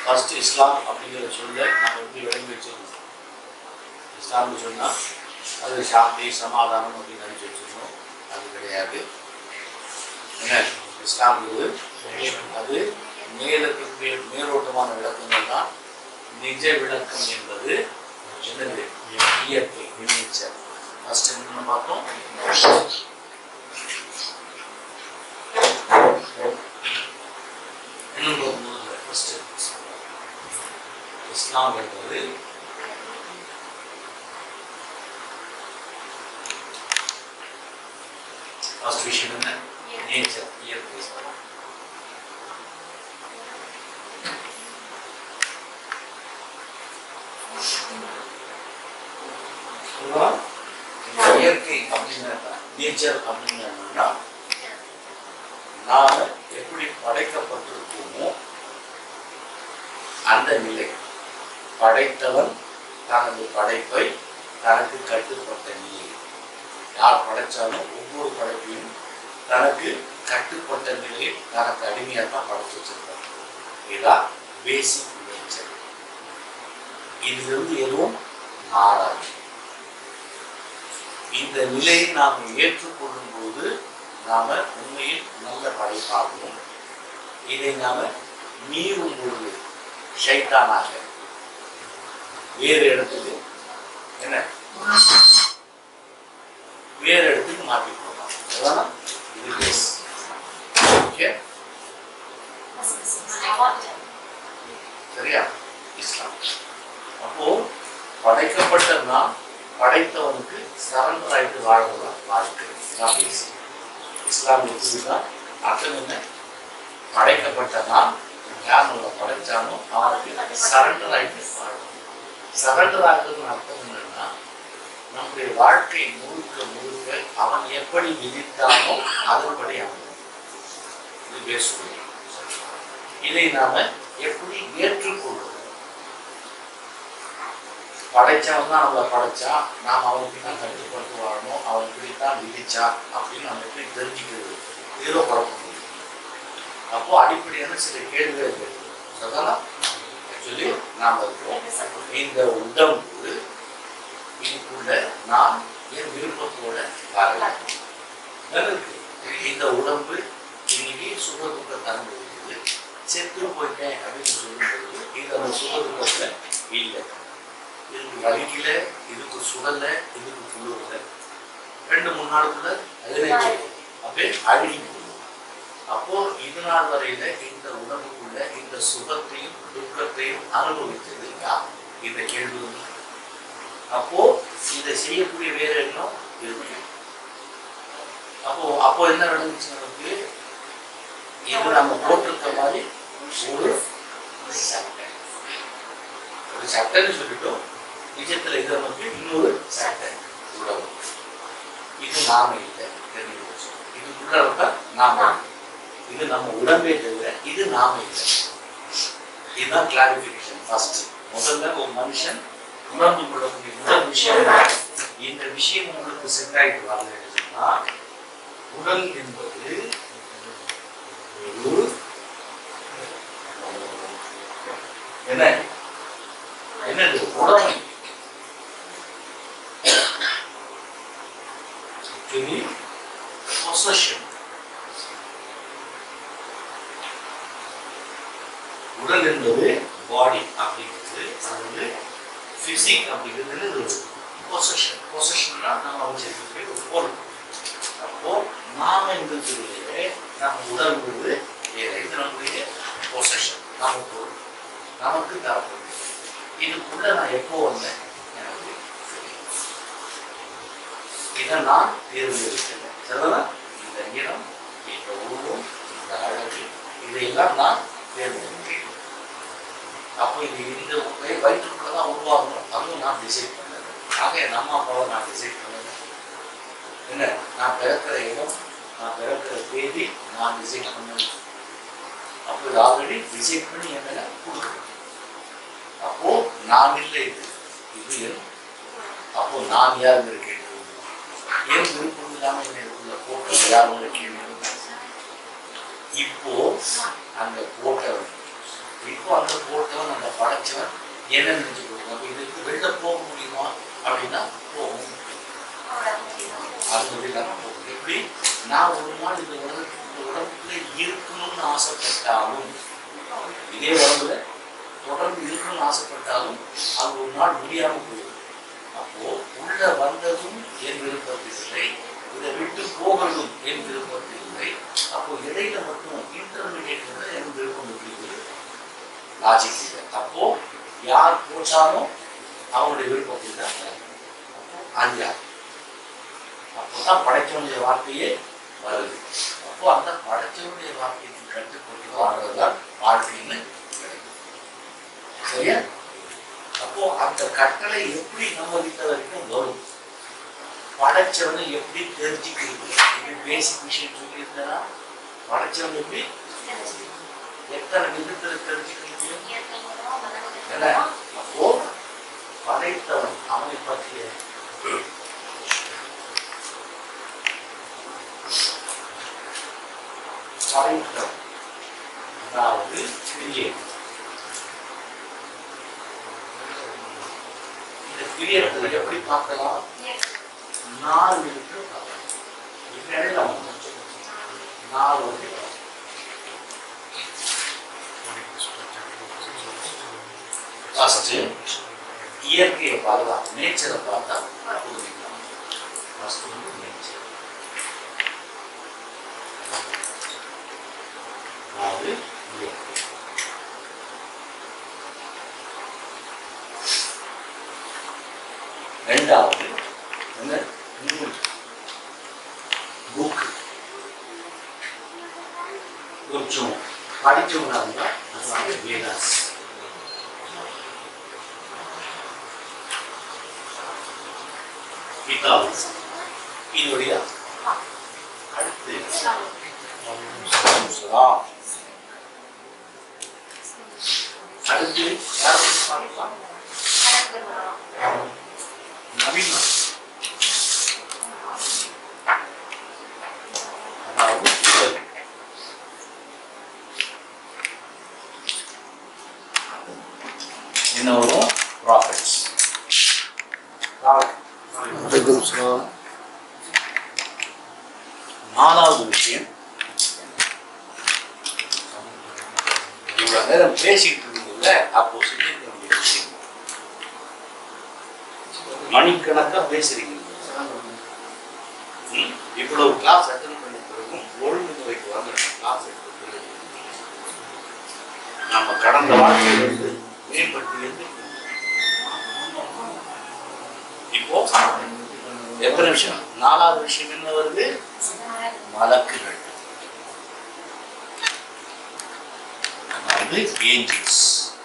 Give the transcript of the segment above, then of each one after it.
First இஸ்லாம் அப்படிங்கிற சொல்ல நம்ம எப்படி விளங்கி வச்சிருந்தோம் இஸ்லாம்னு சொன்னால் அது சாந்தி சமாதானம் அப்படின்னு நினச்சி வச்சிருந்தோம் அது கிடையாது என்ன இஸ்லாம்ங்கிறது அது மேலுக்கு மேலோட்டமான விளக்கங்கள் தான் நிஜ விளக்கம் என்பது என்னது இயற்கை நேச்சர் ஃபர்ஸ்ட் என்ன பார்த்தோம் இன்னும் முதல்ல ஃபர்ஸ்ட் இஸ்லாம் என்பது ஃபர்ஸ்ட் விஷயம் என்ன நேச்சர் இயற்கை சொல்லுவா? இந்த இயற்கை அப்படின்னு நேச்சர் அப்படின்னு என்னன்னா நாம எப்படி படைக்கப்பட்டிருக்கோமோ அந்த நிலை படைத்தவன் தனது படைப்பை தனக்கு கட்டுப்பட்ட நிலை யார் படைச்சாலும் ஒவ்வொரு படைப்பையும் தனக்கு கட்டுப்பட்ட நிலையில் தனக்கு அடிமையாக தான் படைச்சு வச்சிருக்காங்க இதுதான் பேசிக் நேச்சர் இதிலிருந்து எதுவும் மாறாது இந்த நிலையை நாம் ஏற்றுக்கொள்ளும் போது நாம உண்மையில் நல்ல படைப்பாகவும் இதை நாம மீறும் பொழுது ஷைத்தானாக வேறு இடத்துக்கு என்ன வேறு இடத்துக்கு மாற்றி போடலாம் அதான் இது பேஸ் ஓகே சரியா இஸ்லாம் அப்போ படைக்கப்பட்ட நாம் படைத்தவனுக்கு சரண்டர் ஆயிட்டு வாழ்றதா வாழ்க்கை இதான் பேசி இஸ்லாம் எப்படின்னா அர்த்தம் என்ன படைக்கப்பட்ட நாம் யார் நம்மளை படைச்சானோ அவனுக்கு சரண்டர் ஆயிட்டு வாழணும் சரண்டர் ஆகுறதுன்னு அர்த்தம் என்னன்னா நம்முடைய வாழ்க்கை முழுக்க முழுக்க அவன் எப்படி விதித்தானோ அதன்படி அவன் இது பேசுவது இதை நாம எப்படி ஏற்றுக்கொள்வது படைச்சவன் தான் நம்மளை படைச்சான் நாம் அவனுக்கு தான் கட்டுப்பட்டு வாழணும் அவன் இப்படித்தான் விதிச்சா அப்படின்னு நம்ம எப்படி தெரிஞ்சுக்கிறது ஏதோ குழப்பம் இல்லை. அப்போ அடிப்படையான சில கேள்விகள் இருக்கு அதெல்லாம் ஆக்சுவலி நாம் இருக்கோம் இந்த உடம்பு இதுக்குள்ள நான் என் விருப்பத்தோட வாழலாம் நல்லா இருக்கு இந்த உடம்பு இன்னைக்கு சுக துக்கத்தை அனுபவிக்குது செத்து போயிட்டேன் அப்படின்னு சொல்லும்போது இது அந்த சுக துக்கத்துல இல்லை இதுக்கு வலிக்கல இதுக்கு சுடல இதுக்கு குளிரல ரெண்டு மூணு நாளுக்குள்ள அதிலே அப்படியே அழுகி போகும் அப்போ இது நாள் வரையில இந்த உடம்புக்குள்ள இந்த சுகத்தையும் துக்கத்தையும் அனுபவித்தது யார் இந்த கேள்வி வந்து. அப்போ இதை செய்யக்கூடிய வேற எண்ணம் இருக்கு அப்போ அப்போ என்ன நடந்துச்சு நமக்கு இது நம்ம போட்டிருக்க மாதிரி ஒரு சட்டை ஒரு சட்டைன்னு சொல்லிட்டோம் நிஜத்துல இது நமக்கு இன்னொரு சட்டை உடம்பு இது நாம இல்லை தெரிஞ்சு போச்சு இதுக்குள்ள இருக்க நாம இல்லை. இது நம்ம உடம்பே தவிர இது நாம இல்லை இதுதான் கிளாரிபிகேஷன் ஃபர்ஸ்ட் முதல்ல ஒரு மனுஷன் உணர்ந்து கொள்ளக்கூடிய முதல் விஷயம் என்ன? இந்த விஷயம் உங்களுக்கு செட் ஆயிட்டு வரலன்னு சொன்னா உடல் என்பது ஒரு என்ன என்னது உடமை actually possession உடல் என்பது பாடி அப்படிங்கிறது அது வந்து பிசிக் அப்படிங்கிறது ஒரு பொசஷன் பொசஷன்னா நம்ம வச்சிருக்கக்கூடிய ஒரு பொருள் அப்போ நாம இருக்கிறதுலே நம்ம உடல்ங்கிறது வேற இது நம்முடைய பொசஷன் நம்ம பொருள் நமக்கு தரப்படுது இதுக்குள்ள நான் எப்போ வந்தேன் எனக்கு தெரியும். இதை நான் தேர்ந்தெடுக்கல சரிங்களா இந்த இனம் இந்த உருவம் இந்த அழகு இதையெல்லாம் நான் தேர்ந்தெடுக்கிறேன் அப்போ இது இந்த வய- வயிற்றுக்குள்ள தான் உருவாகணும் அதுவும் நான் டிசைட் பண்ணது ஆக என் அம்மா அப்பாவை நான் டிசைட் பண்ணது என்ன நான் பிறக்கிற இடம் நான் பிறக்கிற தேதி நான் டிசைட் பண்ணது அப்போ இது ஆல்ரெடி டிசைட் பண்ணி என் மேல கொடுக்குறேன் அப்போ நான் இல்லை இது இது என் அப்போ நான் யாருங்கிற கேள்வி வருது. ஏன் விருப்பம் இல்லாம என்ன இதுக்குள்ள போட்டது யாருங்கிற கேள்வி வருது. இப்போ அந்த போட்டவன் இப்போ அந்த போட்டவன் அந்த படைச்சவன் என்ன நினைச்சு கொடுக்கும் அப்போ இதுக்கு வெளில போக முடியுமா அப்படின்னா போகும் அது முடியலாம் போகும் எப்படி நான் ஒரு நாள் இந்த உலகத்துக்கு இந்த உடம்புக்குள்ள இருக்கணும்னு ஆசைப்பட்டாலும் இதே உடம்புல தொடர்ந்து இருக்கணும்னு ஆசைப்பட்டாலும் அது ஒரு நாள் முடியாம போயிடும் அப்போ உள்ள வந்ததும் என் விருப்பத்தில் இல்லை இதை விட்டு போகிறதும் என் விருப்பத்தில் இல்லை அப்போ இடையில மட்டும் இன்டர்மீடியேட் என் விருப்பம் இருக்குது லாஜிக் இல்லை அப்போ யார் போட்டாலும் அவங்களுடைய விருப்பத்தில் தான் அப்போ அது யார் அப்போதான் படைச்சவனுடைய வார்த்தையே வருது அப்போ அந்த படைச்சவனுடைய வார்த்தைக்கு கட்டுப்பட்டு வாழ்றதுதான் வாழ்க்கைன்னு கிடைக்கும் சரியா அப்போ அந்த கட்டளை எப்படி நம்ம கிட்ட வரைக்கும் வரும் படைச்சவனை எப்படி தெரிஞ்சுக்கிறது இது பேசிக் விஷயம் சொல்லியிருந்தா படைச்சவன் எப்படி எத்தனை விதத்துல தெரிஞ்சுக்க முடியும் என்ன அப்போ படைத்தவன் அவனை பற்றிய படைத்தவன் அதாவது கிரியேட் இந்த கிரியேட்டை எப்படி பார்க்கலாம் நாலு விதத்துல பார்க்கலாம் இடையில வந்து நாலு வந்து ஃபர்ஸ்ட் இயற்கையை பார்த்தா நேச்சரை பார்த்தா புரிஞ்சுக்கலாம் ஃபர்ஸ்ட் வந்து நேச்சர் அதாவது இயற்கை ரெண்டாவது என்ன நூல் புக் கொஞ்சம் படிச்சவங்களா இருந்தா அது வந்து வேதாஸ் கிதாபு இதோடைய அடுத்து சலாம். அடுத்து யார் வந்து பார்க்கலாம் நவீன அதாவது புகழ். என்ன வரும் ப்ராஃபிட்ஸ் வலைக்கம் சலாம் நாலாவது விஷயம் இவ்வளவு நேரம் பேசிட்டு இருந்தீங்கல்ல அப்போ சொல்லியிருக்க வேண்டிய விஷயம் மணிக்கணக்கா பேசுறீங்க ம், இவ்வளவு கிளாஸ் அட்டன் பண்ண பிறகும் ஒழுங்குமுறைக்கு வந்து கிளாஸ் எடுத்து பிறகு நம்ம கடந்த வாழ்க்கையிலிருந்து மேம்பட்டு எந்திரிக்கணும். இப்போ எத்தனை விஷயம் நாலாவது விஷயம் என்ன வருது மலக்குகள் அதாவது ஏஞ்சல்ஸ்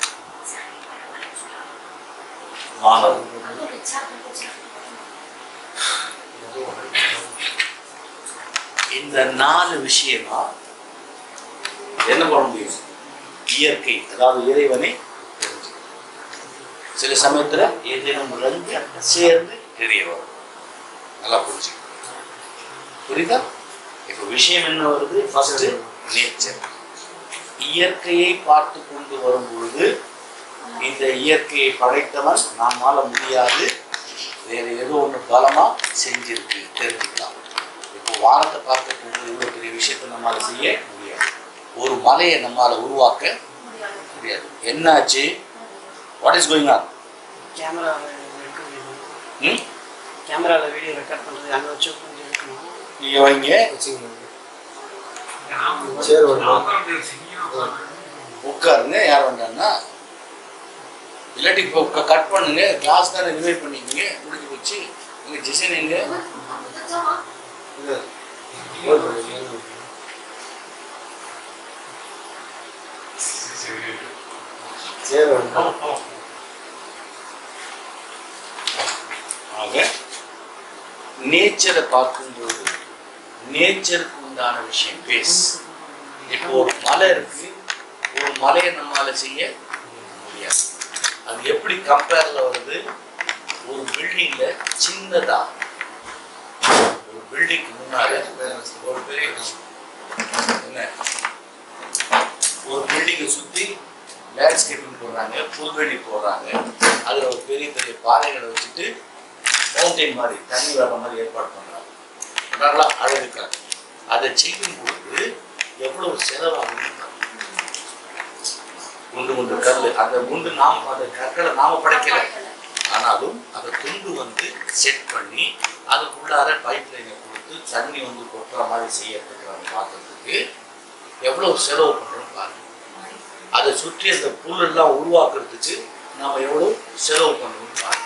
வானம் இந்த நாலு விஷயமா என்ன பண்ண முடியும் இயற்கை அதாவது இறைவனை தெரிஞ்சுக்கணும். சில சமயத்துல ஏதேனும் ரெண்டு சேர்ந்து தெரிய வரும் நல்லா புரிஞ்சுக்கணும் புரியுதா இப்போ விஷயம் என்ன வருது ஃபர்ஸ்ட் நேச்சர் இயற்கையை பார்த்து கொண்டு வரும் பொழுது இந்த இயற்கையை படைத்தவன் நம்மால முடியாது வேற ஏதோ ஒன்று பலமா செஞ்சிருக்கு தெரிஞ்சுக்கலாம் இப்போ வானத்தை பார்க்கக்கூடிய இவ்வளோ பெரிய விஷயத்தை நம்மால செய்ய முடியாது ஒரு மலையை நம்மால உருவாக்க முடியாது என்னாச்சு வாட் இஸ் கோயிங் ஆன் கேமராவில் எடுக்க முடியும் ம் கேமராவில் வீடியோ ரெக்கார்ட் பண்ணுறது அங்கே வச்சு கொஞ்சம் எடுக்கணும் நீங்க வைங்க சரி ஒரு உட்காருங்க யார் வந்தாங்கன்னா இல்லாட்டி இப்போ கட் பண்ணுங்க கிளாஸ் தானே ரிவைவ் பண்ணிக்கங்க முடிஞ்சு போச்சு உங்க டிசைன் எங்க சரி ஆக நேச்சரை பார்க்கும்போது நேச்சருக்கு உண்டான விஷயம் பேஸ் இப்போ ஒரு மலை இருக்கு ஒரு மலையை நம்மளால செய்ய முடியாது அது எப்படி கம்பேர்ல வருது ஒரு பில்டிங்ல சின்னதா ஒரு பில்டிங் முன்னால ஒரு பெரிய என்ன ஒரு பில்டிங்கை சுத்தி லேண்ட்ஸ்கேப்பிங் போடுறாங்க புல்வெளி போடுறாங்க அதில் ஒரு பெரிய பெரிய பாறைகளை வச்சுட்டு மவுண்டைன் மாதிரி தண்ணி வர்ற மாதிரி ஏற்பாடு பண்ணுறாங்க நல்லா அழகுக்காக அதை செய்யும் பொழுது எவ்வளவு செலவாகும் குண்டு குண்டு கல் அந்த குண்டு நாம் அந்த கற்களை நாம படைக்கல ஆனாலும் அதை கொண்டு வந்து செட் பண்ணி அதுக்குள்ளார பைப் லைனை கொடுத்து தண்ணி வந்து கொட்டுற மாதிரி செய்யறதுக்கு நம்ம பார்க்கறதுக்கு எவ்வளவு செலவு பண்றோம் பாருங்க அதை சுற்றி அந்த புல் எல்லாம் உருவாக்குறதுக்கு நாம எவ்வளவு செலவு பண்ணணும் பாருங்க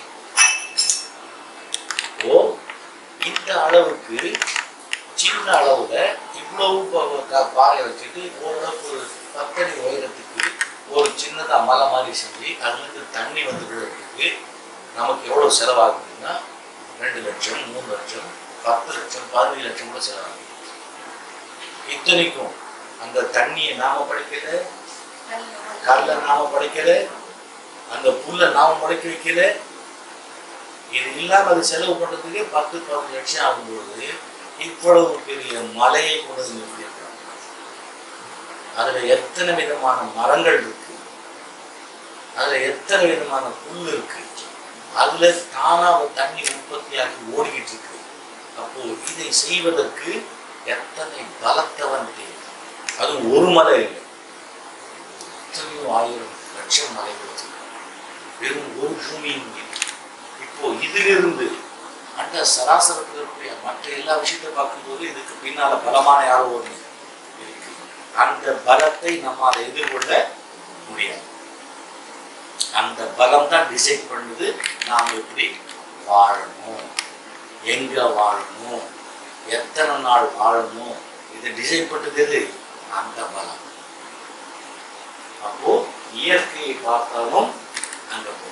ஓ இந்த அளவுக்கு சின்ன அளவுல இவ்வளவு ப- க- பாறை வச்சுட்டு ஓரளவுக்கு ஒரு பத்தடி உயரத்துக்கு ஒரு சின்னதா மலை மாதிரி செஞ்சு அதுலேருந்து தண்ணி வந்து விழுறதுக்கு நமக்கு எவ்வளவு செலவாகுதுன்னா ரெண்டு லட்சம் மூணு லட்சம் பத்து லட்சம் பதினஞ்சு லட்சம் கூட செலவாகுது இத்தனைக்கும் அந்த தண்ணியை நாம படைக்கல கல்லை நாம படைக்கல அந்த புல்லை நாம முளைக்க வைக்கல இது இல்லாம அது செலவு பண்றதுக்கே பத்து பதினஞ்சு லட்சம் ஆகும்போது இவ்வளவு பெரிய மலையை கொண்டு வந்து நிறுத்தியிருக்காங்க அதுல எத்தனை விதமான மரங்கள் இருக்கு அதுல எத்தனை விதமான புல் இருக்கு அதுல தானா ஒரு தண்ணி உற்பத்தியாகி ஓடிக்கிட்டு இருக்கு அப்போ இதை செய்வதற்கு எத்தனை பலத்தவன் தேவை அது ஒரு மலை இல்லை எத்தனையோ ஆயிரம் லட்சம் மலைகள் வச்சிருக்காங்க வெறும் ஒரு பூமியின் மீது இப்போ இதிலிருந்து அந்த சராசரத்தில் இருக்கக்கூடிய மற்ற எல்லா விஷயத்தை பார்க்கும்போது இதுக்கு பின்னால பலமான யாரோ ஒன்று இருக்கு அந்த பலத்தை நம்மால் எதிர்கொள்ள முடியாது அந்த பலம் தான் டிசைட் பண்ணுது நாம் எப்படி வாழணும் எங்க வாழணும் எத்தனை நாள் வாழணும் இதை டிசைட் பண்ணது எது அந்த பலம் அப்போ இயற்கையை பார்த்தாலும் அங்க போகணும்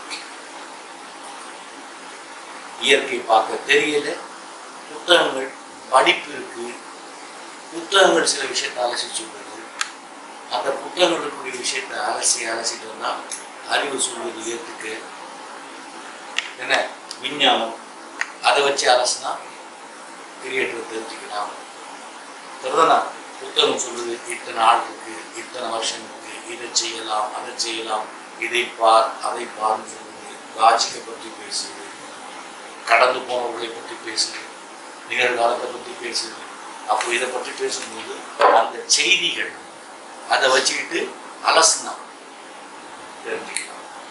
இயற்கை பார்க்க தெரியல புத்தகங்கள் படிப்பு இருக்கு புத்தகங்கள் சில விஷயத்தை அலசி சொல்லுது அந்த புத்தகங்கள் இருக்கக்கூடிய விஷயத்தை அலசி அலசிட்டு வந்தா அறிவு சொல்வது ஏற்றுக்கு என்ன விஞ்ஞானம் அதை வச்சு அலசினா கிரியேட்டர் தெரிஞ்சுக்கலாம் சரிதானா புத்தகம் சொல்லுது இத்தனை ஆள் இருக்கு இத்தனை வருஷம் இருக்கு இதை செய்யலாம் அதை செய்யலாம் இதை பார் அதை பார்ன்னு சொல்லுது லாஜிக்கை பற்றி பேசுது கடந்து போனவர்களை பற்றி பேசுது நிகழ்காலத்தை பற்றி பேசுது அப்போ இதை பற்றி பேசும்போது அந்த செய்திகள் அதை வச்சுக்கிட்டு அலசுனா தெரிஞ்சுக்கலாம்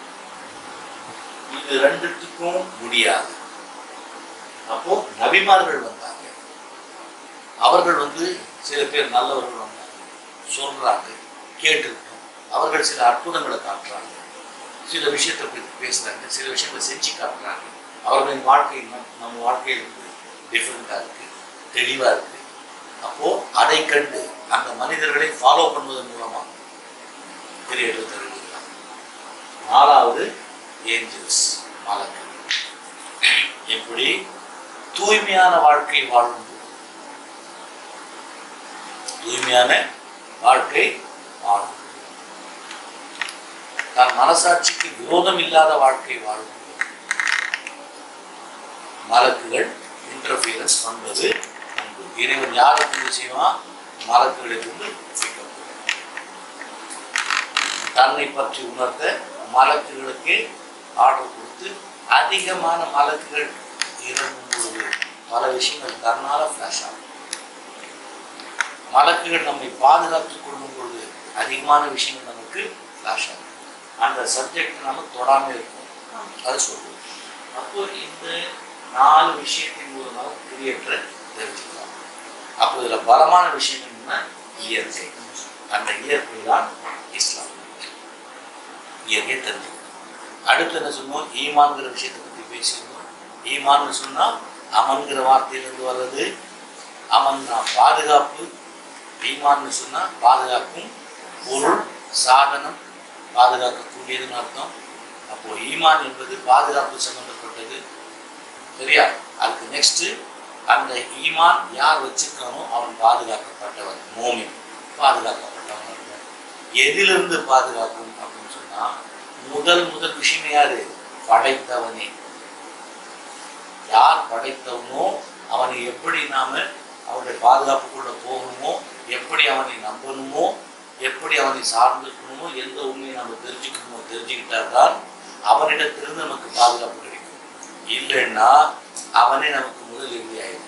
இது ரெண்டுத்துக்கும் முடியாது அப்போ நபிமார்கள் வந்தாங்க அவர்கள் வந்து சில பேர் நல்லவர்கள் வந்தாங்க சொல்றாங்க கேட்டிருக்கோம் அவர்கள் சில அற்புதங்களை காட்டுறாங்க சில விஷயத்தை பற்றி பேசுறாங்க சில விஷயங்களை செஞ்சு காட்டுறாங்க அவர்களின் வாழ்க்கை நம் நம்ம வாழ்க்கையில் இருந்து டிஃப்ரெண்ட்டாக இருக்கு தெளிவா இருக்கு அப்போ அதை கண்டு அந்த மனிதர்களை ஃபாலோ பண்ணுவதன் மூலமா கிரியேட்டர் தெரிவிக்கலாம் நாலாவது ஏஞ்சல்ஸ் மலக்கு எப்படி தூய்மையான வாழ்க்கை வாழும் தூய்மையான வாழ்க்கை வாழும் தன் மனசாட்சிக்கு விரோதம் இல்லாத வாழ்க்கை வாழும் மலக்குகள் இன்டர்ஃபியரன்ஸ் பண்ணுவது உண்டு இறைவன் யாரை கொண்டு செய்வான் மலக்குகளை கொண்டு செய்யப்படும் தன்னை பற்றி உணர்த்த மலக்குகளுக்கு ஆர்டர் கொடுத்து அதிகமான மலக்குகள் இறங்கும் பொழுது பல விஷயங்கள் தன்னால ஃப்ளாஷ் ஆகும் மலக்குகள் நம்மை பாதுகாத்துக் கொள்ளும் பொழுது அதிகமான விஷயங்கள் நமக்கு ஃப்ளாஷ் ஆகும் அந்த சப்ஜெக்ட் நம்ம தொடாம இருக்கும் அது சொல்லுவோம் அப்போ இந்த நாலு விஷயத்தின் மூலமாக கிரியேட்டரை தெரிஞ்சுக்கலாம் அப்போ இதுல பலமான விஷயம் என்னன்னா இயற்கை அந்த இயற்கை தான் இஸ்லாம் இயற்கை தெரிஞ்சுக்கணும் அடுத்து என்ன சொன்னோம் ஈமான்கிற விஷயத்தை பத்தி பேசியிருந்தோம் ஈமான்னு சொன்னா அமன்கிற வார்த்தையிலிருந்து வர்றது அமன்னா பாதுகாப்பு ஈமான்னு சொன்னா பாதுகாக்கும் பொருள் சாதனம் பாதுகாக்கக்கூடியதுன்னு அர்த்தம் அப்போ ஈமான் என்பது பாதுகாப்பு சம்பந்தப்பட்டது சரியா அதுக்கு நெக்ஸ்ட் அந்த ஈமான் யார் வச்சிருக்கானோ அவன் பாதுகாக்கப்பட்டவன் மோமின் பாதுகாக்கப்பட்டவன் அர்த்தம். எதிலிருந்து பாதுகாக்கும் அப்படின்னு சொன்னா முதல் முதல் விஷயம் யாரு படைத்தவனே யார் படைத்தவனோ அவனை எப்படி நாம அவனுடைய பாதுகாப்புக்குள்ள போகணுமோ எப்படி அவனை நம்பணுமோ எப்படி அவனை சார்ந்திருக்கணுமோ பார்க்கணுமோ எந்த உண்மையை நம்ம தெரிஞ்சுக்கணுமோ தெரிஞ்சுக்கிட்டா தான் அவனிடத்திலிருந்து நமக்கு பாதுகாப்பு கிடைக்கும் இல்லைன்னா அவனே நமக்கு முதல் எதிரி ஆயிடும்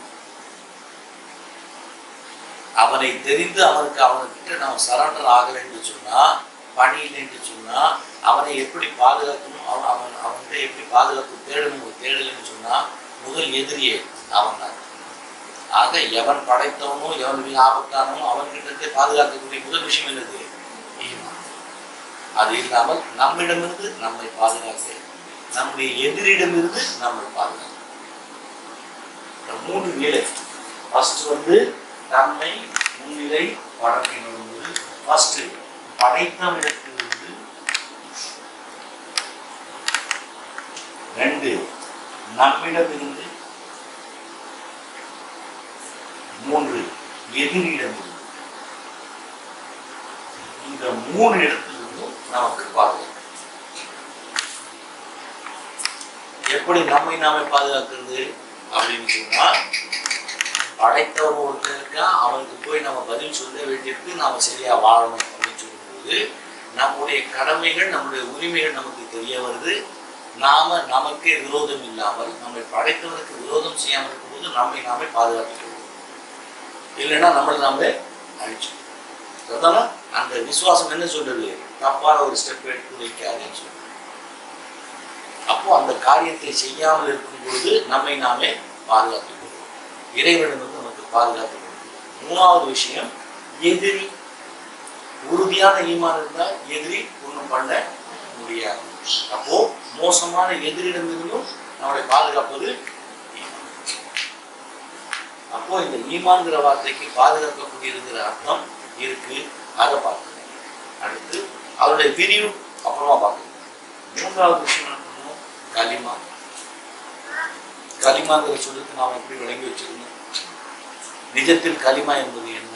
அவனை தெரிந்து அவனுக்கு அவனுக்கிட்ட நம்ம சரண்டர் ஆகலைன்னு சொன்னா பணியில்லைன்னு சொன்னா அவனை எப்படி பாதுகாக்கணும் அவன் அவன் அவன்கிட்ட எப்படி பாதுகாப்பு தேடணும் தேடலைன்னு சொன்னா முதல் எதிரியே அவன் தான் ஆக எவன் படைத்தவனோ எவன் மிக ஆபத்தானவனோ அவன்கிட்ட இருந்து பாதுகாக்கக்கூடிய முதல் விஷயம் என்னது ஈமான் அது இல்லாமல் நம்மிடமிருந்து நம்மை பாதுகாக்க நம்முடைய எதிரிடமிருந்து நம்மை பாதுகாக்க இந்த மூன்று நிலை ஃபர்ஸ்ட் வந்து தன்மை முன்னிலை படத்தினோடு ஃபர்ஸ்ட் படைத்தவனிடத்திலிருந்து ரெண்டு நம்மிடமிருந்து மூன்று எதிரிடமிருந்து இந்த மூணு இடத்திலிருந்தும் நமக்கு பாதுகாப்பு எப்படி நம்மை நாமே பாதுகாக்கிறது அப்படின்னு சொன்னா படைத்தவன் ஒருத்தன் இருக்கான் அவனுக்கு போய் நம்ம பதில் சொல்ல வேண்டியிருக்கு நாம சரியா வாழணும் அப்படின்னு சொல்லும்போது நம்முடைய கடமைகள் நம்முடைய உரிமைகள் நமக்கு தெரிய வருது நாம நமக்கே விரோதம் இல்லாமல் நம்மை படைத்தவனுக்கு விரோதம் செய்யாமல் இருக்கும்போது நம்மை நாமே பாதுகாத்துக் கொள்வோம் இல்லைன்னா நம்மளை நாமளே அழிச்சிடும் அதனால அந்த விசுவாசம் என்ன சொல்றது தப்பான ஒரு ஸ்டெப் எடுத்து வைக்காதுன்னு சொல்லுது அப்போ அந்த காரியத்தை செய்யாமல் இருக்கும் பொழுது நம்மை நாமே பாதுகாத்துக் கொள்வோம் இறைவனிடம் நமக்கு பாதுகாப்பு கொடுக்கும் மூணாவது விஷயம் எதிரி உறுதியான ஈமான் இருந்தால் எதிரி ஒன்றும் பண்ண முடியாது அப்போ மோசமான எதிரிடமிருந்தும் நம்மளை பாதுகாப்பது ஈமான். அப்போ இந்த ஈமான்கிற வார்த்தைக்கு பாதுகாக்கக்கூடியதுங்கிற அர்த்தம் இருக்கு அதை பார்க்கணும் அடுத்து அதனுடைய விரிவு அப்புறமா பார்க்கணும் மூன்றாவது விஷயம் என்ன பண்ணணும் களிமா களிமாங்கிற சொல்லுக்கு நாம் எப்படி விளங்கி வச்சிருந்தோம் நிஜத்தில் களிமா என்பது என்ன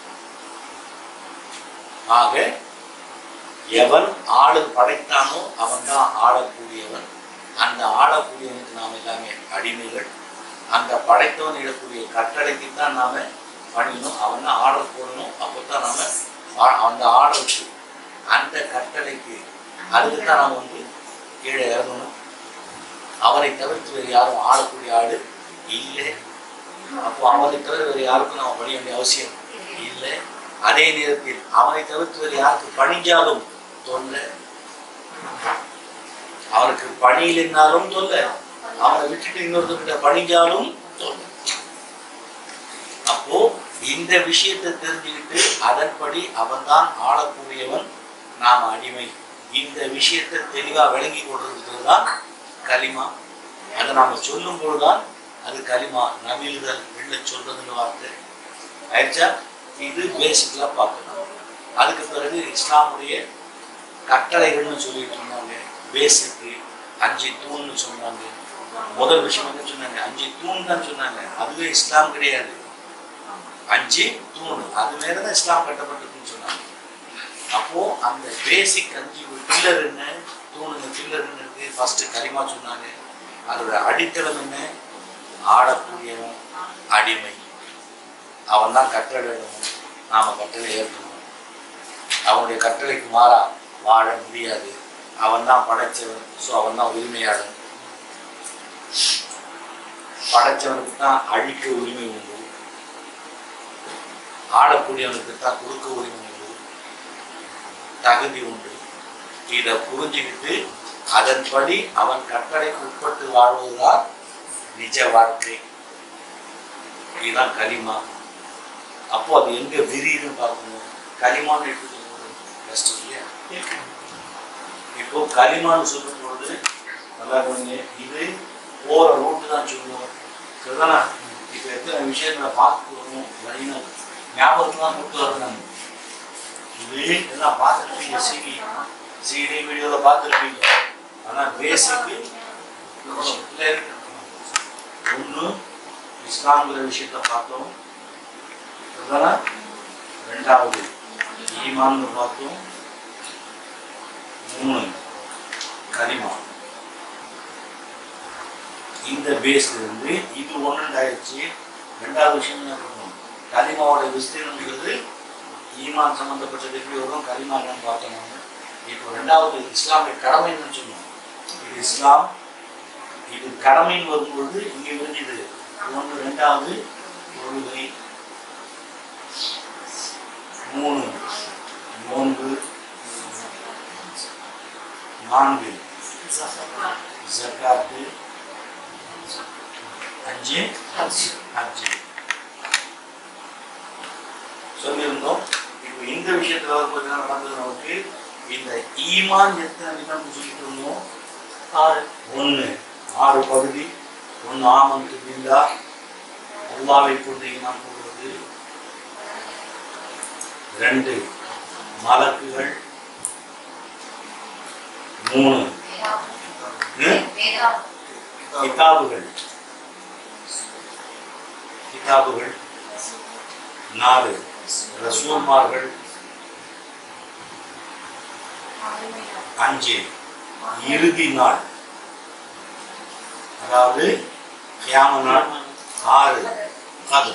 ஆக எவன் ஆளு படைத்தானோ அவன் தான் ஆளக்கூடியவன் அந்த ஆளக்கூடியவனுக்கு நாம் எல்லாமே அடிமைகள் அந்த படைத்தவன் இடக்கூடிய கட்டளைக்கு தான் நாம பணியணும் அவன் தான் ஆர்டர் போடணும் அப்போ தான் நாம ஆ- அந்த ஆர்டருக்கு அந்த கட்டளைக்கு அதுக்கு தான் நாம வந்து கீழே இறங்கணும் அவனை தவிர்த்து வேறு யாரும் ஆளக்கூடிய ஆடு இல்லை அப்போ அவனை தவிர வேறு யாருக்கும் நாம் பணிய வேண்டிய அவசியம் இல்லை அதே நேரத்தில் அவனை தவிர்த்து வேறு யாருக்கு பணிஞ்சாலும் தொல்லை அவனுக்கு பணி இல்லைன்னாலும் தொல்லை அவனை விட்டுட்டு இன்னொருத்தர்கிட்ட பணிஞ்சாலும் தொல்லை அப்போ இந்த விஷயத்தை தெரிஞ்சுக்கிட்டு அதன்படி அவன்தான் ஆளக்கூடியவன் நாம் அடிமை இந்த விஷயத்தை தெளிவா விளங்கி கொள்றதுக்கு தான் களிமா அதை நாம சொல்லும் பொழுதுதான் அது களிமா நவிழுதல் வெளில சொல்றதுன்னு வார்த்தை ஆயிடுச்சா இது பேசிக்கலா பார்க்கணும் அதுக்கு பிறகு இஸ்லாமுடைய கட்டளைகள்னு சொல்லிட்டு இருந்தாங்க பேசிக்கு அஞ்சு தூண்னு சொன்னாங்க முதல் விஷயம் என்ன சொன்னாங்க அஞ்சு தூண் தான் சொன்னாங்க அதுவே இஸ்லாம் கிடையாது அஞ்சு தூண் அது மேலதான் இஸ்லாம் கட்டப்பட்டிருக்குன்னு சொன்னாங்க அப்போ அந்த பேசிக் அஞ்சு பில்லர் என்ன தூணுங்க பில்லர் என்ன இருக்கு ஃபர்ஸ்ட் கரிமா சொன்னாங்க அதோட அடித்தளம் என்ன ஆடக்கூடியவன் அடிமை அவன் தான் கட்டளையிடணும் நாம கட்டளை ஏற்கணும் அவனுடைய கட்டளைக்கு மாறா வாழ முடியாது அவன் தான் படைச்சவன் ஸோ அவன் தான் உரிமையாளன் படைச்சவனுக்கு தான் அழிக்க உரிமை உண்டு ஆளக்கூடியவனுக்கு தான் கொடுக்க உரிமை உண்டு தகுதி உண்டு இதை புரிஞ்சுக்கிட்டு அதன்படி அவன் கட்டளைக்கு உட்பட்டு வாழ்வதுதான் நிஜ வாழ்க்கை இதுதான் களிமா அப்போ அது எங்க விரியுதுன்னு பார்க்கணும் களிமான்னு எடுத்துக்கணும் பெஸ்ட் இல்லையா இப்போ களிமான்னு சொல்லும் பொழுது நல்லா கவனிங்க இது போற ரூட்டு தான் சொல்லுவோம் சரிதானா இப்போ எத்தனை விஷயங்களை பார்த்து வரணும் லைனாக ஞாபகத்துக்கு தான் கொண்டு வரணும் இது எல்லாம் பார்த்துருப்பீங்க சிடி சிடி வீடியோவில் பார்த்துருப்பீங்க ஆனால் பேசிக்கு ஒன்று இஸ்லாம்ங்கிற விஷயத்த பார்த்தோம் சரிதானா ரெண்டாவது ஈமான்னு பார்த்தோம் மூணு கரிமா இந்த பேஸ்ல இருந்து இது ஒன்று ஆயிடுச்சு ரெண்டாவது விஷயம் என்ன பண்ணணும் கலிமாவோட விஸ்தீர்ணம்ங்கிறது ஈமான் சம்பந்தப்பட்டது எப்படி வரும் கலிமா என்னன்னு பார்த்தோம் நாம. இப்போ ரெண்டாவது இஸ்லாமிய கடமைன்னு சொன்னோம் இது இஸ்லாம் இது கடமைன்னு வரும்பொழுது இங்கே விருது ஒன்று ரெண்டாவது தொழுகை மூணு நோன்பு நான்கு ஜக்காத்து அஞ்சு அஞ்சு சொல்லியிருந்தோம் இப்போ இந்த விஷயத்துல வரும்போது என்ன நடந்தது நமக்கு இந்த ஈமான் எத்தனை விதம் சொல்லிட்டு இருந்தோம் ஆறு ஒன்று ஆறு பகுதி ஒன்று ஆமந்து பில்லா அல்லாவை கொண்டு ஈமான் போடுவது ரெண்டு மலக்குகள் மூணு ம்? கிதாபுகள் கிதாபுகள் நாலு ரசூல்மார்கள் அஞ்சு இறுதி நாள் அதாவது கியாம நாள் ஆறு கது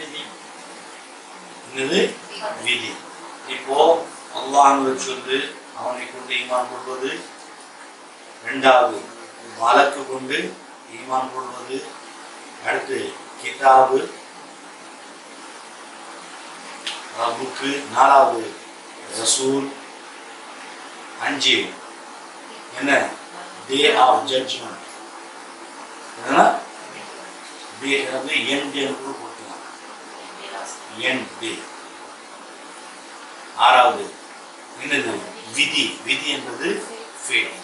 என்னது விதி இப்போ அல்லாஹ்வை சொல்லு அவனை கொண்டு ஈமான் கொள்வது ரெண்டாவது மலக்கு கொண்டு ஈமான் கொள்வது அடுத்து கிதாபு ரப்புக்கு நாலாவது ரசூல் அஞ்சு என்ன டே ஆஃப் ஜட்ஜ்மெண்ட் என்னன்னா டே வந்து என் டேன்னு கூட கொடுக்கலாம் என் டே ஆறாவது என்னது விதி விதி என்பது fate.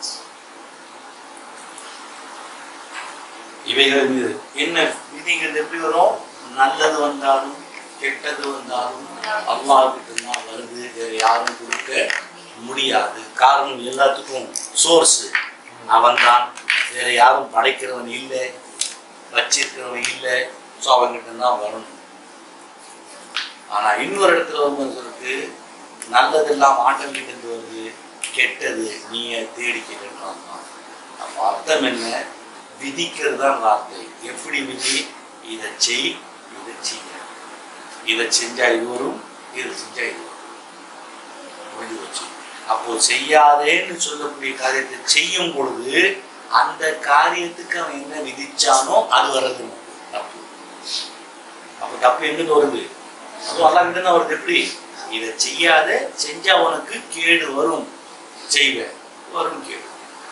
இவைகள் மீது என்ன விதிங்கிறது எப்படி வரும் நல்லது வந்தாலும் கெட்டது வந்தாலும் அல்லாஹ் கிட்ட தான் வருது வேற யாரும் கொடுக்க முடியாது காரணம் எல்லாத்துக்கும் சோர்ஸ் அவன்தான் வேற யாரும் படைக்கிறவன் இல்லை வச்சிருக்கிறவன் இல்லை ஸோ அவன்கிட்ட தான் வரணும் ஆனா இன்னொரு இடத்துல வரும்போது சொல்லிட்டு நல்லதெல்லாம் ஆட்டங்கிட்டு வருது கெட்டது நீங்க தேடிக்கிறேன் அப்ப அர்த்தம் என்ன விதிக்கிறது தான் வார்த்தை எப்படி விதி இதை செய் இதை செய்ய இதை செஞ்சா இது வரும் இதை செஞ்சா இது வரும் முடிஞ்சு வச்சு அப்போ செய்யாதேன்னு சொல்லக்கூடிய காரியத்தை செய்யும் பொழுது அந்த காரியத்துக்கு அவன் என்ன விதிச்சானோ அது வர்றது தப்பு அப்போ தப்பு எங்கிருந்து வருது அதுவும் அல்லா கிட்ட தான் வருது எப்படி இதை செய்யாத செஞ்சா உனக்கு கேடு வரும் செய்வேன் வரும் கேடு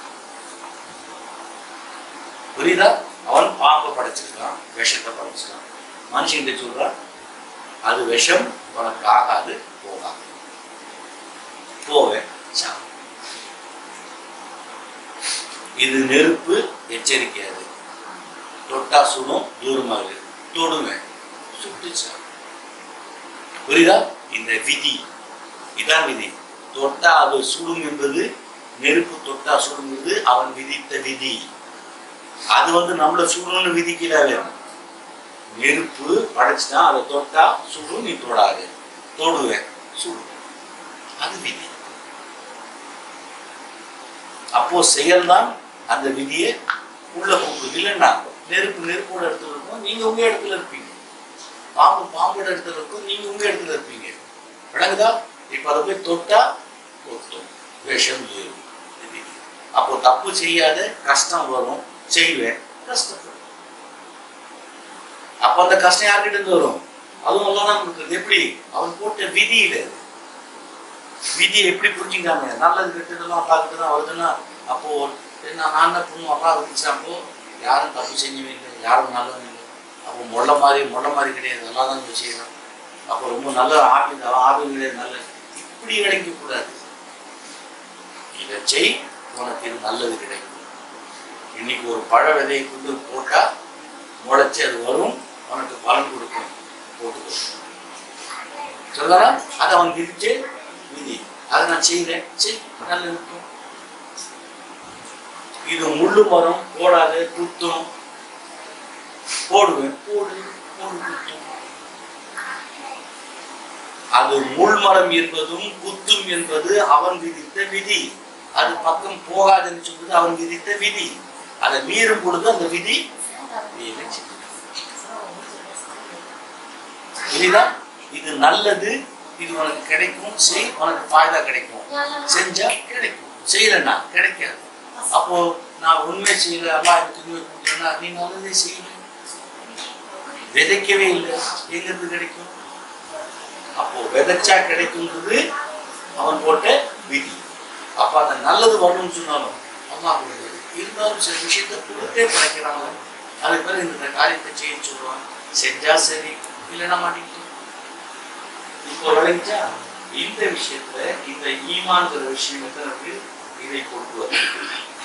புரியுதா அவன் பாம்பை படைச்சிருக்கான் விஷத்தை படைச்சிருக்கான் மனுஷன்கிட்ட சொல்றான் அது விஷம் உனக்கு ஆகாது போகாது போவேன் சாவு. இது நெருப்பு எச்சரிக்கையாது தொட்டா சுடும் தூரமாகு தொடுவேன் சுட்டு சாவு. புரியுதா இந்த விதி இதான் விதி தொட்டா அது சுடும் என்பது நெருப்பு தொட்டா சுடும் என்பது அவன் விதித்த விதி அது வந்து நம்மள சுடணும்னு விதிக்கல வேணும் நெருப்பு படைச்சுனா அதை தொட்டா சுடும் நீ தொடாது தொடுவேன் சுடும் அது விதி அப்போ செயல்தான் அந்த விதியை உள்ள கூப்பிடுது இல்லைன்னா நெருப்பு நெருப்போட இடத்துல இருக்கும் நீங்க உங்க இடத்துல இருப்பீங்க பாம்பு பாம்போட இடத்துல இருக்கும் நீங்க உங்க இடத்துல இருப்பீங்க விளங்குதா இப்ப அதை போய் தொட்டா கொத்தும் விஷம் ஏறும் இது விதி. அப்போ தப்பு செய்யாத கஷ்டம் வரும் செய்வேன் கஷ்டப்படும் அப்ப அந்த கஷ்டம் யார்கிட்ட இருந்து வரும் அதுவும் அல்லாதான் கொடுக்குறது எப்படி அவன் போட்ட விதியில அது. விதியை எப்படி புரிஞ்சுக்காங்க நல்லது கெட்டதெல்லாம் பார்த்துட்டு தான் வருதுன்னா அப்போ என்ன நான் என்ன பண்ணுவோம் அப்பா விதிச்சாப்போ யாரும் தப்பு செஞ்சவே இல்லை யாரும் நல்லவன் இல்லை அப்போ முள்ள மாதிரி முள்ள மாதிரி கிடையாது நல்லா தான் நம்ம செய்யணும் அப்போ ரொம்ப நல்ல ஆபி ஆபி கிடையாது நல்ல இப்படி கிடைக்க கூடாது இதை செய் உனக்கு இது நல்லது கிடைக்கும் இன்னைக்கு ஒரு பழ விதையை கொண்டு போட்டா முளைச்சு அது வரும் உனக்கு பலன் கொடுக்கும் போட்டுக்கோ சொல்லா அதை அவன் விதிச்சு விதி அதை நான் செய்கிறேன் செய் நல்ல இருக்கும் இது முள்ளு மரம் போடாத குத்தும் போடுவேன் போடு போடு குத்தும் அது முள் மரம் என்பதும் குத்தும் என்பது அவன் விதித்த விதி அது பக்கம் போகாதுன்னு சொல்றது அவன் விதித்த விதி அதை மீறும் பொழுது அந்த விதி வேலை செய்யும். புரியுதா இது நல்லது இது உனக்கு கிடைக்கும் செய் உனக்கு ஃபாய்தா கிடைக்கும் செஞ்சா கிடைக்கும் செய்யலைன்னா கிடைக்காது அப்போ நான் உண்மை செய்யல அம்மா எனக்கு உண்மை கொடுக்கலன்னா நீ நல்லதே செய்யல விதைக்கவே இல்லை எங்கிருந்து கிடைக்கும் அப்போ விதைச்சா கிடைக்குங்கிறது அவன் போட்ட விதி அப்ப அந்த நல்லது வரணும்னு சொன்னாலும் அம்மா கொடுக்குது இருந்தாலும் சில விஷயத்தை கொடுத்தே படைக்கிறாங்க அதுக்கு பிறகு இந்த காரியத்தை செய்ய சொல்லுவான் செஞ்சா சரி இல்லைன்னா மாட்டிக்கிட்டு இப்போ விளைஞ்சா இந்த விஷயத்துல இந்த ஈமான்கிற விஷயம் எத்தனை இருக்கு இதை கொண்டு வருது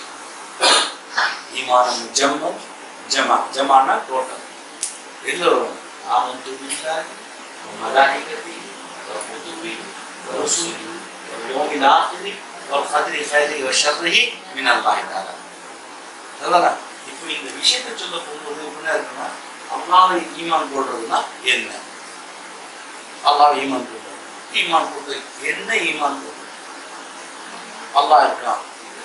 ஈமானம் ஜம்மம் ஜமா ஜமானா டோட்டல் எதுல வரும் ஆமந்து பில்லாஹி வமலாயிகதி வகுதுபி வரசுலி வல்யோமில் ஆகிரி வல்கதிரி ஹைரி வஷர்ரிஹி மினல்லாஹி தஆலா அதனால இப்போ இந்த விஷயத்தை சொல்ல போகும்போது என்ன இருக்குன்னா அல்லாவை ஈமான் போடுறதுன்னா என்ன அல்லாஹ் ஈமான் போடுறது ஈமான் போடுறது என்ன ஈமான் போடுறது அல்லாஹ் இருக்கான்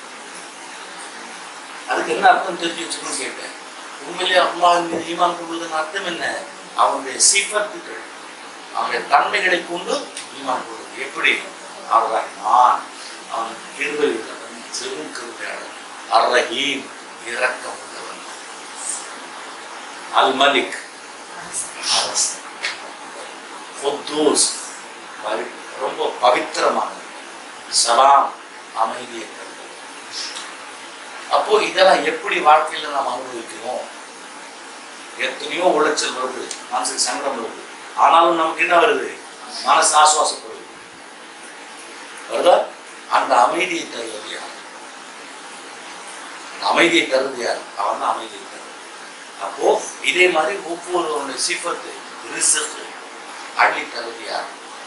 அதுக்கு என்ன அர்த்தம் தெரிஞ்சு வச்சுக்கணும்னு கேட்டேன் உண்மையிலே அல்லாஹ் மீது ஈமான் கொள்வதன் அர்த்தம் என்ன அவனுடைய சிபத்துகள் அவனுடைய தன்மைகளை கொண்டு ஈமான் கொள்வது எப்படி அவர்தான் நான் அவன் கிருபை உள்ளவன் சிறும் கிருபையாளன் அர் ரஹீம் இரக்கம் உள்ளவன் அல் மலிக் அரசன் குத்தூஸ் பவி- ரொம்ப பவித்திரமானது சலாம் அமைதியை தருவது அப்போ இதெல்லாம் எப்படி வாழ்க்கையில நாம் அனுபவிக்கிறோம் எத்தனையோ உளைச்சல் வருது மனசுக்கு சங்கடம் வருது ஆனாலும் நமக்கு என்ன வருது மனசு ஆசுவாசப்படுது வருதா அந்த அமைதியை தருவது யார் அந்த அமைதியை தருவது யார் அவன் தான் அமைதியை தருவது அப்போ இதே மாதிரி ஒவ்வொருவருடைய சிஃபத்து ரிசத்து அள்ளி தருவது யார்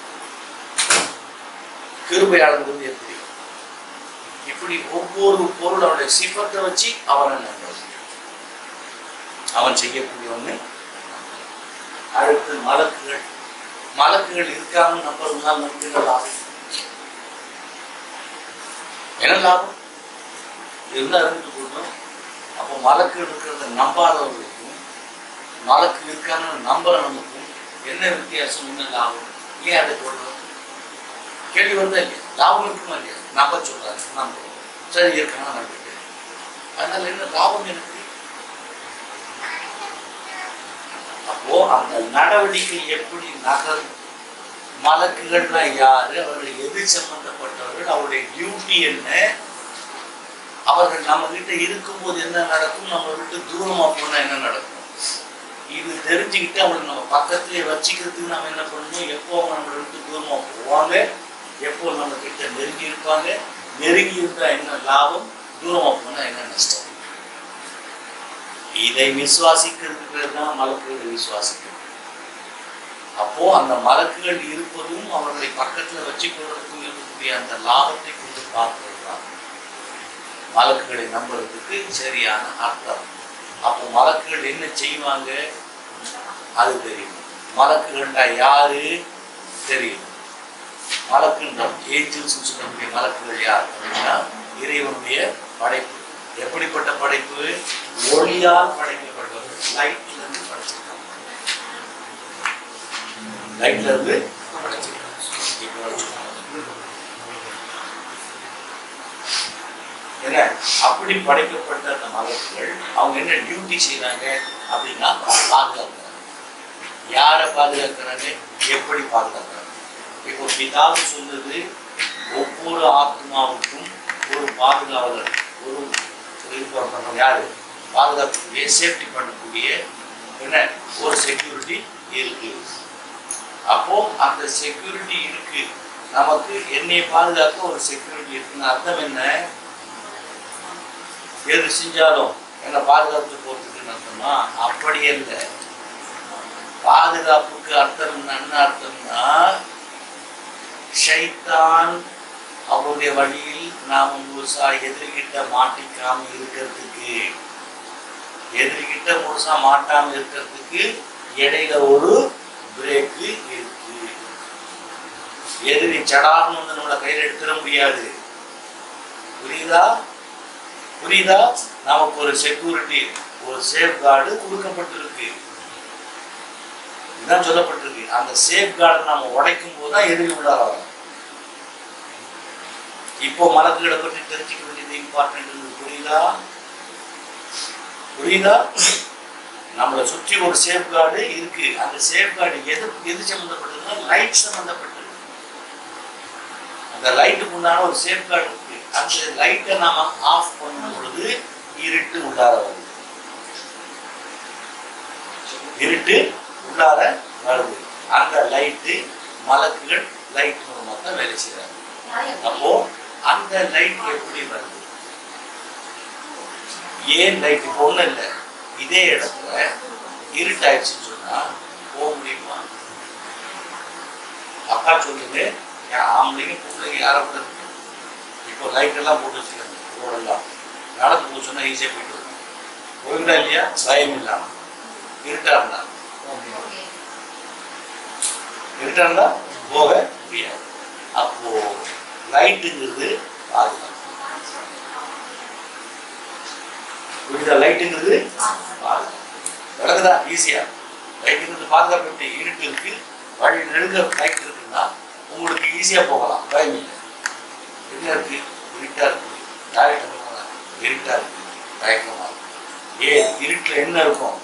கிருபையாளர்கள் எப்படி இப்படி ஒவ்வொரு பொருள் அவனுடைய சிப்பத்தை வச்சு அவனை நம்புறது அவன் செய்யக்கூடிய ஒண்ணு அடுத்து மலக்குகள் மலக்குகள் இருக்காம நம்புறதுனால நமக்கு என்ன லாபம் என்ன லாபம் இருந்தா இருந்து போட்டோம் அப்போ மலக்குகள் இருக்கிறத நம்பாதவர்களுக்கும் மலக்கு இருக்கான்னு நம்புற நமக்கும் என்ன வித்தியாசம் என்ன லாபம் ஏன் அதை போடுறோம் கேள்வி வந்தா இல்லையா லாபம் இருக்குமா இல்லையா நம்ப சொல்றாங்க நம்புறோம் சரி இருக்காங்க நம்பிட்டு அதனால என்ன லாபம் எனக்கு அப்போ அந்த நடவடிக்கை எப்படி நகரும் மலக்குகள்னா யாரு அவர்கள் எது சம்பந்தப்பட்டவர்கள் அவருடைய டியூட்டி என்ன அவர்கள் நம்ம கிட்ட இருக்கும்போது என்ன நடக்கும் நம்ம விட்டு தூரமா போனா என்ன நடக்கும் இது தெரிஞ்சுக்கிட்டு அவங்களை நம்ம பக்கத்திலே வச்சுக்கிறதுக்கு நம்ம என்ன பண்ணணும் எப்போ அவங்க நம்மளை விட்டு தூரமா போவாங்க எப்போ நம்ம கிட்ட நெருங்கி இருப்பாங்க நெருங்கி இருந்தா என்ன லாபம் தூரமா போனா என்ன நஷ்டம் இதை விசுவாசிக்கிறதுக்கு பேர் தான் மலக்குகளை விசுவாசிக்கிறது அப்போ அந்த மலக்குகள் இருப்பதும் அவர்களை பக்கத்துல வச்சுக்கொள்றதுக்கும் இருக்கக்கூடிய அந்த லாபத்தை கொண்டு பார்க்கிறாங்க மலக்குகளை நம்புறதுக்கு சரியான அர்த்தம் அப்போ மலக்குகள் என்ன செய்வாங்க அது தெரியும் மலக்குகள்டா யாரு தெரியும் மலக்குன்ற ஏஞ்சல்ஸ் சொல்லக்கூடிய மலக்குகள் யார் அப்படின்னா இறைவனுடைய படைப்பு எப்படிப்பட்ட படைப்பு ஒளியால் படைக்கப்பட்டவர்கள் லைட்ல இருந்து படைச்சிருக்காங்க லைட்ல இருந்து படைச்சிருக்காங்க இப்ப வச்சுக்கோங்க. என்ன அப்படி படைக்கப்பட்ட அந்த மலக்குகள் அவங்க என்ன டியூட்டி செய்றாங்க அப்படின்னா பாதுகாக்கிறாங்க யாரை பாதுகாக்கிறாங்க எப்படி பாதுகாக்கிறாங்க இப்போ பிதாவு சொல்றது ஒவ்வொரு ஆத்மாவுக்கும் ஒரு பாதுகாவலர் ஒரு இருப்பார் பண்ண யாரு பாதுகாக்கக்கூடிய சேஃப்டி பண்ணக்கூடிய என்ன ஒரு செக்யூரிட்டி இருக்கு அப்போ அந்த செக்யூரிட்டி இருக்கு நமக்கு என்னை பாதுகாக்க ஒரு செக்யூரிட்டி இருக்குன்னு அர்த்தம் என்ன எது செஞ்சாலும் என்னை பாதுகாத்து போறதுக்குன்னு அர்த்தமா அப்படி இல்லை பாதுகாப்புக்கு அர்த்தம் என்ன அர்த்தம்னா ஷைத்தான் அவருடைய வழியில் நாம் முழுசா எதிர்கிட்ட மாட்டிக்காம இருக்கிறதுக்கு எதிர்கிட்ட முழுசா மாட்டாம இருக்கிறதுக்கு இடையில ஒரு பிரேக்கு இருக்கு எதிரி சடார்னு வந்து நம்மளை கையில் எடுத்துட முடியாது புரியுதா புரியுதா நமக்கு ஒரு செக்யூரிட்டி ஒரு சேஃப் கார்டு கொடுக்கப்பட்டிருக்கு இதுதான் சொல்லப்பட்டிருக்கு அந்த சேஃப் கார்டை நாம உடைக்கும் போது தான் எதிரி உள்ளார வரும் இப்போ மலக்குகளை பற்றி தெரிஞ்சுக்க வேண்டியது இம்பார்ட்டன்ட் புரியுதா புரியுதா நம்மளை சுற்றி ஒரு சேஃப் கார்டு இருக்கு அந்த சேஃப் கார்டு எது எது சம்மந்தப்பட்டதுன்னா லைட் சம்மந்தப்பட்டது அந்த லைட்டுக்கு உண்டான ஒரு சேஃப் கார்டு இருக்கு அந்த லைட்டை நாம ஆஃப் பண்ணும் பொழுது இருட்டு உள்ளார வருது இருட்டு உள்ளார வருது அந்த லைட்டு மலக்குகள் லைட் மூலமா தான் வேலை செய்யறாங்க அப்போ அந்த லைட் எப்படி வருது ஏன் லைட் இப்போ ஒண்ணும் இல்லை இதே இடத்துல இருட்டாயிடுச்சுன்னு சொன்னா போக முடியுமா அக்கா சொல்லுங்க ஏன் ஆம்பளைங்க பொம்பளைங்க யாரை கூட இருக்கு இப்போ லைட் எல்லாம் போட்டு வச்சுருக்காங்க ரோடெல்லாம் நடந்து போக சொன்னா ஈஸியாக போயிட்டு வருவாங்க போயிட்டா இல்லையா பயம் இல்லாம இருட்டா இருந்தா போக முடியும் இருட்டா இருந்தா போக முடியாது அப்போ லைட்டுங்கிறது பாதுகாப்பு புரியுதா லைட்டுங்கிறது பாதுகாப்பு விளக்குதா ஈஸியா லைட்டுங்கிறது பாதுகாப்பு எப்படி இருட்டு இருக்கு வழி நெடுங்க லைட் இருக்குன்னா உங்களுக்கு ஈஸியா போகலாம் பயம் இல்லை என்ன இருக்கு இருட்டா இருக்கு டாய்லெட் போகலாம் இருட்டா இருக்கு தயக்கமா இருக்கு ஏன் இருட்டுல என்ன இருக்கும்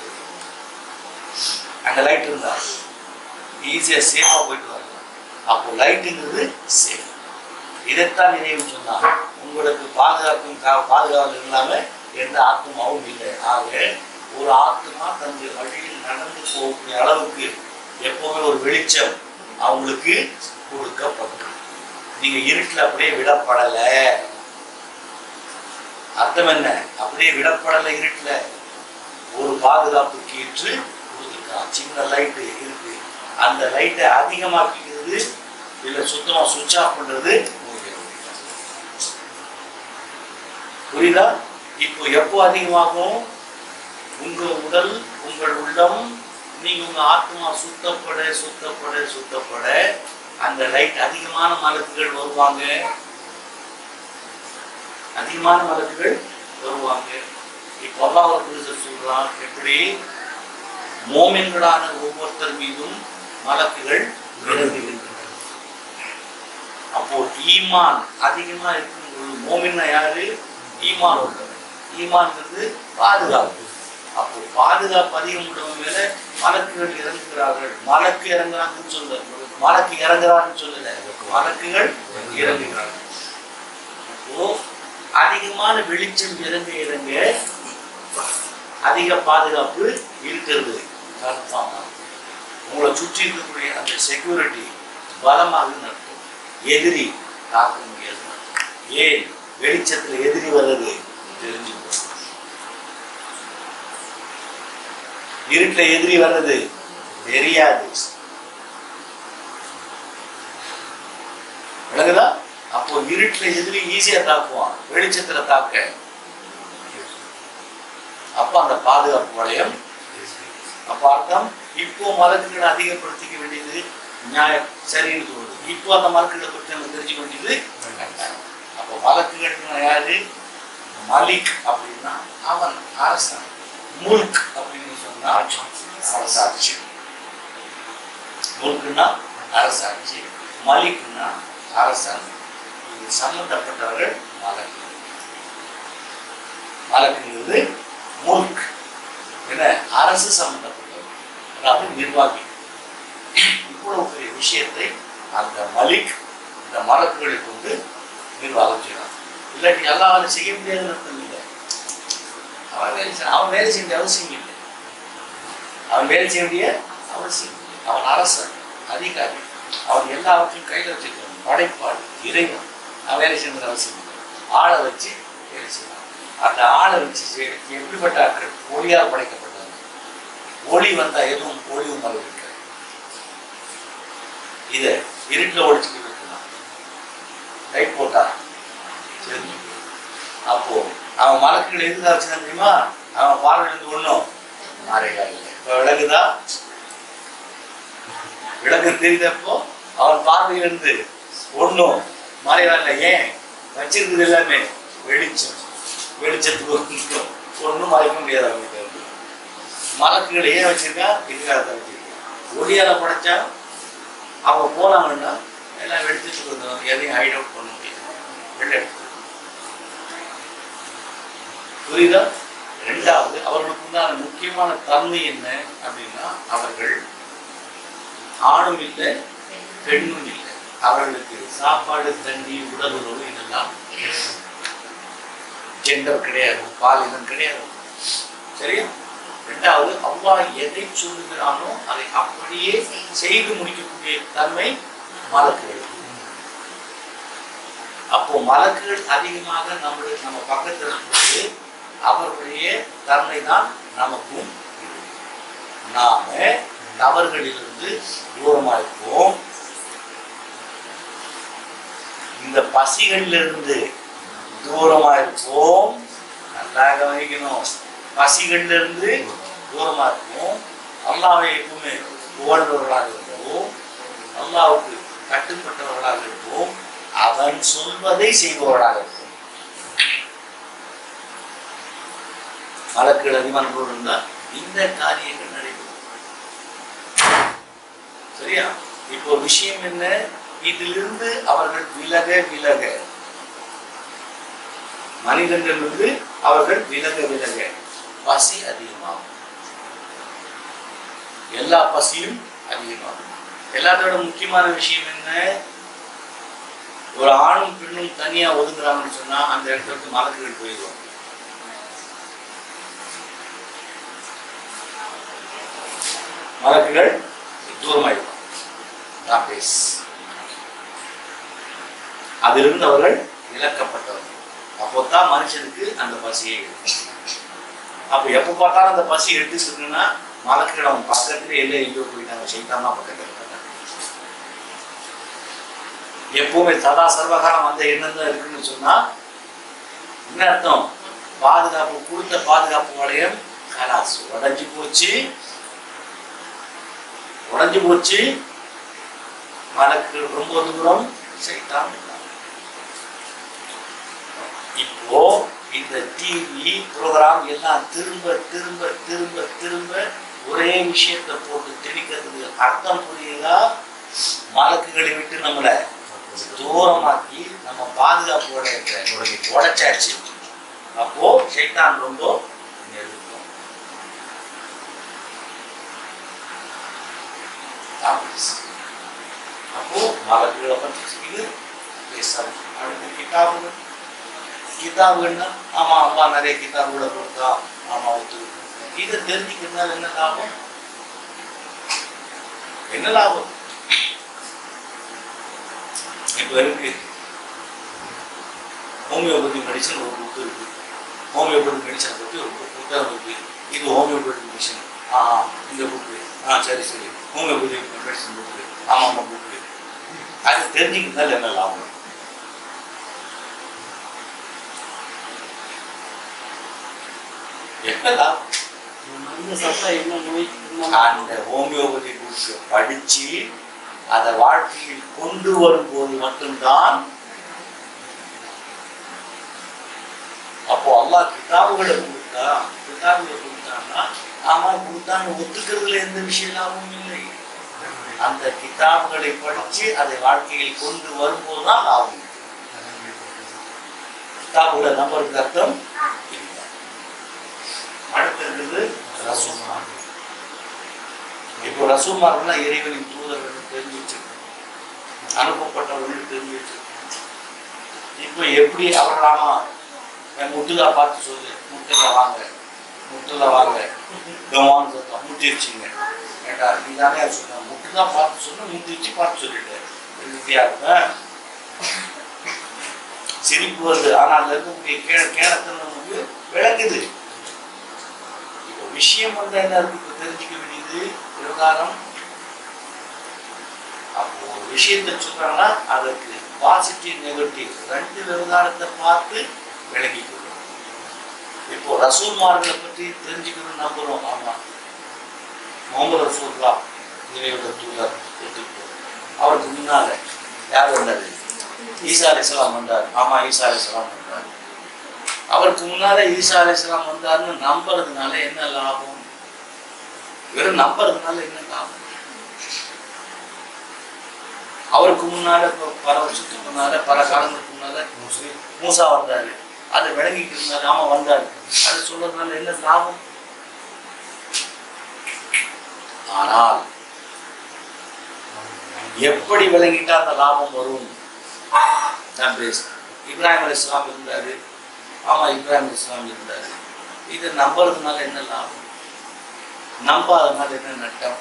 அங்க லைட் இருந்தா ஈஸியா சேஃபா போயிட்டு வரலாம் அப்போ லைட்டுங்கிறது சேஃப் இதைத்தான் நினைவு சொன்னா உங்களுக்கு பாதுகாக்கும் கா- பாதுகாவல் இல்லாம எந்த ஆத்மாவும் இல்லை ஆக ஒரு ஆத்மா தன்னுடைய வழியில் நடந்து போகக்கூடிய அளவுக்கு எப்பவுமே ஒரு வெளிச்சம் அவங்களுக்கு கொடுக்கப்படும் நீங்க இருட்டுல அப்படியே விடப்படல அர்த்தம் என்ன அப்படியே விடப்படல இருட்டுல ஒரு பாதுகாப்புக்கு ஏற்று கொடுத்துருக்கான் சின்ன லைட்டு இருக்கு அந்த லைட்டை அதிகமாக்கிக்கிறது இல்ல சுத்தமா சுவிட்ச் ஆஃப் பண்றது புரியுதா இப்போ எப்போ அதிகமாகும் உங்க உடல் உங்கள் உள்ளம் நீங்க உங்க ஆத்மா சுத்தப்பட சுத்தப்பட சுத்தப்பட அந்த லைட் அதிகமான மலக்குகள் வருவாங்க அதிகமான மலக்குகள் வருவாங்க இப்போ அல்லாஹ் ஒரு புரிதல் சொல்றான் எப்படி மோமின்களான ஒவ்வொருத்தர் மீதும் மலக்குகள் இறங்குகின்றன அப்போ ஈமான் அதிகமா இருக்கும் பொழுது மோமின்னா யாரு ஈமான் உள்ளவன் ஈமான்ங்கிறது பாதுகாப்பு அப்போ பாதுகாப்பு அதிகம் உள்ளவன் மேல மலக்குகள் இறங்குகிறார்கள் மலக்கு இறங்குறாங்கன்னு சொல்ல மலக்கு இறங்குறான்னு சொல்லல மலக்குகள் இறங்குகிறார்கள் அப்போ அதிகமான வெளிச்சம் இறங்க இறங்க அதிக பாதுகாப்பு இருக்கிறது கன்ஃபார்மா உங்களை சுற்றி இருக்கக்கூடிய அந்த செக்யூரிட்டி பலமாக அர்த்தம் எதிரி தாக்க முடியாது ஏன் வெளிச்சத்துல எதிரி வர்றது தெரிஞ்சு போகும். இருட்டுல எதிரி வர்றது தெரியாது விளங்குதா அப்போ இருட்டுல எதிரி ஈஸியா தாக்குவான் வெளிச்சத்துல தாக்க அப்ப அந்த பாதுகாப்பு வளையம் அப்ப அர்த்தம் இப்போ மலக்குகளை அதிகப்படுத்திக்க வேண்டியது நியாயம் சரின்னு தோணுது இப்போ அந்த மலக்குகளை பற்றி நம்ம தெரிஞ்சுக்க வேண்டியது கட்டாயம். அப்போ மலக்குகள் யாரு மலிக் அப்படின்னா அவன் அரசன் முல்க் அப்படின்னு சொன்னா அரசாட்சி முல்குன்னா அரசாட்சி மலிக்னா அரசன் இது சம்பந்தப்பட்டவர்கள் மலக்கு மலக்குங்கிறது முல்க் என்ன அரசு சம்பந்தப்பட்டவர் அதாவது நிர்வாகி இவ்வளவு பெரிய விஷயத்தை அந்த மலிக் இந்த மலக்குகளை கொண்டு நிர்வாகம் செய்யலாம் இல்லாட்டி எல்லாரும் செய்ய முடியாதுன்னு அர்த்தம் இல்லை அவன் வேலை செய்ய அவன் வேலை செய்ய வேண்டிய அவசியம் இல்லை அவன் வேலை செய்ய வேண்டிய அவசியம் இல்லை அவன் அரசன் அதிகாரி அவன் எல்லாவற்றையும் கையில் வச்சிருக்கான் படைப்பாள் இறைவன் அவன் வேலை செய்ய வேண்டிய அவசியம் இல்லை ஆளை வச்சு வேலை செய்யலாம் அந்த ஆளை வச்சு செய்ய எப்படிப்பட்ட ஆட்கள் ஒளியால் படைக்கப்பட்டவங்க ஒளி வந்தா எதுவும் ஒளியும் மறு இருக்காது இதை இருட்டில் ஒழிச்சுக்கிட்டு இருக்கலாம் லைட் போட்டா தெரிஞ்சு போயிடும். அப்போ அவன் மலக்குகள் எதுக்காக வச்சுதான் தெரியுமா அவன் பார்வையிலிருந்து ஒண்ணும் மாறையா இல்லை இப்ப விளங்குதா விளக்கு தெரிந்தப்போ அவன் பார்வையிலிருந்து ஒண்ணும் மாறையா இல்லை ஏன் வச்சிருக்கிறது எல்லாமே வெளிச்சம் வெளிச்சத்துக்கு ஒன்றும் ஒன்றும் மறைக்க முடியாது அவங்களுக்கு மலக்குகள் ஏன் வச்சிருக்கா இதுக்காக தான் வச்சிருக்கா ஒளியால படைச்சா அவங்க போனாங்கன்னா எல்லாம் எடுத்துட்டு வந்துடும் எதையும் ஹைட் அவுட் பண்ண முடியாது வெளில எடுத்து புரியுதா ரெண்டாவது அவர்களுக்கு உண்டான முக்கியமான தன்மை என்ன அப்படின்னா அவர்கள் ஆணும் இல்லை பெண்ணும் இல்லை அவர்களுக்கு சாப்பாடு தண்ணி உடல் உறவு இதெல்லாம் ஜெண்டர் கிடையாது பாலினம் கிடையாது சரியா ரெண்டாவது அல்லாஹ் எதை சொல்லுகிறானோ அதை அப்படியே செய்து முடிக்கக்கூடிய தன்மை மலக்குகள் அப்போ மலக்குகள் அதிகமாக நம்மளுடைய நம்ம பக்கத்தில் இருக்கும்போது அவர்களுடைய தன்மை தான் நமக்கும் இருக்கு. நாம தவறுகளிலிருந்து தூரமா இருப்போம் இந்த பசிகளிலிருந்து தூரமா இருப்போம் நல்லா கவனிக்கணும் பசிகளிலிருந்து தூரமா இருப்போம் அல்லாவை எப்பவுமே புகழ்ந்தவர்களாக இருப்போம் அல்லாவுக்கு கட்டுப்பட்டவர்களாக இருப்போம் அவன் சொல்வதை செய்பவர்களாக இருப்போம் மலக்கள் அதிகமாக இருந்தால் இந்த காரியங்கள் நடைபெறும் சரியா இப்போ விஷயம் என்ன இதிலிருந்து அவர்கள் விலக விலக மனிதனிலிருந்து அவர்கள் விலக விலக பசி அதிகமாகும் எல்லா பசியும் அதிகமாகும் எல்லாத்தோட முக்கியமான விஷயம் என்ன ஒரு ஆணும் பெண்ணும் தனியா ஒதுங்குறாங்கன்னு சொன்னா அந்த இடத்துக்கு மலக்குகள் போயிடுவாங்க மலக்குகள் தூரமாயிடுவாங்க தான் பேஸ் அதிலிருந்து அவர்கள் விலக்கப்பட்டவர்கள் அப்போதான் மனுஷனுக்கு அந்த பசியை எடுக்கும் அப்போ எப்போ பார்த்தாலும் அந்த பசி எடுத்துட்டு இருக்குன்னா மலக்குகள் அவன் பக்கத்துல எல்லாம் எங்கேயோ போயிட்டாங்க சைத்தாமா பக்கத்துல இருக்காங்க எப்பவுமே சதா சர்வகாலம் அந்த எண்ணம் தான் இருக்குன்னு சொன்னா என்ன அர்த்தம் பாதுகாப்பு கொடுத்த பாதுகாப்பு வளையம் கலாசு உடஞ்சி போச்சு உடஞ்சி போச்சு மலக்குகள் ரொம்ப தூரம் சைத்தான் இருக்காங்க. இப்போ இந்த டிவி ப்ரோக்ராம் எல்லாம் திரும்ப திரும்ப திரும்ப திரும்ப ஒரே விஷயத்தை போட்டு திணிக்கிறதுக்கு அர்த்தம் புரியுதா மலக்குகளை விட்டு நம்மளை தூரமாக்கி நம்ம பாதுகாப்பு உடைய உடைச்சாச்சு அப்போ சைத்தான் ரொம்ப நெருக்கம் தாமஸ். அப்போ மலக்குகளை பற்றி இது பேசணும் அடுத்து கிதாபுகள் கிதாபுகள்னா ஆமா அம்மா நிறைய கிதாபுகளை கொடுத்தா ஆமா ஒத்துக்கணும் இதை தெரிஞ்சுக்கிறதுனால என்ன லாபம் என்ன லாபம் இப்போ இருக்கு ஹோமியோபதி மெடிசன் ஒரு புக்கு இருக்கு ஹோமியோபதி மெடிசன் பற்றி ஒரு புக் புத்தகம் இருக்கு இது ஹோமியோபதி மெடிசன் ஆ ஆ, இந்த புக்கு ஆ சரி சரி ஹோமியோபதி மெடிசன் புக்கு ஆமாம் ஆமாம் புக்கு அது தெரிஞ்சுக்கிறதுனால என்ன லாபம் என்ன லாபம் மருந்து சாப்பிட்டா என்ன நோய் அந்த ஹோமியோபதி புக்கு படிச்சு அதை வாழ்க்கையில் கொண்டு வரும்போது மட்டும்தான் அப்போ அல்லாஹ் கிதாபுகளை கொடுத்தா கிதாபுகளை கொடுத்தான்னா ஆமா கொடுத்தான்னு ஒத்துக்கிறதுல எந்த விஷயம் லாபமும் இல்லை அந்த கிதாபுகளை படிச்சு அதை வாழ்க்கையில் கொண்டு வரும்போது தான் லாபம் கிதாபுகளை நம்பருக்கு அர்த்தம் இல்லை அடுத்து இருக்குது ரசூமார் இப்போ ரசூமார்கள்லாம் இறைவனின் தூதர்கள் தெரிஞ்சு வச்சிருக்கோம் அனுப்பப்பட்டவர்கள் தெரிஞ்சு வச்சிருக்கோம் இப்போ எப்படி அவர்களாமா என் முட்டுலா பார்த்து சொல்லு முட்டுல வாங்க முட்டுல வாங்க கவான்னு சத்தம் முட்டிருச்சுங்க ஏண்டா நீ தானே சொன்ன முட்டுலா பார்த்து சொன்ன முட்டிருச்சு பார்த்து சொல்லிட்டு வித்தியா இருப்பேன் சிரிப்பு வருது ஆனால் அதுல இருக்கக்கூடிய கேட கேடத்தன் நமக்கு விளக்குது இப்போ விஷயம் வந்து என்ன இருக்கு இப்போ தெரிஞ்சுக்க வேண்டியது விவகாரம் அப்போ ஒரு விஷயத்தை சொல்றாங்கன்னா அதற்கு பாசிட்டிவ் நெகட்டிவ் ரெண்டு விவகாரத்தை பார்த்து விளங்கிக்கணும் இப்போ ரசூல்மார்களை பற்றி தெரிஞ்சுக்கணும் நம்புறோம் ஆமா முகமது ரசூல்லா இறையோட தூதர் ஒத்துக்கிட்டோம் அவருக்கு முன்னால யார் வந்தாரு ஈசா அலிஸ்லாம் வந்தார் ஆமா ஈசா அலிஸ்லாம் வந்தார் அவருக்கு முன்னால ஈசா அலிஸ்லாம் வந்தாருன்னு நம்புறதுனால என்ன லாபம் வெறும் நம்புறதுனால என்ன லாபம் அவருக்கு முன்னால ப- பல வருஷத்துக்கு முன்னால பல காலங்களுக்கு முன்னால முஸ்லீம் மூசா வந்தாரு அதை விளங்கிட்டு இருந்தாரு ஆமா வந்தாரு அது சொல்றதுனால என்ன லாபம் ஆனால் எப்படி விளங்கிட்டா அந்த லாபம் வரும் நான் பேசுறேன் இப்ராஹிம் அலி இஸ்லாம் இருந்தாரு ஆமா இப்ராஹிம் அலி இஸ்லாம் இருந்தாரு இதை நம்புறதுனால என்ன லாபம் நம்பாதனால என்ன நட்டம்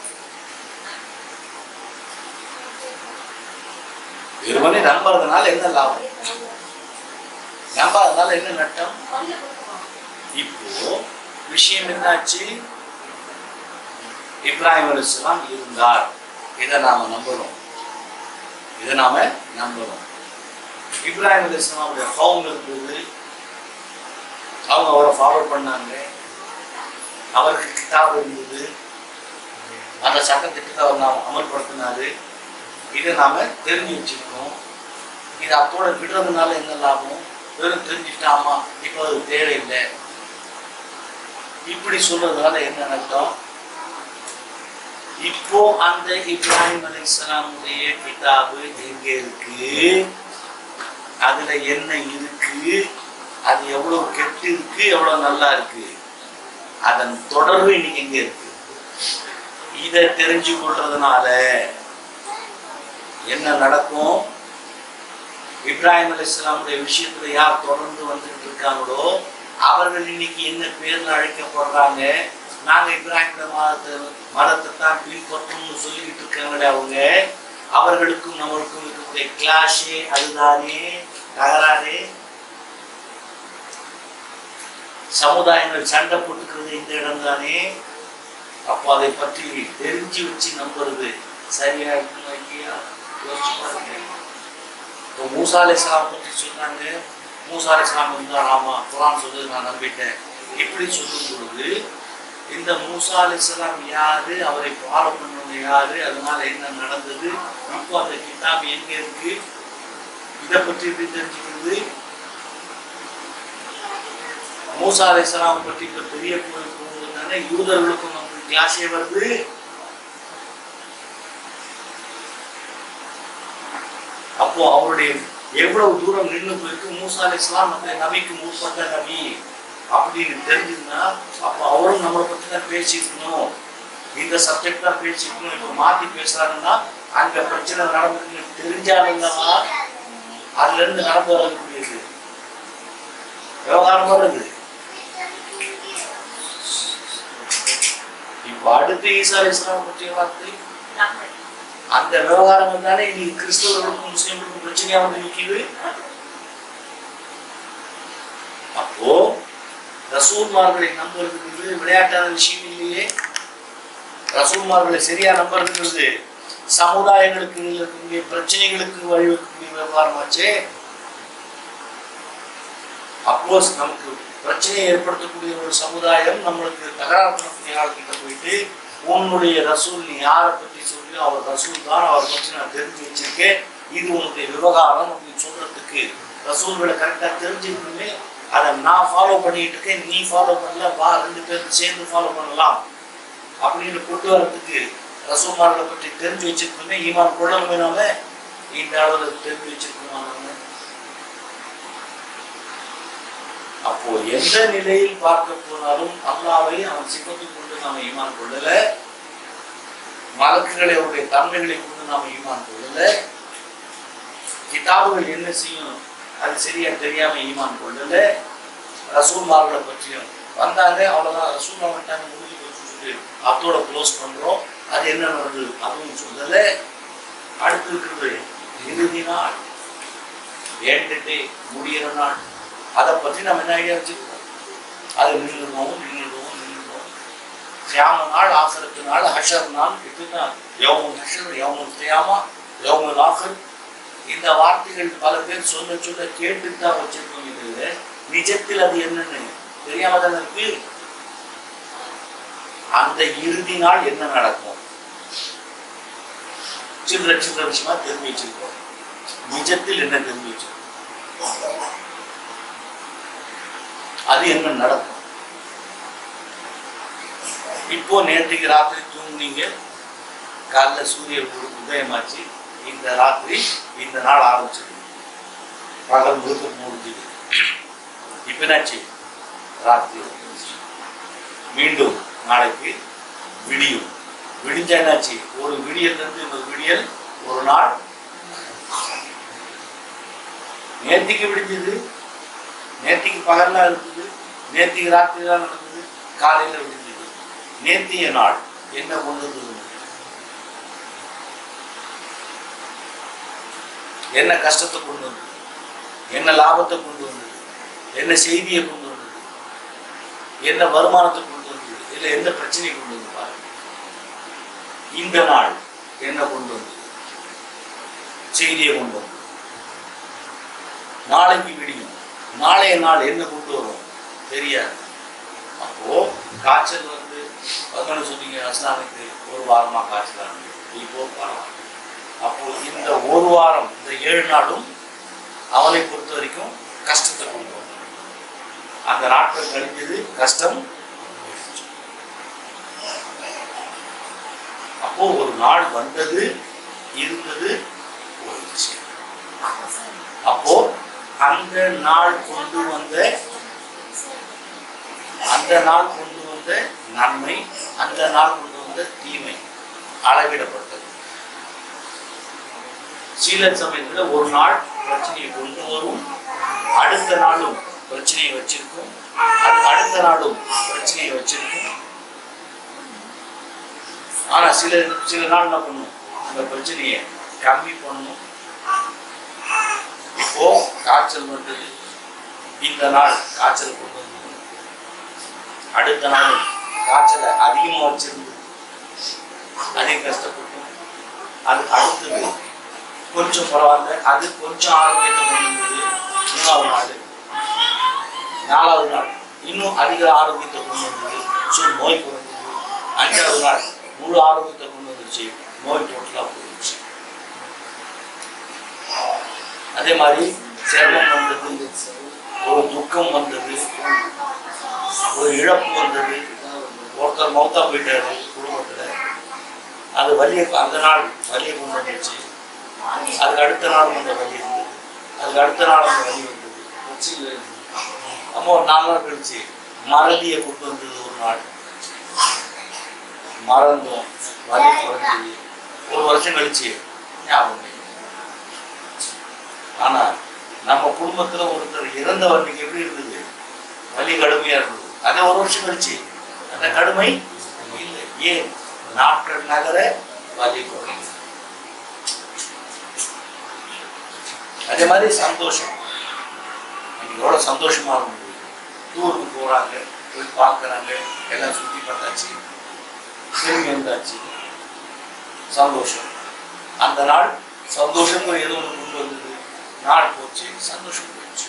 வெறுமனே நம்புறதுனால என்ன லாபம் நம்பாதனால என்ன நட்டம் இப்போ விஷயம் என்னாச்சு இப்ராஹிம் அலிஸ்லாம் இருந்தார் இதை நாம நம்பணும் இதை நாம நம்பணும் இப்ராஹிம் அலிஸ்லாமுடைய ஹோம் இருந்தது அவங்க அவரை ஃபாலோ பண்ணாங்க அவருக்கு கிதாப் இருந்தது அந்த சட்டத்திட்டத்தை அவர் நாம் அமல்படுத்தினாரு இதை நாம தெரிஞ்சு வச்சிருக்கோம் இது அத்தோட விடுறதுனால என்ன லாபம் வெறும் தெரிஞ்சுட்டாமா இப்போ அது தேவையில்லை இப்படி சொல்றதுனால என்ன அர்த்தம் இப்போ அந்த இப்ராஹிம் அலி இஸ்லாமுடைய கிதாபு எங்க இருக்கு அதுல என்ன இருக்கு அது எவ்வளவு கெட்டு இருக்கு எவ்வளவு நல்லா இருக்கு அதன் தொடர்பு இன்னைக்கு எங்க இருக்கு இதை தெரிஞ்சு கொள்றதுனால என்ன நடக்கும் இப்ராஹிம் அலி இஸ்லாமுடைய விஷயத்துல யார் தொடர்ந்து வந்துட்டு இருக்காங்களோ அவர்கள் இன்னைக்கு என்ன பேர்ல அழைக்கப்படுறாங்க நாங்க இப்ராஹிம் மதத்தை மதத்தை தான் பின்பற்றணும்னு சொல்லிக்கிட்டு இருக்காங்களே அவங்க அவர்களுக்கும் நம்மளுக்கும் இருக்கக்கூடிய கிளாஷே அதுதானே தகராறே சமுதாயங்கள் சண்டை போட்டுக்கிறது இந்த இடம் தானே அப்போ அதை பற்றி தெரிஞ்சு வச்சு நம்புறது சரியா இருக்குமா இல்லையா யோசிச்சு பாருங்க இப்போ மூசா அலிஸ்லாம் பற்றி சொன்னாங்க மூசா அலிஸ்லாம் இருந்தார் ஆமா குரான் சொல்லுது நான் நம்பிட்டேன் இப்படி சொல்லும் பொழுது இந்த மூசா அலிஸ்லாம் யாரு அவரை ஃபாலோ பண்ணவங்க யாரு அதனால என்ன நடந்தது இப்போ அந்த கிதாப் எங்க இருக்கு இதை பற்றி எப்படி தெரிஞ்சுக்கிறது மூசா அலிஸ்லாம் பற்றி இப்ப பெரிய கோயில் போகுதுனால யூதர்களுக்கும் நமக்கு கிளாஸே வருது அப்போ அவருடைய எவ்வளவு தூரம் நின்று போயிருக்கு மூசா அலி இஸ்லாம் அந்த நபிக்கு முற்பட்ட நபி அப்படின்னு தெரிஞ்சிருந்தா அப்போ அவரும் நம்மளை பத்தி தான் பேசியிருக்கணும் இந்த சப்ஜெக்ட் தான் பேசியிருக்கணும் இப்போ மாத்தி பேசுறாங்கன்னா அங்க பிரச்சனை நடந்துருக்கு தெரிஞ்சாலுங்களா அதுல இருந்து நடந்து வரக்கூடியது விவகாரம் வருது இப்போ அடுத்து ஈசா அலி இஸ்லாம் பற்றிய வார்த்தை அந்த விவகாரம் தானே இன்னைக்கு கிறிஸ்தவர்களுக்கும் முஸ்லிம்களுக்கும் பிரச்சனையா வந்து நிற்கிது அப்போ ரசூல்மார்களை நம்புறதுங்கிறது விளையாட்டான விஷயம் இல்லையே ரசூல்மார்களை சரியா நம்புறதுங்கிறது சமுதாயங்களுக்கு இருக்கக்கூடிய பிரச்சனைகளுக்கு வழிவகுக்கக்கூடிய விவகாரமாச்சே அப்போ நமக்கு பிரச்சனையை ஏற்படுத்தக்கூடிய ஒரு சமுதாயம் நம்மளுக்கு தகராறு பண்ணக்கூடிய ஆள்கிட்ட போயிட்டு உன்னுடைய ரசூல் நீ யாரை பற்றி சொல்லி அவர் ரசூல் தான் அவரை பற்றி நான் தெரிஞ்சு வச்சிருக்கேன் இது உன்னுடைய விவகாரம் அப்படின்னு சொல்றதுக்கு ரசூல்களை கரெக்டாக தெரிஞ்சுக்கணுமே அதை நான் ஃபாலோ பண்ணிட்டு இருக்கேன் நீ ஃபாலோ பண்ணல வா ரெண்டு பேரும் சேர்ந்து ஃபாலோ பண்ணலாம் அப்படின்னு கொண்டு வரதுக்கு ரசூல்மார்களை பற்றி தெரிஞ்சு வச்சிருக்கணுமே ஈமான் கொள்ளணுமே நாம இந்த அளவில் தெரிஞ்சு வச்சிருக்கோமா நாம அப்போ எந்த நிலையில் பார்க்க போனாலும் அல்லாவை அவன் சிப்பத்தை கொண்டு நாம ஈமான் கொள்ளல மலக்குகளை அவருடைய தன்மைகளை கொண்டு நாம ஈமான் கொள்ளல கிதாபுகள் என்ன செய்யும் அது சரியா தெரியாம ஈமான் கொள்ளல ரசூல்மார்களை பற்றியும் வந்தாங்க அவ்வளவுதான் ரசூல் வந்துட்டாங்க முடிஞ்சு போச்சு சொல்லி அதோட க்ளோஸ் பண்றோம் அது என்ன நடந்தது அதுவும் சொல்லல அடுத்து இருக்கிறது இறுதி நாள் ஏண்டுட்டே முடியிற நாள் அதை பற்றி நம்ம என்ன ஐடியா வச்சிருக்கோம் அது நின்றுடுவோம் நின்றுடுவோம் நின்றுடுவோம் சியாம நாள் ஆசரத்து நாள் ஹஷர் நாள் இப்படிதான் யோமுல் ஹஷர் யோமுல் தியாமா யோமுல் ஆஃபர் இந்த வார்த்தைகள் பல பேர் சொல்ல சொல்ல கேட்டு தான் வச்சிருக்கோம் இது நிஜத்தில் அது என்னன்னு தெரியாம தானே இருக்கு அந்த இறுதி நாள் என்ன நடக்கும் சில்லற சில்லற விஷயமா தெரிஞ்சு வச்சிருக்கோம் நிஜத்தில் என்ன தெரிஞ்சு வச்சிருக்கோம் அது என்ன நடக்கும் இப்போ நேற்றுக்கு ராத்திரி தூங்குனீங்க காலைல சூரியன் உ- உதயமாச்சு இந்த ராத்திரி இந்த நாள் ஆரம்பிச்சது பகல் முழுக்க முடிஞ்சுது இப்ப என்னாச்சு ராத்திரி வந்துருச்சு. மீண்டும் நாளைக்கு விடியும் விடிஞ்சா என்னாச்சு ஒரு விடியல் இருந்து இன்னொரு விடியல் ஒரு நாள் நேத்திக்கு விடிஞ்சது நேத்திக்கு பகல்லாம் இருந்தது நேத்திக்கு ராத்திரி தான் நடந்தது காலையில விடிஞ்சது நேத்திய நாள் என்ன கொண்டு வந்தது என்ன கஷ்டத்தை கொண்டு வந்தது என்ன லாபத்தை கொண்டு வந்தது என்ன செய்தியை கொண்டு வந்தது என்ன வருமானத்தை கொண்டு வந்தது இல்ல எந்த பிரச்சனையை கொண்டு வந்து பாருங்க இந்த நாள் என்ன கொண்டு வந்தது செய்தியை கொண்டு வந்தது நாளைக்கு விடியும் நாளைய நாள் என்ன கொண்டு வரும் தெரியாது அப்போ காய்ச்சல் வந்து பதினொன்று சொன்னீங்க அஸ்லாமுக்கு ஒரு வாரமா காய்ச்சல் ஆனது. இப்போ பரவாயில்ல அப்போ இந்த ஒரு வாரம் இந்த ஏழு நாளும் அவனை பொறுத்த வரைக்கும் கஷ்டத்தை கொண்டு வந்தது அந்த நாட்கள் கழிஞ்சது கஷ்டம் போயிடுச்சு. அப்போ ஒரு நாள் வந்தது இருந்தது போயிடுச்சு அப்போ அந்த நாள் கொண்டு வந்த அந்த நாள் கொண்டு வந்த நன்மை அந்த நாள் கொண்டு வந்த தீமை அளவிடப்பட்டது சில சமயத்துல ஒரு நாள் பிரச்சனையை கொண்டு வரும் அடுத்த நாளும் பிரச்சனையை வச்சிருக்கும் அது அடுத்த நாளும் பிரச்சனையை வச்சிருக்கும் ஆனா சில சில நாள் என்ன பண்ணும் அந்த பிரச்சனையை கம்மி பண்ணும் இப்போ காய்ச்சல் வந்தது இந்த நாள் காய்ச்சல் கொண்டு வந்தது அடுத்த நாள் காய்ச்சலை அதிகமா வச்சிருந்தது அதிகம் கஷ்டப்பட்டோம் அது அடுத்தது கொஞ்சம் பரவாயில்ல அது கொஞ்சம் ஆரோக்கியத்தை கொண்டு வந்தது மூணாவது நாள் நாலாவது நாள் இன்னும் அதிக ஆரோக்கியத்தை கொண்டு வந்தது ஸோ நோய் குறைஞ்சது அஞ்சாவது நாள் முழு ஆரோக்கியத்தை கொண்டு வந்துருச்சு நோய் டோட்டலாக போயிடுச்சு அதே மாதிரி சிரமம் வந்தது ஒரு துக்கம் வந்தது ஒரு இழப்பு வந்தது ஒருத்தர் மௌத்தா போயிட்டாரு குடும்பத்துல அது வலியை அந்த நாள் வலியை கொண்டு வந்துச்சு அதுக்கு அடுத்த நாள் அந்த வலி இருந்தது அதுக்கு அடுத்த நாள் அந்த வலி வந்தது நம்ம ஒரு நாலு நாள் கழிச்சு மறதியை கொண்டு வந்தது ஒரு நாள் மறந்தோம் வலி குறைஞ்சது ஒரு வருஷம் கழிச்சு ஞாபகம் இல்லை. ஆனா நம்ம குடும்பத்துல ஒருத்தர் இறந்தவனுக்கு எப்படி இருந்தது வலி கடுமையா இருந்தது அதே ஒரு வருஷம் கழிச்சு அந்த கடுமை இல்லை ஏன் நாட்கள் நகர வலி குறையும் அதே மாதிரி சந்தோஷம் இன்னைக்கு எவ்வளவு சந்தோஷமா இருந்தது டூருக்கு போறாங்க போய் பார்க்கறாங்க எல்லாம் சுத்தி பார்த்தாச்சு திரும்பி வந்தாச்சு சந்தோஷம் அந்த நாள் சந்தோஷங்கிற ஏதோ ஒன்று கொண்டு வந்தது நாள் போச்சு சந்தோஷம் போச்சு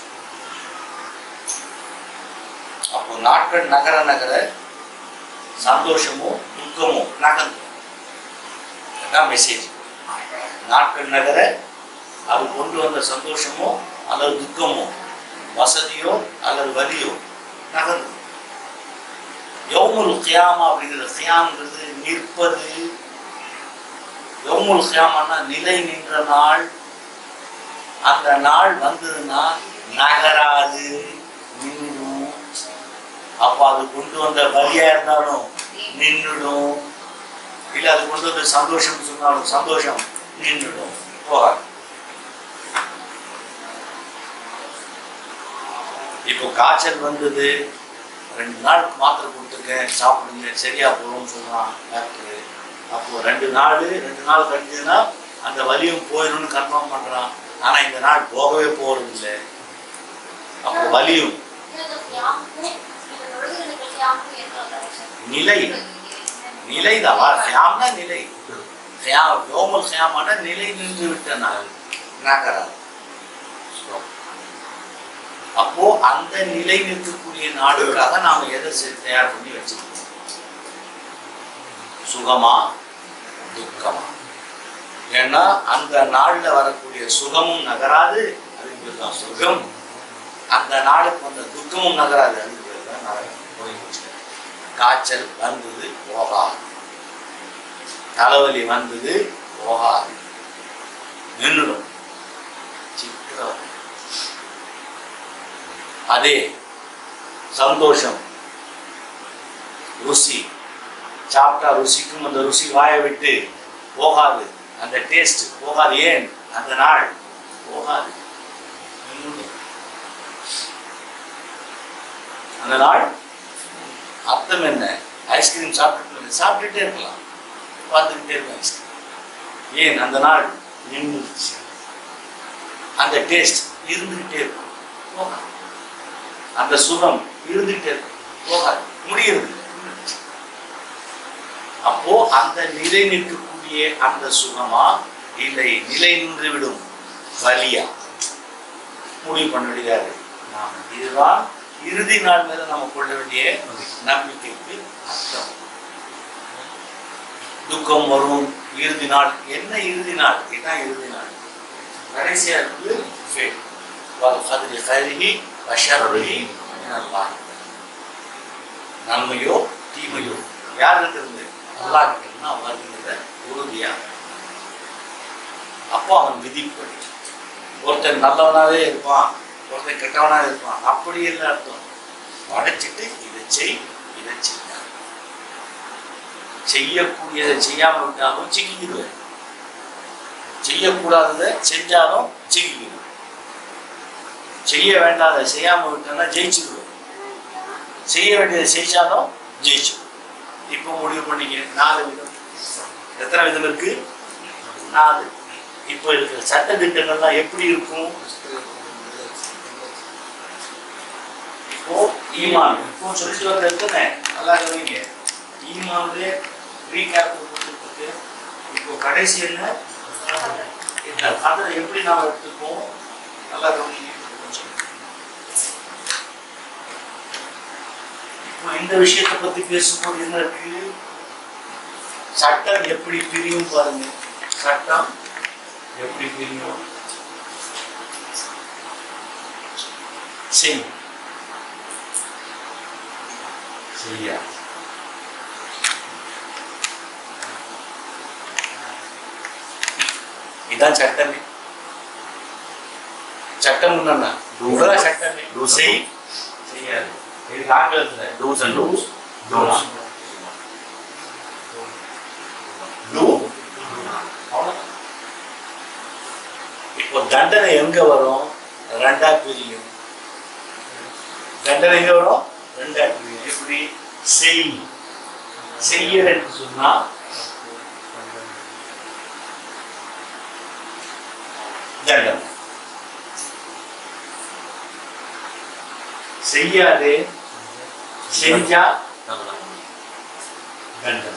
அப்போ நாட்கள் நகர நகர சந்தோஷமும் துக்கமும் நகர்ந்து அதான் மெசேஜ் நாட்கள் நகர அது கொண்டு வந்த சந்தோஷமோ அல்லது துக்கமோ வசதியோ அல்லது வலியோ நகர்ந்து யௌமுல் கியாமா அப்படிங்கிறது கியாம்ங்கிறது நிற்பது யௌமுல் கியாமான்னா நிலை நின்ற நாள் அந்த நாள் வந்ததுன்னா நகராது நின்றுடும் அப்ப அது கொண்டு வந்த வலியா இருந்தாலும் நின்றுடும் இல்ல அது கொண்டு வந்த சந்தோஷம் சொன்னாலும் சந்தோஷம் நின்றுடும் போகாது இப்போ காய்ச்சல் வந்தது ரெண்டு நாள் மாத்திரை கொடுத்துருக்கேன் சாப்பிடுங்க சரியா போகும்னு சொல்றான் டாக்டர் அப்போ ரெண்டு நாள் ரெண்டு நாள் கழிஞ்சதுன்னா அந்த வலியும் போயிடும்னு கன்ஃபார்ம் பண்றான் ஆனா இந்த நாள் போகவே போறது இல்லை அப்போ வலியும் நிலை நிலைதான் ஹியாம்னா நிலை ஹியாம் யோமல் ஹியாமான நிலை நின்று விட்ட நாள் நகராது அப்போ அந்த நிலை நிற்கக்கூடிய நாடுகளாக நாம எதை செ- தயார் பண்ணி வச்சிருக்கோம் சுகமா துக்கமா ஏன்னா அந்த நாள்ல வரக்கூடிய சுகமும் நகராது அதுக்கு பேர் தான் சுகம் அந்த நாளுக்கு வந்த துக்கமும் நகராது அதுக்கு பேர் தான் நரகம் போய் போச்சு. காய்ச்சல் வந்தது போகாது தலைவலி வந்தது போகாது நின்றுடும் சித்திரம் அதே சந்தோஷம் ருசி சாப்பிட்டா ருசிக்கும் அந்த ருசி வாயை விட்டு போகாது அந்த டேஸ்ட் போகாது ஏன் அந்த நாள் போகாது நின்னுடும். அந்த நாள் அர்த்தம் என்ன ஐஸ்கிரீம் சாப்பிட்டு சாப்பிட்டுட்டே இருக்கலாம் பார்த்துக்கிட்டே இருக்கும் ஐஸ்கிரீம் ஏன் அந்த நாள் நின்றுச்சு அந்த டேஸ்ட் இருந்துகிட்டே இருக்கும் போகாது அந்த சுகம் இருந்துகிட்டே இருக்கும் போகாது முடிகிறது நின்னுடுச்சு. அப்போ அந்த நிலை நிற்கக்கூடிய அந்த சுகமா இல்லை நிலை நின்று விடும் வலியா முடிவு பண்ண வேண்டியதாக இருக்கு. நாம இதுதான் இறுதி நாள் மேல நம்ம கொள்ள வேண்டிய நம்பிக்கைக்கு அர்த்தம் துக்கம் வரும் இறுதி நாள் என்ன இறுதி நாள் இதுதான் இறுதி நாள் கடைசியா இருக்குது fate. வல் கதிரி கதிரிஹி வஷர்ரிஹி மினல்லாஹ். நன்மையோ தீமையோ யாருக்கு இருந்து அல்லாஹ் கிட்ட வருகிற உறுதியா அப்போ அவன் விதிப்படி ஒருத்தன் நல்லவனாவே இருப்பான் ஒருத்தன் கெட்டவனாவே இருப்பான் அப்படி இல்லை அர்த்தம் படைச்சிட்டு இதை செய் இதை செய்ய செய்யக்கூடியதை செய்யாம விட்டாலும் சிக்கிக்கிடுவேன் செய்யக்கூடாததை செஞ்சாலும் சிக்கிக்கிடுவேன் செய்ய வேண்டாத செய்யாம விட்டேன்னா ஜெயிச்சுடுவேன் செய்ய வேண்டியதை செஞ்சாலும் ஜெயிச்சுடுவேன் இப்போ முடிவு பண்ணிக்க நாலு விதம் எத்தனை விதம் இருக்கு நாலு இப்போ இருக்கிற சட்ட திட்டங்கள்லாம் எப்படி இருக்கும் இப்போ ஈமான் இப்போ சொல்லிட்டு வர எத்தனை நல்லா கவனிங்க ஈமான்லே ரீகேப் கொடுத்துருக்கு இப்போ கடைசி என்ன இந்த கதை எப்படி நாம் எடுத்துப்போம் நல்லா கவனிங்க கொஞ்சம். இப்போ இந்த விஷயத்தை பத்தி பேசும்போது என்ன இருக்கு சட்டம் எப்படி பிரியும் பாருங்க சட்டம் எப்படி பிரியும் செய் செய்யா இதான் சட்டமே சட்டம் என்னன்னா இவ்வளவுதான் சட்டமே Do's and செய் செய்யாது இது ஆங்கிலத்துல Do's and don'ts. Don'ts. Don'ts. Do. அவ்வளவுதான். இப்போ தண்டனை எங்க வரும் ரெண்டா பிரியும் தண்டனை எங்க வரும் ரெண்டா பிரியும் எப்படி செய் செய்யறன்னு சொன்னா தண்டனை செய்யாதே செஞ்சா தண்டனை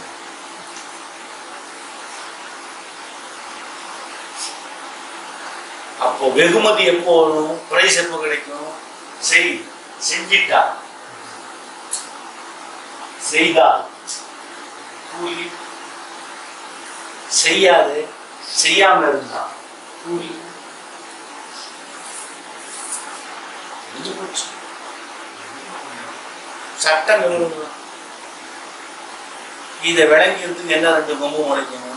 அப்போ வெகுமதி எப்போ வரும் பிரைஸ் எப்போ கிடைக்கும் செய் செஞ்சிட்டா செய்தால் கூலி செய்யாது செய்யாம இருந்தா கூலி முடிஞ்சு போச்சு சட்டம் எவ்வளவு இதை விளங்கிறதுக்கு என்ன ரெண்டு கொம்பு முளைக்கணும்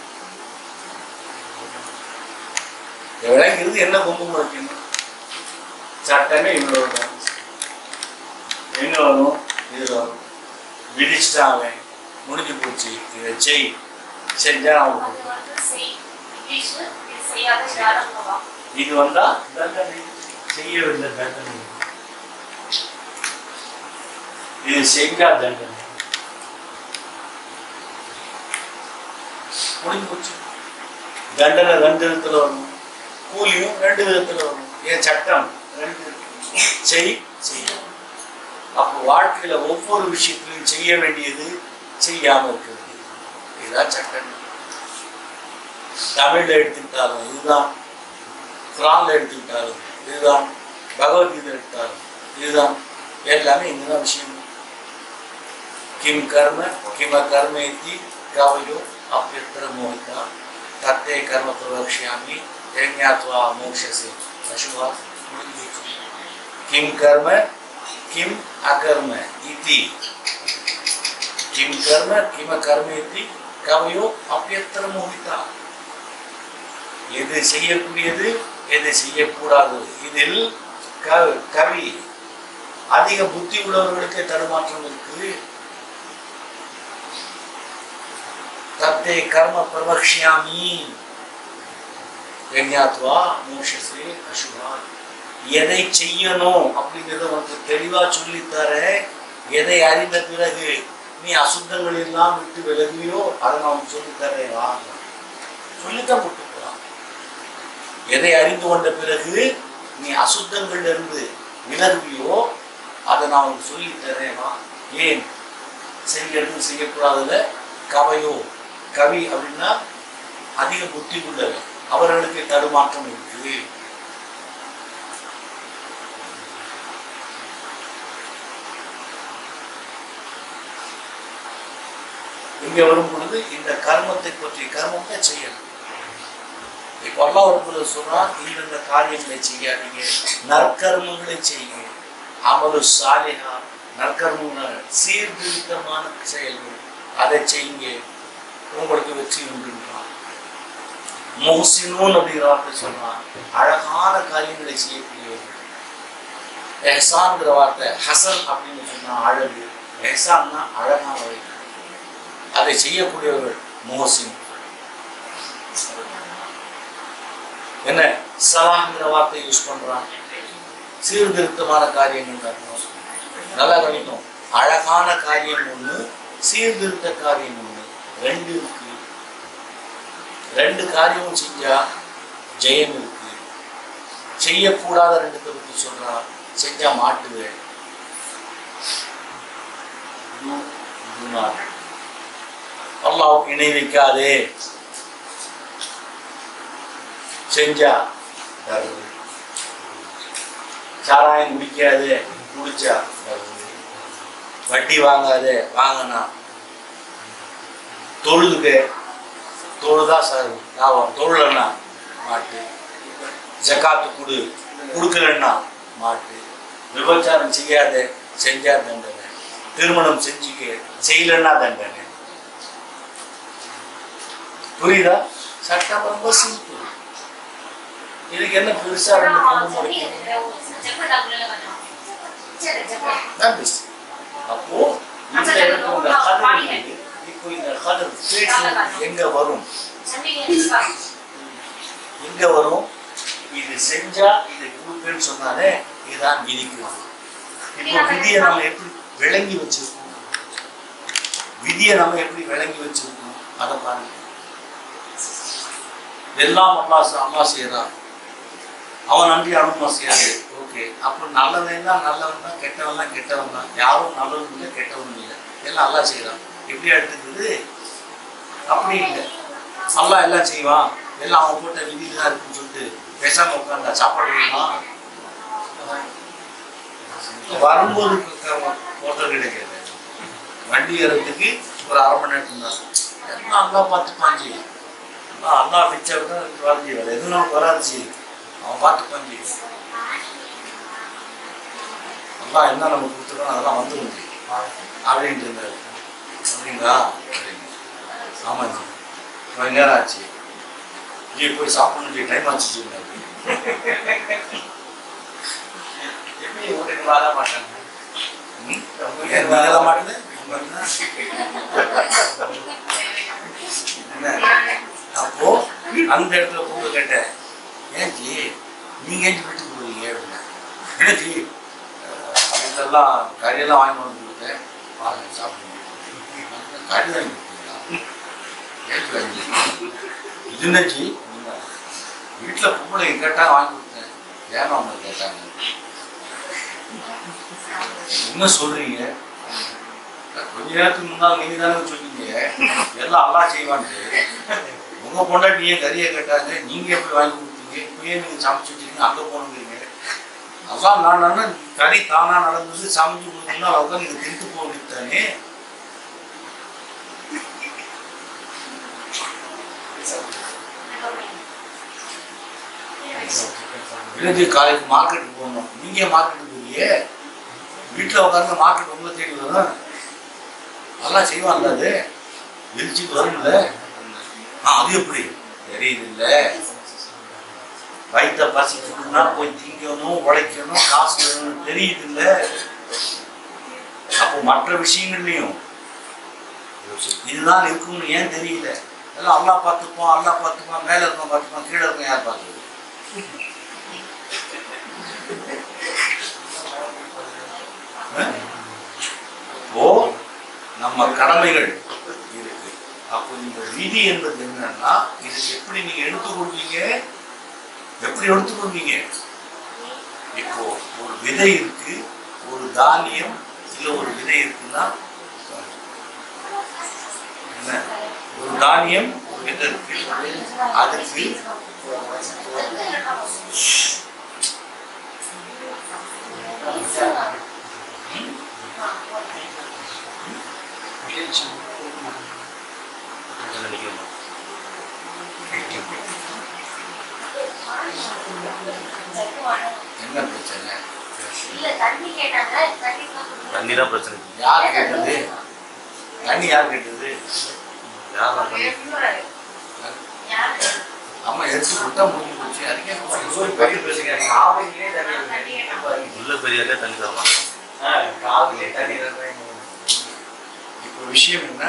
இதை விளங்கிறது என்ன கொம்பு முளைக்கணும் சட்டமே இவ்வளவு தான் எங்க வரும் இது வரும் விதிச்சிட்டான் அவன் முடிஞ்சு போச்சு இதை செய் செஞ்சா அவன் அது வந்து செய் இங்கிலீஷ் இது செய்யாத யாரும் இது வந்தா தண்டனை செய்யவில்லை தண்டனை இது செஞ்சா தண்டனை முடிஞ்சு போச்சு தண்டனை ரெண்டு விதத்துல வரும் கூலியும் ரெண்டு விதத்துல வரும் ஏன் சட்டம் ரெண்டு இருக்கு. செய் செய்ய அப்போ வாழ்க்கையில ஒவ்வொரு விஷயத்திலையும் செய்ய வேண்டியது செய்யாம இருக்க வேண்டியது இதுதான் சட்டம் தமிழ்ல எடுத்துக்கிட்டாலும் இதுதான் குரான்ல எடுத்துக்கிட்டாலும் இதுதான் பகவத்கீதை எடுத்தாலும் இதுதான் எல்லாமே இதுதான் விஷயம் கிம் கர்ம கிம கர்மேத்தி கவயோ அப்பியத்திர மோகிதா தத்தே கர்ம பிரவக்ஷாமி யஜ்ஞாத்வா மோக்ஷசி அசுவா கிம் கர்ம கிம் அகர்ம இதி கிம் கர்ம கிம கர்மேத்தி கவயோ அப்பியத்திர மோகிதா எது செய்யக்கூடியது எது செய்யக்கூடாதது இதில் க- கவி அதிக புத்தி உள்ளவர்களுக்கு தடுமாற்றம் இருக்கு தத்தை கர்ம பிரபக்ஷியாமி யஜ்ஞாத்வா மோஷசே அசுபா எதை செய்யணும் அப்படிங்கிறத உனக்கு தெளிவா சொல்லித்தர எதை அறிந்த பிறகு நீ அசுத்தங்கள் எல்லாம் விட்டு விலகுவியோ அதை நான் சொல்லித்தரேன் வா சொல்லித்தான் விட்டு போலாம் எதை அறிந்து கொண்ட பிறகு நீ அசுத்தங்கள்ல இருந்து விலகுவியோ அதை நான் உனக்கு சொல்லித் தரேன் வா ஏன் செய்யறது செய்யக்கூடாதுல கவையோ கவி அப்படின்னா அதிக புத்தி உள்ளவன் அவர்களுக்கு தடுமாற்றம் இருக்குது இங்க வரும் பொழுது இந்த கர்மத்தை பற்றி கர்மத்தை செய்யணும் இப்ப அல்லாஹ் ஒரு சொல்றான் இந்தந்த காரியங்களை செய்யாதீங்க நற்கர்மங்களை செய்யுங்க அமலு சாலிஹா நற்கர்மங்கள் சீர்திருத்தமான செயல்கள் அதை செய்யுங்க உங்களுக்கு வெற்றி உண்டுன்றான் முஹ்சினூன் அப்படிங்கிற வார்த்தை சொல்றான் அழகான காரியங்களை செய்யக்கூடியவர்கள் எஹ்சான்ங்கிற வார்த்தை ஹசன் அப்படின்னு சொன்னா அழகு எஹ்சான்னா அழகானவை அதை செய்யக்கூடியவர்கள் முஹசின் என்ன சலாங்கிற வார்த்தை யூஸ் பண்றான் சீர்திருத்தமான காரியங்கள் அர்த்தம் நல்லா கவனிக்கணும் அழகான காரியம் ஒண்ணு சீர்திருத்த காரியம் ஒண்ணு ரெண்டு இருக்கு ரெண்டு காரியமும் செஞ்சா ஜெயம் இருக்கு செய்யக்கூடாத ரெண்டுத்தை பத்தி சொல்றான் செஞ்சா மாட்டுவேன் Do, do not. அல்லாஹ் இணை வைக்காதே செஞ்சா தர்மம். சாராயம் குடிக்காதே குடிச்சா தர்மம். வட்டி வாங்காதே வாங்கினா தொழுதுக தொழுதா சார் லாபம் தொழுலன்னா மாட்டு ஜக்காத்து கொடு கொடுக்கலன்னா மாட்டு விபச்சாரம் செய்யாத செஞ்சா தண்டனை திருமணம் செஞ்சுக்க செய்யலன்னா தண்டனை புரியுதா சட்டம் ரொம்ப சிம்பிள் இதுக்கு என்ன பெருசா ரெண்டு பொண்ணு முடிக்கணும் That is. அப்போ இந்த இடத்துல இந்த கதர் இருக்குது. இப்போ இந்த கதர் பேச்சு எங்க வரும் எங்க வரும் இது செஞ்சா இது கொடுப்பேன்னு சொன்னாலே இதுதான் விதிக்குவாங்க இப்போ விதியை நம்ம எப்படி விளங்கி வச்சிருக்கோம் விதியை நம்ம எப்படி விளங்கி வச்சிருக்கோம் அதை பாருங்க எல்லாம் அம்மா அம்மா செய்யறான் அவன் நன்றி அனுப்பமா செய்யாது ஓகே அப்போ நல்லவன் தான் நல்லவன் தான் கெட்டவன் தான் கெட்டவன் தான் யாரும் நல்லவன் இல்லை கெட்டவன் இல்லை எல்லாம் அல்லா செய்யறான் எப்படி எடுத்துக்குது அப்படி இல்லை அல்லாஹ் எல்லாம் செய்வான் எல்லாம் அவன் போட்ட விதியில தான் இருக்குன்னு சொல்லிட்டு பேசாம உட்காந்தா சாப்பாடு வேணுமா வரும்போது க- ஒருத்தர் கிடைக்காது வண்டி ஏறதுக்கு ஒரு அரை மணி நேரத்துக்கு தான் எல்லாம் அல்லா பார்த்துப்பான் செய்யும் எல்லாம் அல்லா பிச்சை விட வரைஞ்சி வேலை எதுவும் நமக்கு வராது செய்யும் அவன் பார்த்துப்பான் செய்யும் அல்லா என்ன நம்ம கொடுத்துருக்கோம் அதெல்லாம் வந்துடும் செய்யும் அப்படின்ட்டு இருந்தாரு அப்படிங்களா சரிங்க ஆமாம் ஜி கொஞ்ச நேரம் ஆச்சு ஜி போய் சாப்பிடணும் ஜி டைம் ஆச்சு ஜி எப்படி உங்களுக்கு வாழ மாட்டாங்க ம்? ஏன் வாழ மாட்டேது என்ன அப்போ அந்த இடத்துல கூப்பிட்டு கேட்டேன் ஏன் ஜி நீங்க ஏன் வீட்டுக்கு போறீங்க அப்படின்னா என்ன ஜி அதெல்லாம் கறியெல்லாம் வாங்கி வந்து கொடுத்தேன் வாங்க சாப்பிடுங்க கறி வாங்கி கொடுத்தீங்களா ஏன் ஜி வாங்கி கொடுத்தீங்க? இது என்ன ஜி வீட்டில் பொம்பளைங்க கேட்டா வாங்கி கொடுத்தேன் ஏன் அவங்க கேட்டாங்க என்ன சொல்றீங்க கொஞ்ச நேரத்துக்கு முன்னால் நீங்க தானே சொன்னீங்க எல்லாம் அல்லா செய்வான்ட்டு உங்க பொண்டாட்டி ஏன் கறியை கேட்டாங்க நீங்க எப்படி வாங்கி கொடுத்தீங்க இப்போ ஏன் நீங்க சமைச்சு வச்சிருக்கீங்க அங்க போனீங்க அதான் நான் நானே கறி தானா நடந்தது சமைச்சு கொடுத்தீங்கன்னா அவங்க நீங்க திட்டு போட்டு தானே விருது காலைக்கு மார்க்கெட்டுக்கு போகணும் நீங்க ஏன் மார்க்கெட்டுக்கு போறீங்க வீட்டில் உட்காந்து மார்க்கெட் உங்களை தேடி வரும் அதெல்லாம் செய்வான்ல அது வெளிச்சிட்டு வரும்ல ஆ அது எப்படி தெரியுது இல்ல வயிற்ற பசிக்கணும்னா போய் திங்கணும் உழைக்கணும் காசு வேணும்னு தெரியுது இல்ல அப்போ மற்ற விஷயங்கள்லையும் இதுதான் இருக்கும்னு ஏன் தெரியல எல்லாம் அல்லா பார்த்துப்பான் அல்லா பார்த்துப்பான் மேல இருக்கான் பார்த்துப்பான் கீழே இருக்கான் யார் பார்த்துக்குது அஹ்? அப்போ நம்ம கடமைகள் இருக்கு அப்போ இந்த விதி என்பது என்னன்னா இதுக்கு எப்படி நீங்க எடுத்துக்கொள்வீங்க எப்படி எடுத்துக்கொள்வீங்க இப்போ ஒரு விதை இருக்கு ஒரு தானியம் இல்ல ஒரு விதை இருக்குன்னா என்ன ஒரு தானியம் ஒரு விதை இருக்கு அதுக்கு என்ன பிரச்சனை இல்ல தண்ணி கேட்டாங்க தண்ணி தான் கொடுக்கணும். தண்ணி தான் பிரச்சனை யார் கேட்டது தண்ணி யார் கேட்டது யார் தான் பண்ணி யாரு? அம்மா எடுத்து கொடுத்தா முடிஞ்சு போச்சு அதுக்கே ஒரு பெரிய பிரச்சனை காவிரியிலே தண்ணி தண்ணி இல்லை. கேட்டாங்க. உள்ள பெரியாலே தண்ணி தர மாட்டாங்க ஆ, காவிரியிலே தண்ணி இல்லை. இப்போ விஷயம் என்ன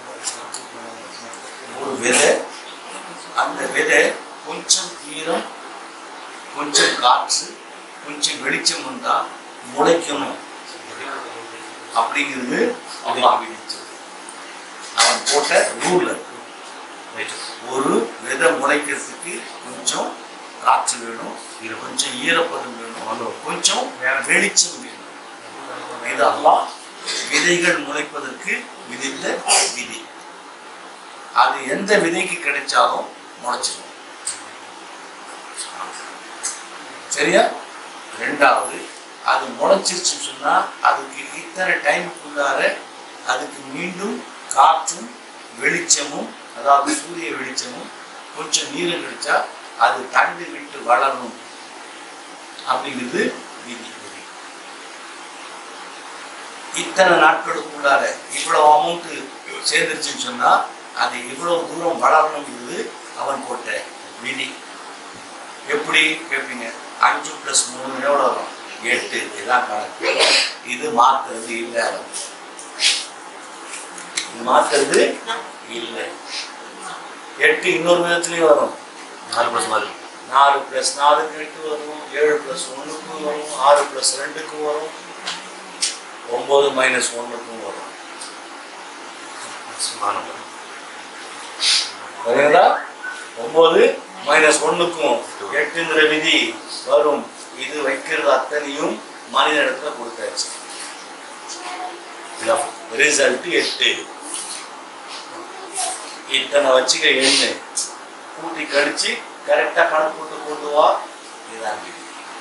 ஒரு விதை அந்த விதை கொஞ்சம் ஈரம் கொஞ்சம் காற்று கொஞ்சம் வெளிச்சம் வந்தா முளைக்கணும் அப்படிங்கிறது அல்லாஹ் விதிச்சது அவன் போட்ட ரூல் ரைட்டு ஒரு விதை முளைக்கிறதுக்கு கொஞ்சம் காற்று வேணும் இது கொஞ்சம் ஈரப்பதம் வேணும் கொஞ்சம் வெளிச்சம் வேணும் இது அல்லாஹ் விதைகள் முளைப்பதற்கு விதித்த விதி அது எந்த விதைக்கு கிடைச்சாலும் முளைச்சிடும் சரியா ரெண்டாவது அது முளைச்சிருச்சுன்னு சொன்னா அதுக்கு இத்தனை டைமுக்குள்ளார அதுக்கு மீண்டும் காற்றும் வெளிச்சமும் அதாவது சூரிய வெளிச்சமும் கொஞ்சம் நீரும் கிடைச்சா அது தண்டு விட்டு வளரணும் அப்படிங்கிறது விதி இத்தனை நாட்களுக்குள்ளார இவ்வளவு அமௌண்ட் சேர்ந்துருச்சுன்னு சொன்னா அது இவ்வளவு தூரம் வளரணுங்கிறது அவன் போட்ட விதி எப்படி கேட்பீங்க அஞ்சு பிளஸ் மூணு எவ்வளோ வரும் எட்டு இதான் கணக்கு இது மாத்துறது இல்லை அவன். இது மாத்துறது இல்லை எட்டு இன்னொரு விதத்துலயும் வரும் நாலு ப்ளஸ் நாலு நாலு பிளஸ் நாலுக்கு எட்டு வரும் ஏழு பிளஸ் ஒன்றுக்கும் வரும் ஆறு பிளஸ் ரெண்டுக்கும் வரும் ஒன்பது மைனஸ் ஒன்றுக்கும் வரும் சரிங்களா ஒன்பது மைனஸ் ஒன்றுக்கும் எட்டுங்கிற விதி வரும் இது வைக்கிறது அத்தனையும் மனிதனிடத்துல கொடுத்தாச்சு ரிசல்ட் எட்டு இத்தனை வச்சுக்க எண்ணு கூட்டி கழிச்சு கரெக்டா கணக்கு போட்டு கொண்டு வா இதுதான் விதி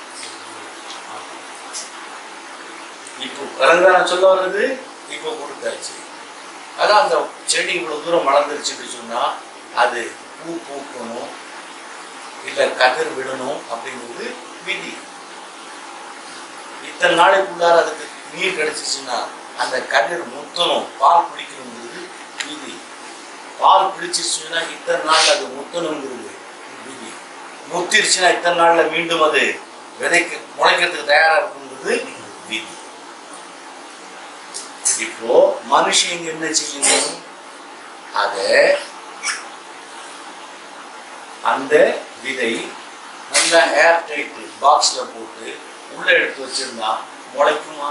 இப்போ பிறகுதான் நான் சொல்ல வர்றது இப்போ கொடுத்தாச்சு அதான் அந்த செடி இவ்வளவு தூரம் வளர்ந்துருச்சுன்னு சொன்னா அது பூ பூக்கணும் இல்ல கதிர் விடணும் அப்படிங்கிறது விதி இத்தனை நாளைக்குள்ளார அதுக்கு நீர் கிடைச்சிச்சுன்னா அந்த கதிர் முத்தணும் பால் பிடிக்கணுங்கிறது விதி பால் பிடிச்சிருச்சுன்னா இத்தனை நாள் அது முத்தணுங்கிறது விதி முத்திருச்சுன்னா இத்தனை நாள்ல மீண்டும் அது விதைக்கு முளைக்கிறதுக்கு தயாரா இருக்குங்கிறது விதி இப்போ மனுஷங்க என்ன செய்யணும் அத அந்த விதை நல்ல ஏர் டைட் பாக்ஸ்ல போட்டு உள்ள எடுத்து வச்சிருந்தா முளைக்குமா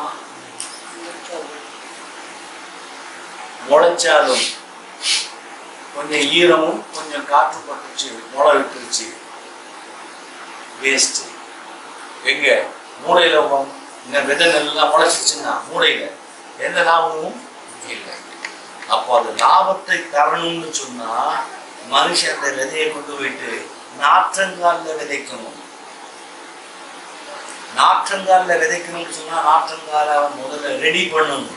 முளைச்சாலும் கொஞ்சம் ஈரமும் கொஞ்சம் காற்று பட்டுச்சு முளை விட்டுருச்சு வேஸ்ட் எங்க மூளையில உம் இந்த விதை நல்லா முளைச்சிச்சுன்னா மூளையில எந்த லாபமும் இல்லை அப்போ அது லாபத்தை தரணும்னு சொன்னா மனுஷன் அந்த விதையை கொண்டு போயிட்டு நாற்றங்கால்ல விதைக்கணும் நாற்றங்கால்ல விதைக்கணும்னு சொன்னா நாற்றங்கால அவன் முதல்ல ரெடி பண்ணணும்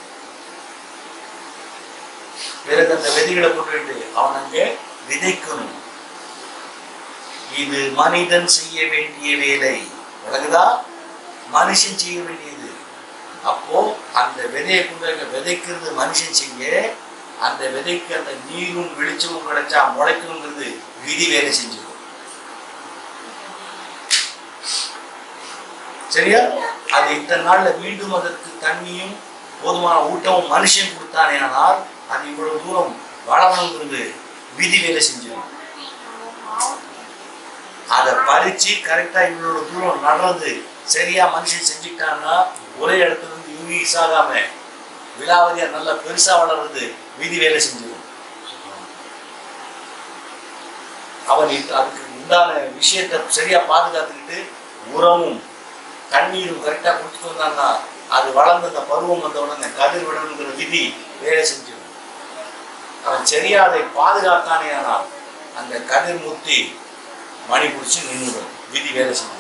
பிறகு அந்த விதைகளை கொண்டு அவன் அங்க விதைக்கணும் இது மனிதன் செய்ய வேண்டிய வேலை உலகுதா மனுஷன் செய்ய வேண்டியது அப்போ அந்த விதையை கொண்டு அங்க விதைக்கிறது மனுஷன் செய்ய அந்த விதைக்கு அந்த நீரும் வெளிச்சமும் கிடைச்சா முளைக்கணுங்கிறது விதி வேலை செஞ்சிடும் சரியா அது இத்தனை நாள்ல மீண்டும் அதற்கு தண்ணியும் போதுமான ஊட்டமும் மனுஷன் கொடுத்தானே ஆனால் அது இவ்வளவு தூரம் வளரணுங்கிறது விதி வேலை செஞ்சிடும் அதை பறிச்சு கரெக்டா இவ்வளவு தூரம் நடுறது சரியா மனுஷன் செஞ்சுட்டான்னா ஒரே இடத்துல இருந்து யூனிஸ் ஆகாம விலாவரியா நல்லா பெருசா வளர்றது விதி வேலை செஞ்சிடும் அவன் இது- அதுக்கு உண்டான விஷயத்தை சரியா பாதுகாத்துக்கிட்டு உரமும் தண்ணீரும் கரெக்டா கொடுத்துட்டு வந்தாங்கன்னா அது வளர்ந்த அந்த பருவம் வந்த உடனே கதிர் விடணுங்கிற விதி வேலை செஞ்சிடும் அவன் சரியா அதை பாதுகாத்தானே ஆனால் அந்த கதிர் முத்தி மணி பிடிச்சி நின்றுடும் விதி வேலை செஞ்சிடும்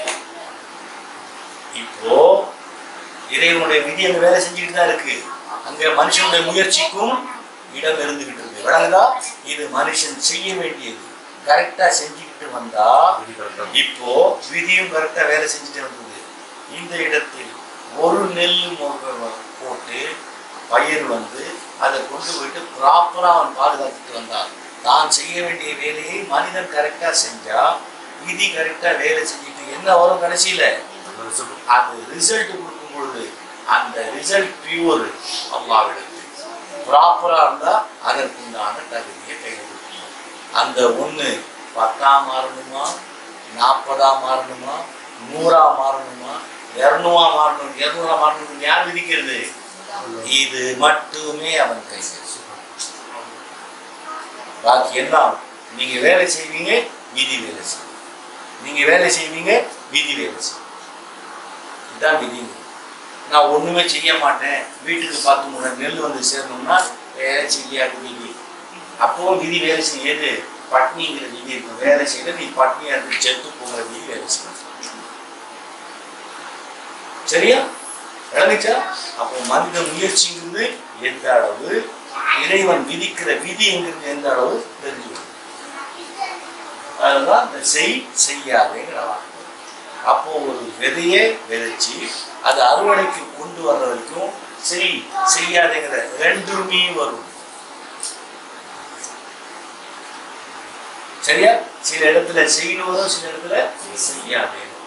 இப்போ இறைவனுடைய விதி அங்க வேலை செஞ்சுக்கிட்டு தான் இருக்கு அங்க மனுஷனுடைய முயற்சிக்கும் இடம் இருந்துகிட்டு இருக்கு விளங்குதா இது மனுஷன் செய்ய வேண்டியது கரெக்டா செஞ்சுக்கிட்டு வந்தா விதி கரெக்டாக இப்போ விதியும் கரெக்டா வேலை செஞ்சுட்டு வந்தது இந்த இடத்தில் ஒரு நெல் மொ- போட்டு பயிர் வந்து அதை கொண்டு போயிட்டு ப்ராப்பரா அவன் பாதுகாத்துட்டு வந்தான் தான் செய்ய வேண்டிய வேலையை மனிதன் கரெக்டா செஞ்சா விதி கரெக்டா வேலை செஞ்சுட்டு என்ன வரும் கடைசியில நல்ல ரிசல்ட் அது ரிசல்ட் கொடுக்கும் பொழுது அந்த ரிசல்ட் பியூர் அல்லாவிடத்தில் ப்ராப்பரா இருந்தா அதற்குண்டான தகுதியை கையில் கொடுக்கணும் அந்த ஒண்ணு பத்தா மாறணுமா நாற்பதா மாறணுமா நூறா மாறணுமா இரநூறா மாறணும் இரநூறா மாறணும் யார் விதிக்கிறது இது மட்டுமே அவன் கையில் பாக்கி எல்லாம் நீங்க வேலை செய்வீங்க விதி வேலை செய்வீங்க நீங்க வேலை செய்வீங்க விதி வேலை செய்வீங்க இதுதான் விதி நான் ஒண்ணுமே செய்ய மாட்டேன் வீட்டுக்கு பார்த்து மூணு நெல் வந்து சேரணும்னா வேலை செய்யாது விதி அப்போ விதி வேலை செய்யாது பட்னிங்கிற விதி இருக்கும் வேலை செய்யல நீ பட்னியா இருந்து செத்து போகிற விதி வேலை செய்யும் சரியா விளங்குச்சா அப்போ மனித முயற்சிங்கிறது எந்த அளவு இறைவன் விதிக்கிற விதிங்கிறது எந்த அளவு தெரிஞ்சுக்கணும் அதுதான் இந்த செய் செய்யாதேங்கிற வார்த்தை அப்போ ஒரு விதையை விதைச்சு அது அறுவடைக்கு கொண்டு வர்ற வரைக்கும் செய் செய்யாதேங்கிற ரெண்டுமே வரும் சரியா சில இடத்துல செய்யணும் வரும் சில இடத்துல செய்யாதே வரும்.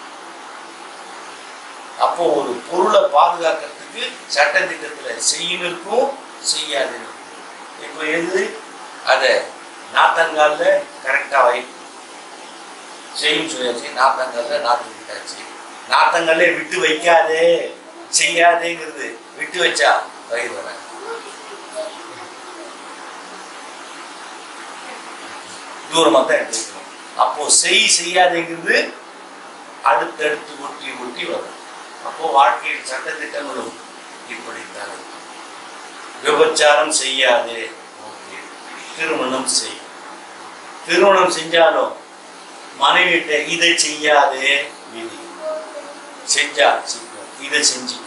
அப்போ ஒரு பொருளை பாதுகாக்கிறதுக்கு சட்டத்திட்டத்துல செய்யணும் இருக்கும் செய்யாது இருக்கும் இப்போ எது அதை நாத்தங்கால்ல கரெக்டா வை செய்யும் சொல்லியாச்சு நாத்தங்கல்ல நாத்து விட்டாச்சு நாத்தங்கல்ல விட்டு வைக்காதே செய்யாதேங்கிறது விட்டு வச்சா பயிர் வர தூரமா தான் எடுத்து வைக்கணும் அப்போ செய் செய்யாதேங்கிறது அடுத்தடுத்து ஒட்டி ஒட்டி வரும் அப்போ வாழ்க்கையில் சட்டத்திட்டங்களும் இப்படித்தான் இருக்கும். விபச்சாரம் செய்யாதே ஓகே திருமணம் செய் திருமணம் செஞ்சாலும் மனைவிட்ட இதை செய்யாதே விதி செஞ்சா சிக்கும் இதை செஞ்சுக்கு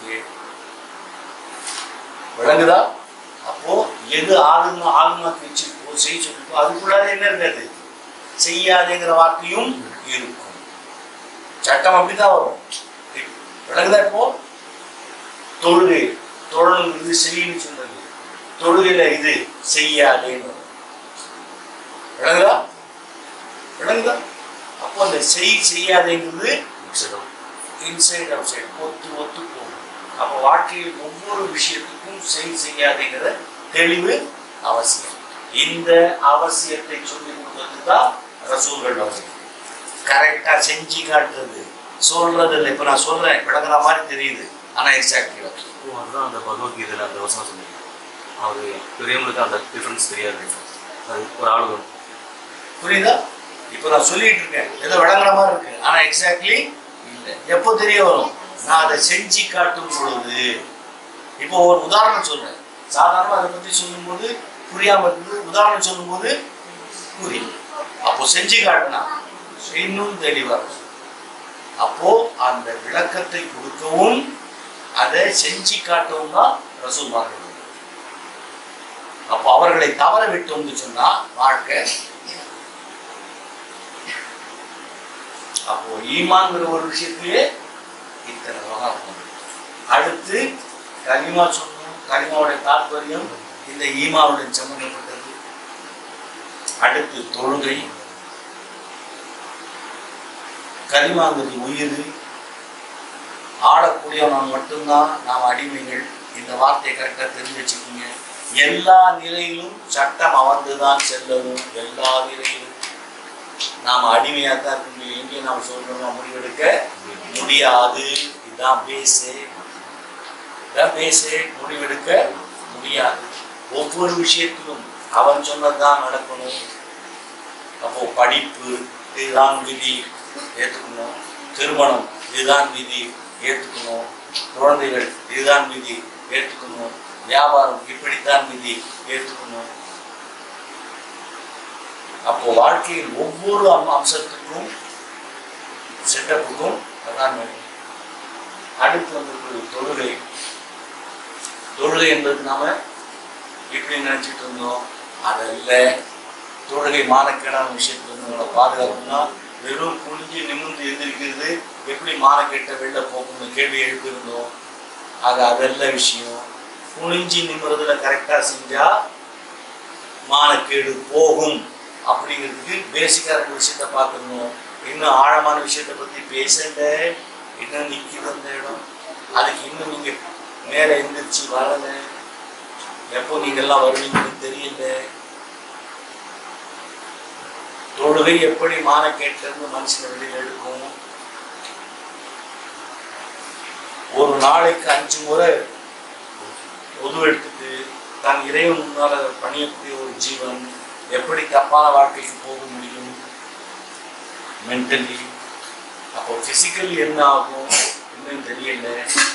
விளங்குதா அப்போ எது ஆளுமா ஆளுமாக்கு வச்சிருக்கோ செய்ய சொல்லிருக்கோ அதுக்குள்ளார என்ன இருக்காது செய்யாதேங்கிற வார்த்தையும் இருக்கும் சட்டம் அப்படிதான் வரும் விளங்குதா இப்போ தொழுகை தொழணுங்கிறது செய்யணும்னு சொன்னது தொழுகையில இது செய்யாதேன்னு வரும். விளங்குதா விளங்குதா அப்போ அந்த செய் செய்யாதேங்கிறது இன்சைட் அவுட் சைடு ஒத்து ஒத்து போகும் அப்போ வாழ்க்கையில் ஒவ்வொரு விஷயத்துக்கும் செய் செய்யாதேங்கிற தெளிவு அவசியம் இந்த அவசியத்தை சொல்லி கொடுக்கறது தான் ரசூல்கள் அவர்கள் கரெக்டா செஞ்சு காட்டுறது சொல்றது இல்லை இப்போ நான் சொல்றேன் விளங்குற மாதிரி தெரியுது ஆனா எக்ஸாக்ட்லி இப்போ அதுதான் அந்த பகவத்கீதையில் அந்த வசனம் சொன்னீங்க அவர் பெரியவங்களுக்கு அந்த டிஃப்ரென்ஸ் தெரியாது அது ஒரு ஆள் வரும் புரியுதா இப்போ நான் சொல்லிட்டு இருக்கேன் ஏதோ விளங்குற மாதிரி இருக்கு ஆனா எக்ஸாக்ட்லி இல்லை எப்போ தெரிய வரும் நான் அதை செஞ்சு காட்டும் பொழுது இப்போ ஒரு உதாரணம் சொல்றேன் சாதாரணமா அதை பத்தி சொல்லும்போது புரியாம இருக்குது உதாரணம் சொல்லும்போது புரியும் அப்போ செஞ்சு காட்டினா இன்னும் தெளிவா இருக்கும். அப்போ அந்த விளக்கத்தை கொடுக்கவும் அதை செஞ்சு காட்டவும் தான் ரசூல்மார்கள் அப்போ அவர்களை தவற விட்டோம்னு சொன்னா வாழ்க்கை அப்போ ஈமான்ங்கிற ஒரு விஷயத்திலேயே இத்தனை விவகாரம் உண்டு. அடுத்து கலிமா சொன்னோம் கலிமாவுடைய தாற்பயம் இந்த ஈமாவுடன் சம்பந்தப்பட்டது அடுத்து தொழுகை கலிமாங்கிறது உயிர் ஆடக்கூடியவன் மட்டும்தான் நாம் அடிமைகள் இந்த வார்த்தையை கரெக்டாக தெரிஞ்சு வச்சுக்கோங்க எல்லா நிலையிலும் சட்டம் அமர்ந்துதான் செல்லணும் எல்லா நிலையிலும் நாம் அடிமையாக தான் இருக்க முடியும் எங்கேயும் நாம் சொல்றோம் முடிவெடுக்க முடியாது இதுதான் பேஸு இதான் பேஸு முடிவெடுக்க முடியாது ஒவ்வொரு விஷயத்திலும் அவன் சொன்னதுதான் நடக்கணும் அப்போ படிப்பு இதுதான் விதி ஏற்றுக்கணும் திருமணம் இதுதான் விதி ஏற்றுக்கணும் குழந்தைகள் இதுதான் விதி ஏற்றுக்கணும் வியாபாரம் இப்படித்தான் விதி ஏற்றுக்கணும் அப்போ வாழ்க்கையில் ஒவ்வொரு அம்- அம்சத்துக்கும் செட்டப்புக்கும் அதான் வேணும் அடுத்து வந்து தொழுகை தொழுகை என்பது நாம எப்படி நினைச்சிட்டு இருந்தோம் அதல்ல தொழுகை மானக்கேடான விஷயத்துல இருந்து நம்மளை பாதுகாக்கணும்னா வெறும் குனிஞ்சு நிமிர்ந்து எந்திரிக்கிறது எப்படி மானக்கெட்ட வெளில போகணும்னு கேள்வி எழுப்பியிருந்தோம் அது அதல்ல விஷயம் குனிஞ்சு நிமிர்றதுல கரெக்டாக செஞ்சா மானக்கேடு போகும் அப்படிங்கிறதுக்கு பேசிக்காக இருக்க விஷயத்த பார்த்துருந்தோம் இன்னும் ஆழமான விஷயத்தை பற்றி பேசல இன்னும் நிற்கிது அந்த இடம் அதுக்கு இன்னும் நீங்கள் மேலே எந்திரிச்சு வரலை எப்போ நீங்கள்லாம் வருவீங்கன்னு தெரியல தொழுகை எப்படி மானக்கேட்டிலிருந்து மனுஷனை வெளியில் எடுக்கும் ஒரு நாளைக்கு அஞ்சு முறை உதவு எடுத்துட்டு தன் இறைவன் முன்னால பணியக்கூடிய ஒரு ஜீவன் எப்படி தப்பான வாழ்க்கைக்கு போக முடியும் மென்டலி அப்போ பிசிக்கலி என்ன ஆகும் இன்னும் தெரியல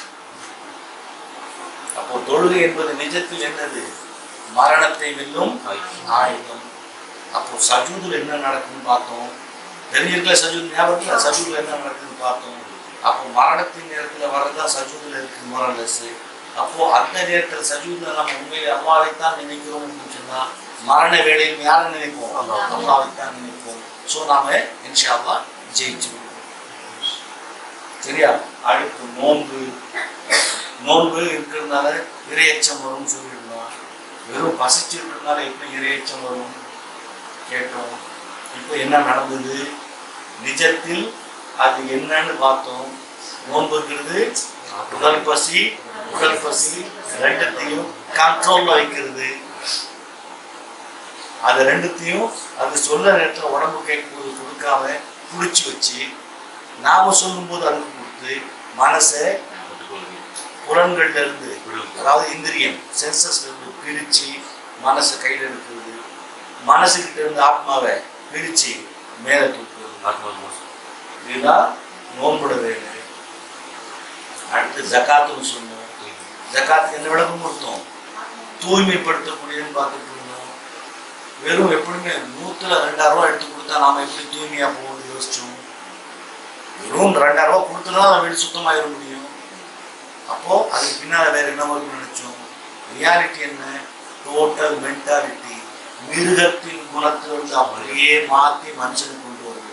அப்போ தொழுகை என்பது நிஜத்தில் என்னது மரணத்தை வெல்லும் ஆயுதம் அப்போ சஜூதுல என்ன நடக்கும்னு பார்த்தோம் தெரிஞ்சிருக்கல சஜூத் ஞாபகத்துல சஜூதுல என்ன நடக்குதுன்னு பார்த்தோம் அப்போ மரணத்தின் நேரத்துல வரதான் சஜூதுல இருக்கு மொரலஸ் அப்போ அந்த நேரத்துல சஜூதுல நம்ம உண்மையிலே அல்லாவைத்தான் நினைக்கிறோம் அப்படின்னு சொன்னா மரண வேளையில் யாரை நினைப்போம் அல்லாவைத்தான் நினைப்போம் ஸோ நாம இன்ஷா அல்லாஹ் ஜெயிச்சு சரியா அடுத்து நோன்பு நோன்பு இருக்கிறதுனால இரையச்சம் வரும்னு சொல்லியிருந்தோம் வெறும் பசிச்சிருக்கிறதுனால எப்படி இரையச்சம் வரும் கேட்டோம் இப்போ என்ன நடந்தது நிஜத்தில் அது என்னன்னு பார்த்தோம் நோன்புங்கிறது உடல் பசி உடல் பசி ரெண்டத்தையும் கண்ட்ரோல்ல வைக்கிறது அது ரெண்டுத்தையும் அது சொல்ல நேரத்தில் உடம்பு கேட்கும்போது கொடுக்காம பிடிச்சி வச்சு நாம சொல்லும்போது அதுக்கு கொடுத்து மனசை புலன்கள்ல இருந்து அதாவது இந்திரியம் சென்சஸ்ல இருந்து பிரிச்சு மனசை கையில் எடுக்கிறது மனசுக்கிட்ட இருந்து ஆத்மாவை பிரிச்சு மேலே தூக்குறது இதுதான் நோன்புட வேலை அடுத்து ஜக்காத்துன்னு சொன்னோம் ஜக்காத்துக்கு என்ன விளக்கம் கொடுத்தோம் தூய்மைப்படுத்தக்கூடியதுன்னு பார்த்துட்டு இருந்தோம் வெறும் எப்படிங்க நூத்துல ரெண்டாயிரம் ரூபாய் எடுத்து கொடுத்தா நாம எப்படி தூய்மையா போகணும்னு யோசிச்சோம் வெறும் ரெண்டாயிரம் ரூபாய் கொடுத்தா நம்ம வீடு சுத்தமாயிட முடியும் அப்போ அதுக்கு பின்னால வேற என்ன வரும்னு நினைச்சோம் ரியாலிட்டி என்ன டோட்டல் மென்டாலிட்டி மிருகத்தின் குணத்திலிருந்து அப்படியே மாத்தி மனுஷனுக்கு கொண்டு வருகிறது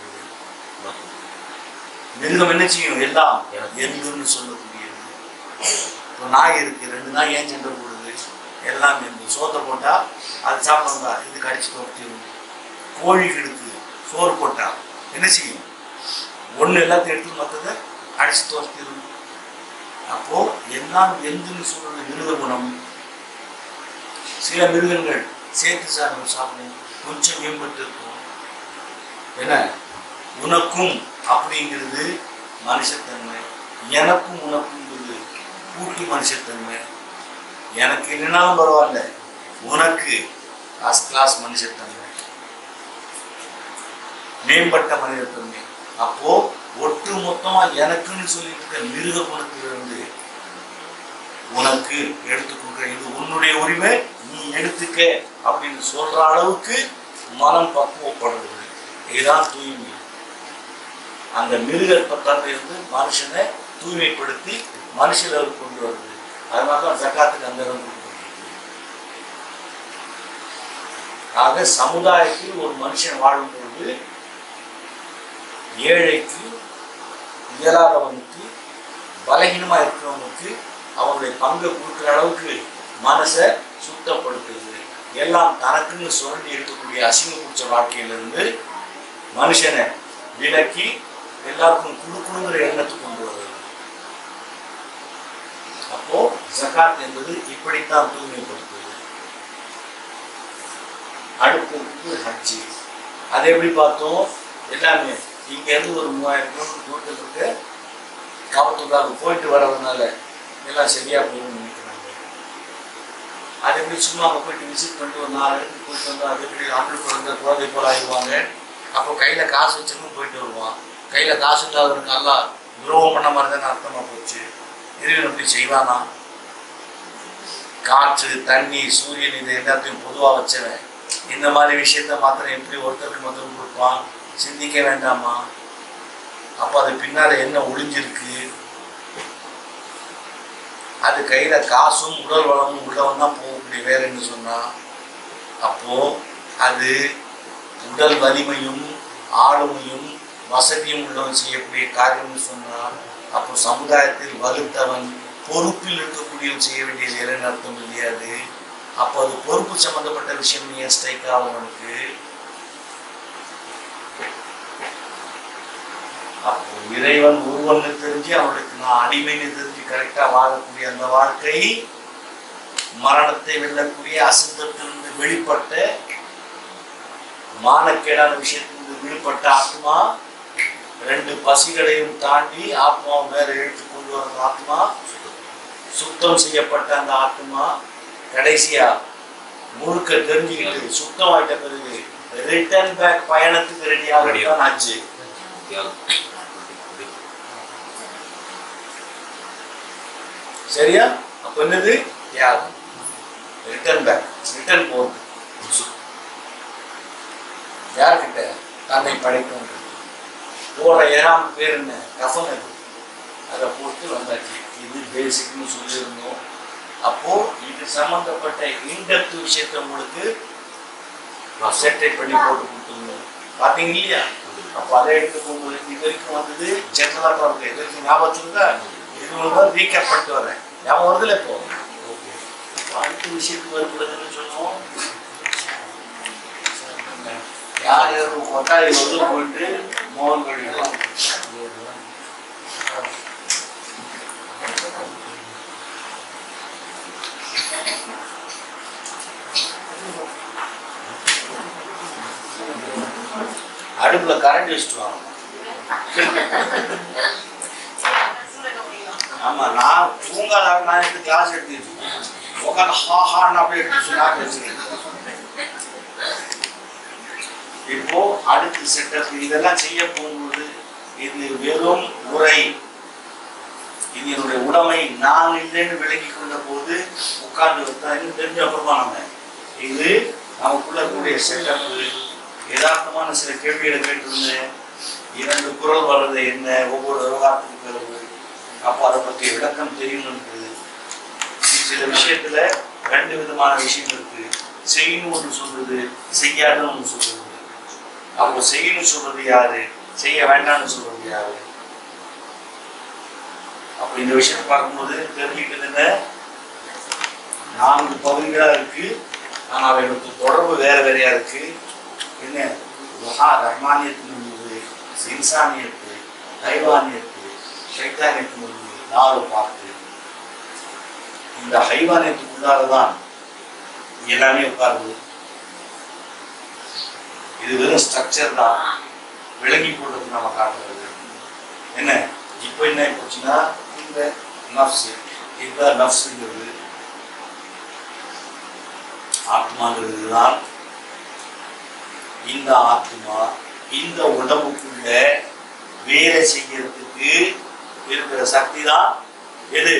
மிருகம் என்ன செய்யும் எல்லாம் எந்துன்னு சொல்லக்கூடியது இப்போ நாய் இருக்கு ரெண்டு நாய் ஏன் சண்டை போடுது எல்லாம் எந்து சோத்தை போட்டா அது சாப்பிடுங்க இது கடிச்சு துரத்திடும் கோழி இருக்கு சோறு போட்டா என்ன செய்யும் ஒண்ணு எல்லாத்தையும் எடுத்து மற்றதை அடிச்சு துரத்திடும் அப்போ எல்லாம் எந்துன்னு சொல்றது மிருக குணம் சில மிருகங்கள் சேர்த்து சாப்பிடும் சாப்பிடும் கொஞ்சம் மேம்பட்டு இருக்கும் என்ன உனக்கும் அப்படிங்கிறது மனுஷத்தன்மை எனக்கும் உனக்குங்கிறது கூட்டி மனுஷத்தன்மை எனக்கு இல்லைனாலும் பரவாயில்ல உனக்கு ஃபர்ஸ்ட் கிளாஸ் மனுஷத்தன்மை மேம்பட்ட மனிதத்தன்மை அப்போ ஒட்டு மொத்தமா எனக்குன்னு சொல்லிட்டு இருக்க மிருக குணத்திலிருந்து உனக்கு எடுத்து கொடுக்குற இது உன்னுடைய உரிமை நீ எடுத்துக்க அப்படின்னு சொல்ற அளவுக்கு மனம் பக்குவப்படுறது இதுதான் தூய்மை அந்த மிருகத்தன்மை இருந்து மனுஷனை தூய்மைப்படுத்தி மனுஷ லெவலுக்கு கொண்டு வருது அதனால தான் ஜக்காத்துக்கு அந்த இடம் கொடுக்கப்பட்டிருக்கு ஆக சமுதாயத்தில் ஒரு மனுஷன் வாழும்பொழுது ஏழைக்கு இயலாதவனுக்கு பலகீனமா இருக்கிறவனுக்கு அவனுடைய பங்கை கொடுக்குற அளவுக்கு மனசை சுத்தப்படுத்துது எல்லாம் தனக்குன்னு சுரண்டி இருக்கக்கூடிய அசிங்க பிடிச்ச வாழ்க்கையிலிருந்து மனுஷனை விலக்கி எல்லாருக்கும் கொடுக்கணுங்கிற எண்ணத்துக்கு கொண்டு வருது ஜகாத் என்பது இப்படித்தான் தூய்மைப்படுத்துவது அடுத்தது ஹஜ்ஜி அதை எப்படி பார்த்தோம் எல்லாமே இங்க இருந்து ஒரு மூவாயிரம் கிலோமீட்டர் தூரத்தில் இருக்கு காவத்துள்ளாவுக்கு போயிட்டு வரதுனால எல்லாம் சரியா போயிடும் நினைக்கிறாங்க அது எப்படி சும்மா அங்கே போயிட்டு விசிட் பண்ணிட்டு ஒரு நாலு இடத்துக்கு போயிட்டு வந்தா அது எப்படி ஆண்டு குழந்தை குழந்தை போல ஆயிடுவாங்க அப்போ கையில காசு வச்சிருந்தும் போயிட்டு வருவான் கையில காசு இல்லாதவனுக்கு நல்லா துரோகம் பண்ண மாதிரி தானே அர்த்தமா போச்சு இறைவன் எப்படி செய்வானா காற்று தண்ணி சூரியன் இது எல்லாத்தையும் பொதுவாக வச்சவன் இந்த மாதிரி விஷயத்த மாத்திரம் எப்படி ஒருத்தருக்கு மொத்தம் கொடுப்பான் சிந்திக்க வேண்டாமா அப்போ அது பின்னால என்ன ஒளிஞ்சிருக்கு அது கையில காசும் உடல் வளமும் உள்ளவன் தான் போகக்கூடிய வேற என்ன சொன்னா அப்போ அது உடல் வலிமையும் ஆளுமையும் வசதியும் உள்ளவன் செய்யக்கூடிய காரியம்னு சொன்னால் அப்போ சமுதாயத்தில் வலுத்தவன் பொறுப்பில் இருக்கக்கூடியவன் செய்ய வேண்டியது என்ன அர்த்தம் இல்லையாது அப்போ அது பொறுப்பு சம்பந்தப்பட்ட விஷயம் ஏன் ஸ்ட்ரைக் ஆகும் அவனுக்கு அப்போ இறைவன் ஒருவன்னு தெரிஞ்சு அவனுக்கு நான் அடிமைன்னு தெரிஞ்சு கரெக்டா வாழக்கூடிய அந்த வாழ்க்கை மரணத்தை வெல்லக்கூடிய அசுத்தத்திலிருந்து வெளிப்பட்ட மானக்கேடான விஷயத்திலிருந்து வெளிப்பட்ட ஆத்மா ரெண்டு பசிகளையும் தாண்டி ஆத்மாவை மேல இழுத்து கொண்டு வர ஆத்மா சுத்தம் செய்யப்பட்ட அந்த ஆத்மா கடைசியா முழுக்க தெரிஞ்சுக்கிட்டு சுத்தமாயிட்ட பிறகு ரிட்டர்ன் பேக் பயணத்துக்கு ரெடி ஆகத்தான் ஆச்சு தியாகம் சரியா அப்ப என்னது தியாகம் ரிட்டர்ன் பேக் ரிட்டர்ன் போகுது யார்கிட்ட தன்னை படைக்கும் போற ஏழாம் பேர் என்ன கஃபன் அது அதை போட்டு வந்தாச்சு இது பேசிக்னு சொல்லியிருந்தோம் அப்போ இது சம்பந்தப்பட்ட இன்டெப்த் விஷயத்தை உங்களுக்கு செட்டை பண்ணி போட்டு கொடுத்துருந்தோம் பாத்தீங்க இல்லையா அப்போ அதை எடுத்து போகும்போது இது வரைக்கும் வந்தது ஜெனரலாக தான் இருக்கு இது வரைக்கும் ஞாபகம் இருக்கா இது ஒன்று ரீகேப் பண்ணிட்டு வரேன் ஞாபகம் வருதுல இப்போ அப்போ அடுத்த விஷயத்துக்கு வருகிறதுன்னு சொன்னோம் யார் யார் கொட்டாய் வந்து போயிட்டு மோகன் கழிக்கலாம் அடுப்புல கரண்ட் வச்சுட்டு வாங்க ஆமா நான் தூங்காத நான் எடுத்து கிளாஸ் எடுத்து உட்காந்து ஹா ஹான்னு அப்படியே எடுத்து சொன்னா வச்சுருக்கேன் இப்போ அடுத்து செட்டப் இதெல்லாம் செய்ய போகும்போது இது வெறும் உரை இது என்னுடைய உடைமை நான் இல்லைன்னு விளங்கி கொண்ட போது உட்கார்ந்து வைத்தாங்க தெரிஞ்ச அப்புறமா நம்ம இது நமக்குள்ள இருக்கக்கூடிய செட்டப் யதார்த்தமான சில கேள்விகளை கேட்டிருந்தேன் இரண்டு குரல் வர்றது என்ன ஒவ்வொரு விவகாரத்துக்கு பிறகு அப்போ அதை பற்றிய விளக்கம் தெரியணுன்றது சில விஷயத்துல ரெண்டு விதமான விஷயம் இருக்கு செய்யணும் ஒன்று சொல்றது செய்யாதுன்னு ஒன்று சொல்றது அப்போ செய்யணும் சொல்றது யாரு செய்ய வேண்டாம்னு சொல்றது யாரு அப்ப இந்த விஷயத்தை பார்க்கும்போது தெரிஞ்சுக்கிறது என்ன நான்கு பகுதிகளா இருக்கு ஆனா அவைகளுக்கு தொடர்பு வேற வேறையா இருக்கு என்ன மகா ரஹ்மானியத்தின் உள்ளது இன்சானியத்து ஹைவானியத்து சைத்தானியத்தின் உள்ளது நாலு பார்த்து இந்த ஹைவானியத்துக்குள்ளாலதான் எல்லாமே உட்காருது இது வெறும் ஸ்ட்ரக்சர் தான் விளங்கி கொள்றது நம்ம காட்டுறது என்ன இப்போ என்ன போச்சுன்னா இந்த நப்ஸ் இந்த நப்ஸுங்கிறது ஆத்மாங்கிறது தான் இந்த ஆத்மா இந்த உடம்புக்குள்ள வேலை செய்யறதுக்கு இருக்கிற சக்தி தான் எது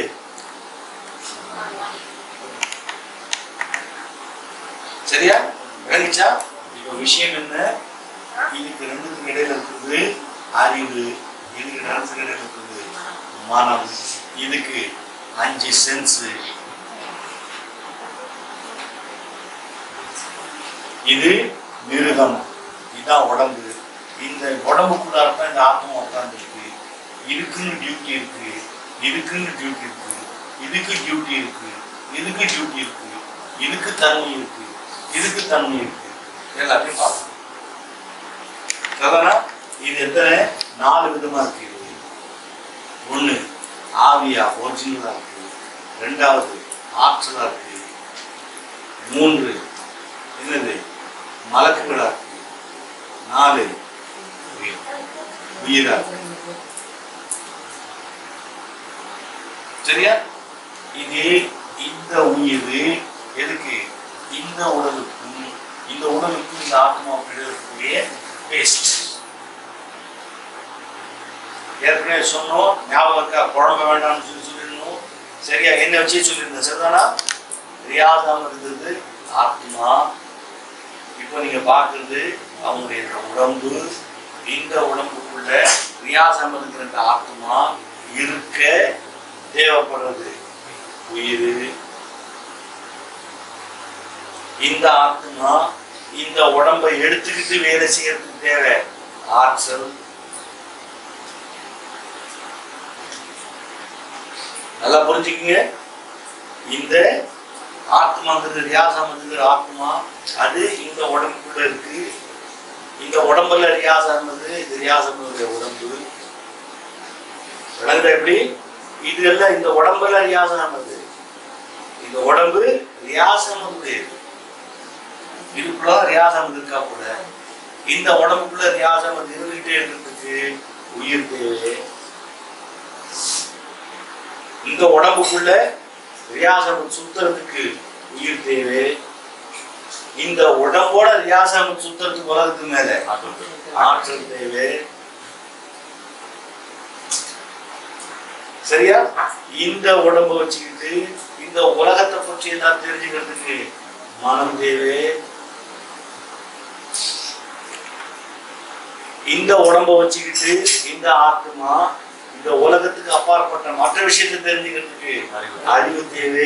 சரியா விளங்கிச்சா இப்போ விஷயம் என்ன இதுக்கு ரெண்டுக்கும் இடையில இருக்குது அறிவு இதுக்கு ரெண்டுக்கும் இடையில இருக்குது மனம் இதுக்கு அஞ்சு சென்ஸ் இது மிருகம் இதுதான் உடம்பு இந்த உடம்புக்குள்ளார தான் இந்த ஆத்மா உட்காந்துருக்கு இதுக்குன்னு டியூட்டி இருக்கு இதுக்குன்னு டியூட்டி இருக்கு இதுக்கு டியூட்டி இருக்கு இதுக்கு டியூட்டி இருக்கு இதுக்கு தன்மை இருக்கு இதுக்கு தன்மை இருக்கு எல்லாத்தையும் பார்க்கணும் சரிதானா? இது எத்தனை நாலு விதமா இருக்கு இது ஒண்ணு ஆவியா ஒரிஜினலா இருக்கு ரெண்டாவது ஆற்றலா இருக்கு மூன்று என்னது மலக்குகளா இருக்கு நாலு உயிரா இருக்கு சரியா இது இந்த உயிர் எதுக்கு இந்த உடலுக்கும் இந்த உடலுக்கும் இந்த ஆத்மாவுக்கும் இடையில இருக்கக்கூடிய பேஸ்ட் ஏற்கனவே சொன்னோம் ஞாபகம் இருக்கா குழம்ப வேண்டாம்னு சொல்லி சொல்லிடணும் சரியா என்ன வச்சே சொல்லியிருந்தேன் சரிதானா ரியாதாம இருந்தது ஆத்மா இப்போ நீங்க பார்க்கறது அவங்களுடைய உடம்பு இந்த உடம்புக்குள்ள ரியாசம் இருக்கிற இந்த ஆத்மா இருக்க தேவைப்படுறது உயிர் இந்த ஆத்மா இந்த உடம்பை எடுத்துக்கிட்டு வேலை செய்யறதுக்கு தேவை ஆற்றல் நல்லா புரிஞ்சுக்கங்க இந்த ஆத்மாங்கிறது ரியாசம்ங்கிற ஆத்மா அது இந்த உடம்புக்குள்ள இருக்கு இந்த உடம்புல ரியாசம்னது இது ரியாசம்ங்கிற உடம்பு விளங்குதா எப்படி இது எல்லாம் இந்த உடம்புல ரியாசமானது இந்த உடம்பு ரியாசமது இதுக்குள்ள ரியாசம் இருக்கா கூட இந்த உடம்புக்குள்ள ரியாசம் அது இருந்துகிட்டே இருக்கிறதுக்கு உயிர் தேவை இந்த உடம்புக்குள்ள ரியாசம் சுத்துறதுக்கு உயிர் தேவை இந்த உடம்போட ரியாசம் சுத்துறதுக்கு உலகத்துக்கு மேல ஆற்றல் தேவை சரியா இந்த உடம்ப வச்சுக்கிட்டு இந்த உலகத்தை பற்றி எல்லாம் தெரிஞ்சுக்கிறதுக்கு மனம் தேவை இந்த உடம்ப வச்சுக்கிட்டு இந்த ஆத்மா இந்த உலகத்துக்கு அப்பாற்பட்ட மற்ற விஷயத்தை தெரிஞ்சுக்கிறதுக்கு அறிவு தேவை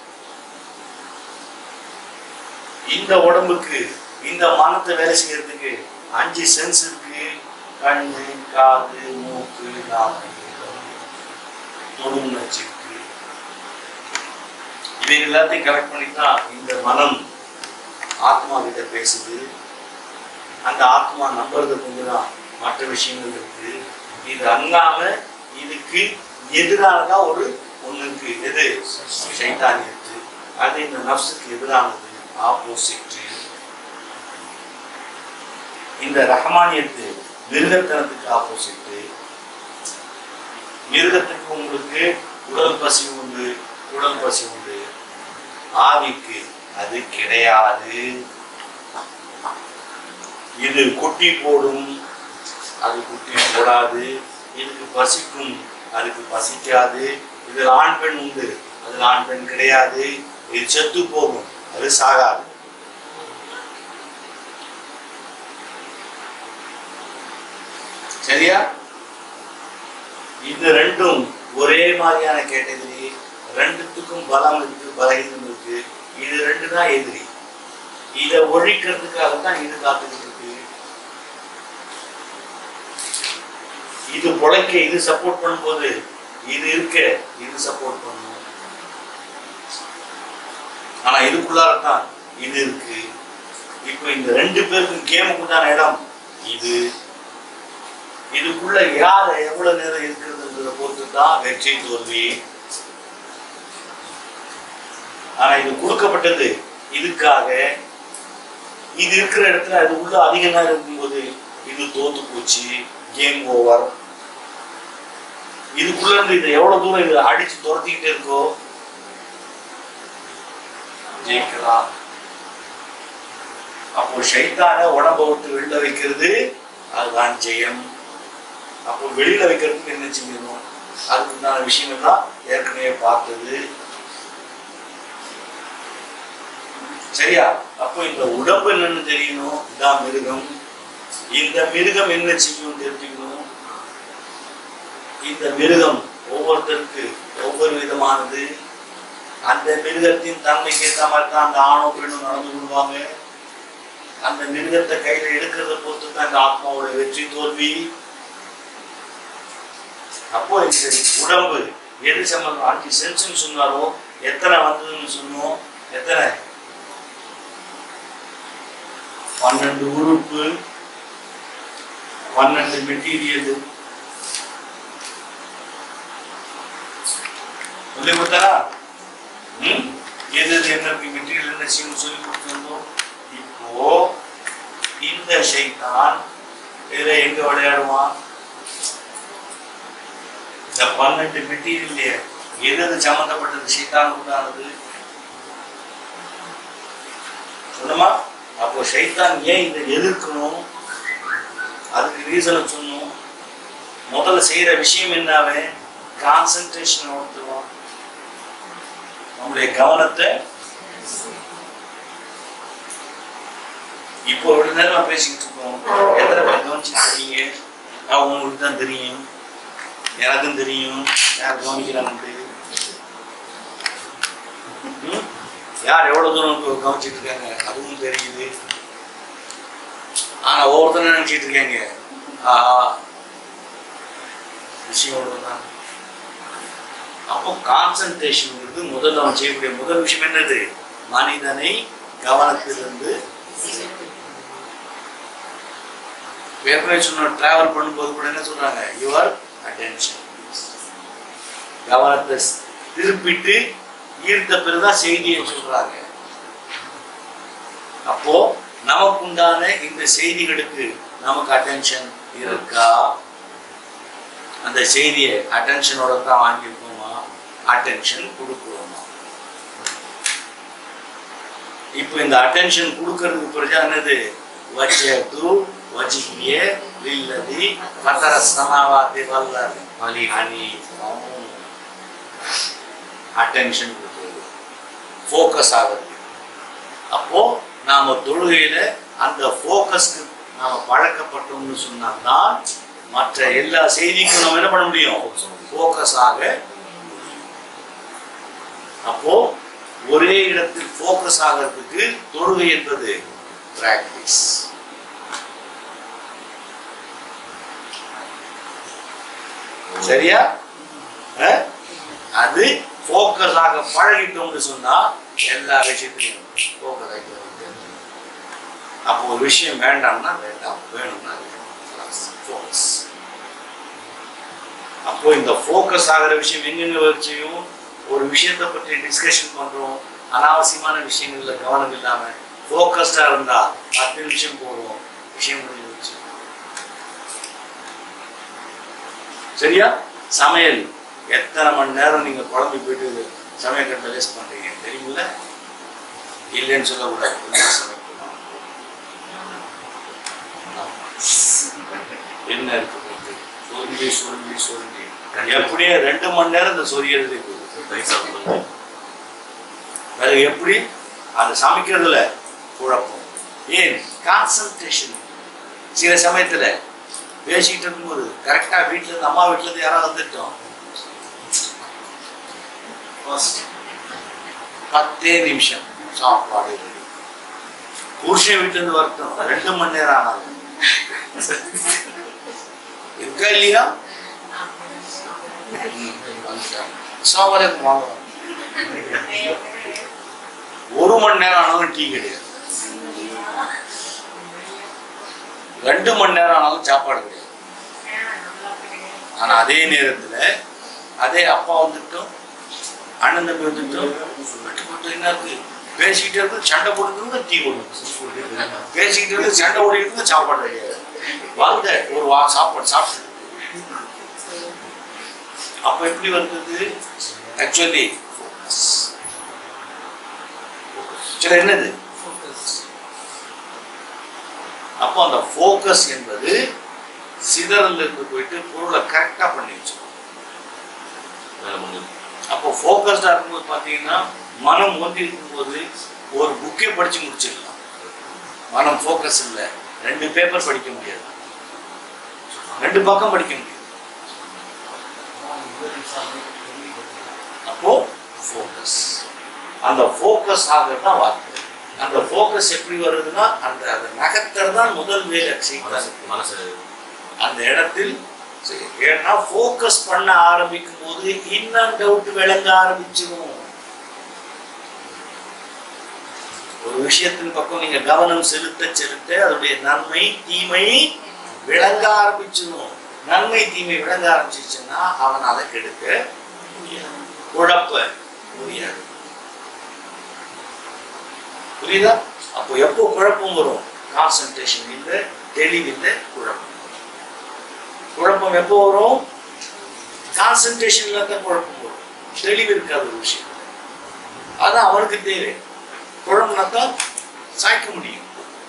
இந்த உடம்புக்கு இந்த மனத்தை வேலை செய்யறதுக்கு அஞ்சு சென்ஸ் இருக்கு கண்ணு காது மூக்கு நாக்கு தொடுஉணர்ச்சி இருக்கு இவை எல்லாத்தையும் கலெக்ட் பண்ணி தான் இந்த மனம் ஆத்மா கிட்ட பேசுது அந்த ஆத்மா நம்புறது கொஞ்சம் மற்ற விஷயங்கள் இருக்கு இது அல்லாம இதுக்கு எதிரானதா ஒரு ஒண்ணு இருக்கு எது சைத்தானியத்து அது இந்த நப்சுக்கு எதிரானது ஆப்போசிட் இந்த ரஹமானியத்து மிருகத்தனத்துக்கு ஆப்போசிட் மிருகத்துக்கு உங்களுக்கு உடல் பசி உண்டு உடல் பசி உண்டு ஆவிக்கு அது கிடையாது இது குட்டி போடும் அது குட்டி போடாது இதுக்கு பசிக்கும் அதுக்கு பசிக்காது இதில் ஆண் பெண் உண்டு அதில் ஆண் பெண் கிடையாது இது செத்து போகும் அது சாகாது சரியா இது ரெண்டும் ஒரே மாதிரியான கேட்டகரி ரெண்டுத்துக்கும் பலம் இருக்கு பலகீனம் இருக்கு இது ரெண்டு தான் எதிரி இதை ஒழிக்கிறதுக்காக தான் இது காத்துக்கிட்டு இருக்கு இது பொழைக்க இது சப்போர்ட் பண்ணும்போது இது இருக்க இது சப்போர்ட் பண்ணும் ஆனா இதுக்குள்ளார தான் இது இருக்கு இப்போ இந்த ரெண்டு பேருக்கும் கேமுக்கு உண்டான இடம் இது இதுக்குள்ள யார் எவ்வளவு நேரம் இருக்கிறதுன்றத பொறுத்து தான் வெற்றி தோல்வி ஆனா இது கொடுக்கப்பட்டது இதுக்காக இது இருக்கிற இடத்துல அது உள்ள அதிக நேரம் இருக்கும்போது இது தோத்து போச்சு கேம் ஓவர் இதுக்குள்ள இருந்து இது எவ்வளவு தூரம் இது அடிச்சு துரத்திக்கிட்டே இருக்கோ ஜெயிக்கலாம் அப்போ ஷைத்தான உடம்ப விட்டு வெளில வைக்கிறது அதுதான் ஜெயம் அப்போ வெளியில வைக்கிறதுக்கு என்ன செய்யணும் அதுக்கு உண்டான விஷயங்கள் தான் ஏற்கனவே பார்த்தது சரியா அப்போ இந்த உடம்பு என்னன்னு தெரியணும் இதான் மிருகம் இந்த மிருகம் என்ன செய்யும் தெரிஞ்சுக்கணும் இந்த மிருகம் ஒவ்வொருத்தருக்கு ஒவ்வொரு விதமானது அந்த மிருகத்தின் தன்மைக்கு ஏற்ற மாதிரி தான் அந்த ஆணோ பெண்ணும் நடந்து கொள்வாங்க அந்த மிருகத்தை கையில எடுக்கிறத பொறுத்து தான் இந்த ஆத்மாவோட வெற்றி தோல்வி அப்போ இந்த உடம்பு எது சம்பந்தம் அஞ்சு சென்ஸ்னு சொன்னாரோ எத்தனை வந்ததுன்னு சொன்னோம் எத்தனை பன்னெண்டு உறுப்பு பன்னெண்டு மெட்டீரியல் சொல்லி கொடுத்தாரா எது எது என்ன மெட்டீரியல் என்ன செய்யணும் சொல்லி கொடுத்துருந்தோம் இப்போ இந்த ஷைத்தான் இதுல எங்க விளையாடுவான் இந்த பன்னெண்டு மெட்டீரியல் எது எது சம்மந்தப்பட்டது ஷைத்தான் உண்டானது சொல்லுமா அப்போ ஷைத்தான் ஏன் இதை எதிர்க்கணும் அதுக்கு ரீசனை சொன்னோம் முதல்ல செய்யற விஷயம் என்ன அவன் கான்சென்ட்ரேஷன் ஓட்டுவான் நம்முடைய கவனத்தை இப்போ ஒரு நேரம் பேசிக்கிட்டு இருக்கோம் எத்தனை பேர் கவனிச்சுட்டு இருக்கீங்க நான் உங்களுக்கு தான் தெரியும் எனக்கும் தெரியும் யார் கவனிக்கிறாங்க ம்? யார் எவ்வளவு தூரம் கவனிச்சிட்டு இருக்காங்க அதுவும் தெரியுது ஆனா ஒவ்வொருத்தரும் நினைச்சிட்டு இருக்காங்க ஆஹா விஷயம் அவ்வளவுதான் அப்போ கான்சன்ட்ரேஷன் முதல்ல அவன் செய்யக்கூடிய முதல் விஷயம் என்னது மனிதனை கவனத்திலிருந்து ஏற்கனவே சொன்ன டிராவல் பண்ணும்போது கூட என்ன சொல்றாங்க யுவர் அட்டென்ஷன் கவனத்தை திருப்பிட்டு ஈர்த்த பிறகுதான் செய்தியை சொல்றாங்க அப்போ நமக்குண்டான இந்த செய்திகளுக்கு நமக்கு அட்டென்ஷன் இருக்கா அந்த செய்தியை அட்டென்ஷனோட தான் வாங்கியிருக்கோமா அட்டென்ஷன் கொடுக்குறோமா இப்போ இந்த அட்டென்ஷன் கொடுக்கறதுக்கு பிறகு என்னது வஜ்ஜது வஜ்ஹிய லில்லதி ஃபதர சமாவாதி வல்லதி அலி அனி அட்டென்ஷன் கொடுக்குறது ஃபோக்கஸ் ஆகுது அப்போ நாம தொழுகையில அந்த ஃபோக்கஸ்க்கு நாம பழக்கப்பட்டோம்னு சொன்னா தான் மற்ற எல்லா செய்திக்கும் நம்ம என்ன பண்ண முடியும் ஃபோக்கஸ் ஆக முடியும். அப்போ ஒரே இடத்தில் ஃபோக்கஸ் ஆகிறதுக்கு தொழுகை என்பது பிராக்டிஸ் சரியா அஹ்? அது ஃபோக்கஸ் ஆக பழகிட்டோம்னு சொன்னா எல்லா விஷயத்திலையும் ஃபோக்கஸ் ஆகிட்டு அப்போ ஒரு விஷயம் வேண்டாம்னா வேண்டாம் வேணும்னா ஃபோக்கஸ் அப்போ இந்த ஃபோக்கஸ் ஆகிற விஷயம் எங்கெங்க வச்சும் ஒரு விஷயத்தை பற்றி டிஸ்கஷன் பண்றோம் அனாவசியமான விஷயங்கள்ல கவனம் இல்லாம ஃபோக்கஸ்டா இருந்தா பத்து நிமிஷம் போடுவோம் விஷயம் முடிஞ்சு போச்சு. சரியா சமையல் எத்தனை மணி நேரம் நீங்க குழம்பு போயிட்டு சமையல் கட்டில் வேஸ்ட் பண்றீங்க தெரியுமில்ல இல்லைன்னு சொல்லக்கூடாது உண்மையா சமைக்கலாம். என்ன இருக்கு உங்களுக்கு? சொல்லி சொல்லி சொல்லி எப்படியே ரெண்டு மணி நேரம் இந்த சொரியறது இருக்குது ரைஸ் சாப்பிடுறது அது எப்படி அது சமைக்கிறதுல குழப்பம் ஏன் கான்சன்ட்ரேஷன் சில சமயத்துல பேசிக்கிட்டு இருக்கும்போது கரெக்டா வீட்டுல இருந்து அம்மா வீட்டுல இருந்து யாராவது வந்துட்டோம் First, பத்தே நிமிஷம் சாப்பாடு ரெடி புருஷன் வீட்டுல இருந்து வரட்டும் ரெண்டு மணி நேரம் ஆனாலும் இருக்கா இல்லையா ம், வந்துட்டாங்க. சாப்பாடு வாங்க ஒரு மணி நேரம் ஆனாலும் டீ கிடையாது ரெண்டு மணி நேரம் ஆனாலும் சாப்பாடு கிடையாது ஆனா அதே நேரத்துல அதே அப்பா வந்துட்டோம் அண்ணன் தம்பி வந்துட்டோம் விட்டு போட்டு என்ன இருக்கு பேசிக்கிட்டே இருந்து சண்டை போட்டுக்கிறது டீ போட்டு பேசிக்கிட்டு இருந்து சண்டை ஓடிக்கிறது சாப்பாடு கிடையாது வந்த ஒரு வா சாப்பாடு சாப்பிட்டு அப்ப எப்படி வந்தது ஆக்சுவலி சரி என்னது அப்போ அந்த ஃபோக்கஸ் என்பது சிதறல் இருந்து போயிட்டு பொருளை கரெக்டா பண்ணி வச்சிருக்கோம் வேலை முடிஞ்சது அப்போ ஃபோக்கஸ்டா இருக்கும்போது பாத்தீங்கன்னா மனம் ஒன்றி இருக்கும்போது ஒரு புக்கே படிச்சு முடிச்சிடலாம் மனம் ஃபோக்கஸ் இல்லை ரெண்டு பேப்பர் படிக்க முடியாது ரெண்டு பக்கம் படிக்க முடியாது அப்போ ஃபோக்கஸ் அந்த ஃபோக்கஸ் ஆகிறது தான் வார்த்தை அந்த ஃபோக்கஸ் எப்படி வருதுன்னா அந்த அந்த நகர்த்தர் தான் முதல் வேலை செய்வார் மனசு மனசு அந்த இடத்தில் சரி, ஏன்னா ஃபோக்கஸ் பண்ண ஆரம்பிக்கும் போது இன்னும் டவுட் விளங்க ஆரம்பிச்சிடும் ஒரு விஷயத்தின் பக்கம் நீங்க கவனம் செலுத்த செலுத்த அதனுடைய நன்மை தீமை விளங்க ஆரம்பிச்சிடும் நன்மை தீமை விளங்க ஆரம்பிச்சிருச்சுன்னா அவன் அதை கெடுக்க முடியாது குழப்ப முடியாது புரியுதா அப்போ எப்போ குழப்பம் வரும் கான்சன்ட்ரேஷன் இல்லை தெளிவில்லை குழப்பம் குழப்பம் எப்போ வரும் கான்சன்ட்ரேஷன்ல தான் குழப்பம் வரும் தெளிவு இருக்காது ஒரு விஷயம் அதான் அவனுக்கு தேவை குழம்புனா தான் சாய்க்க முடியும்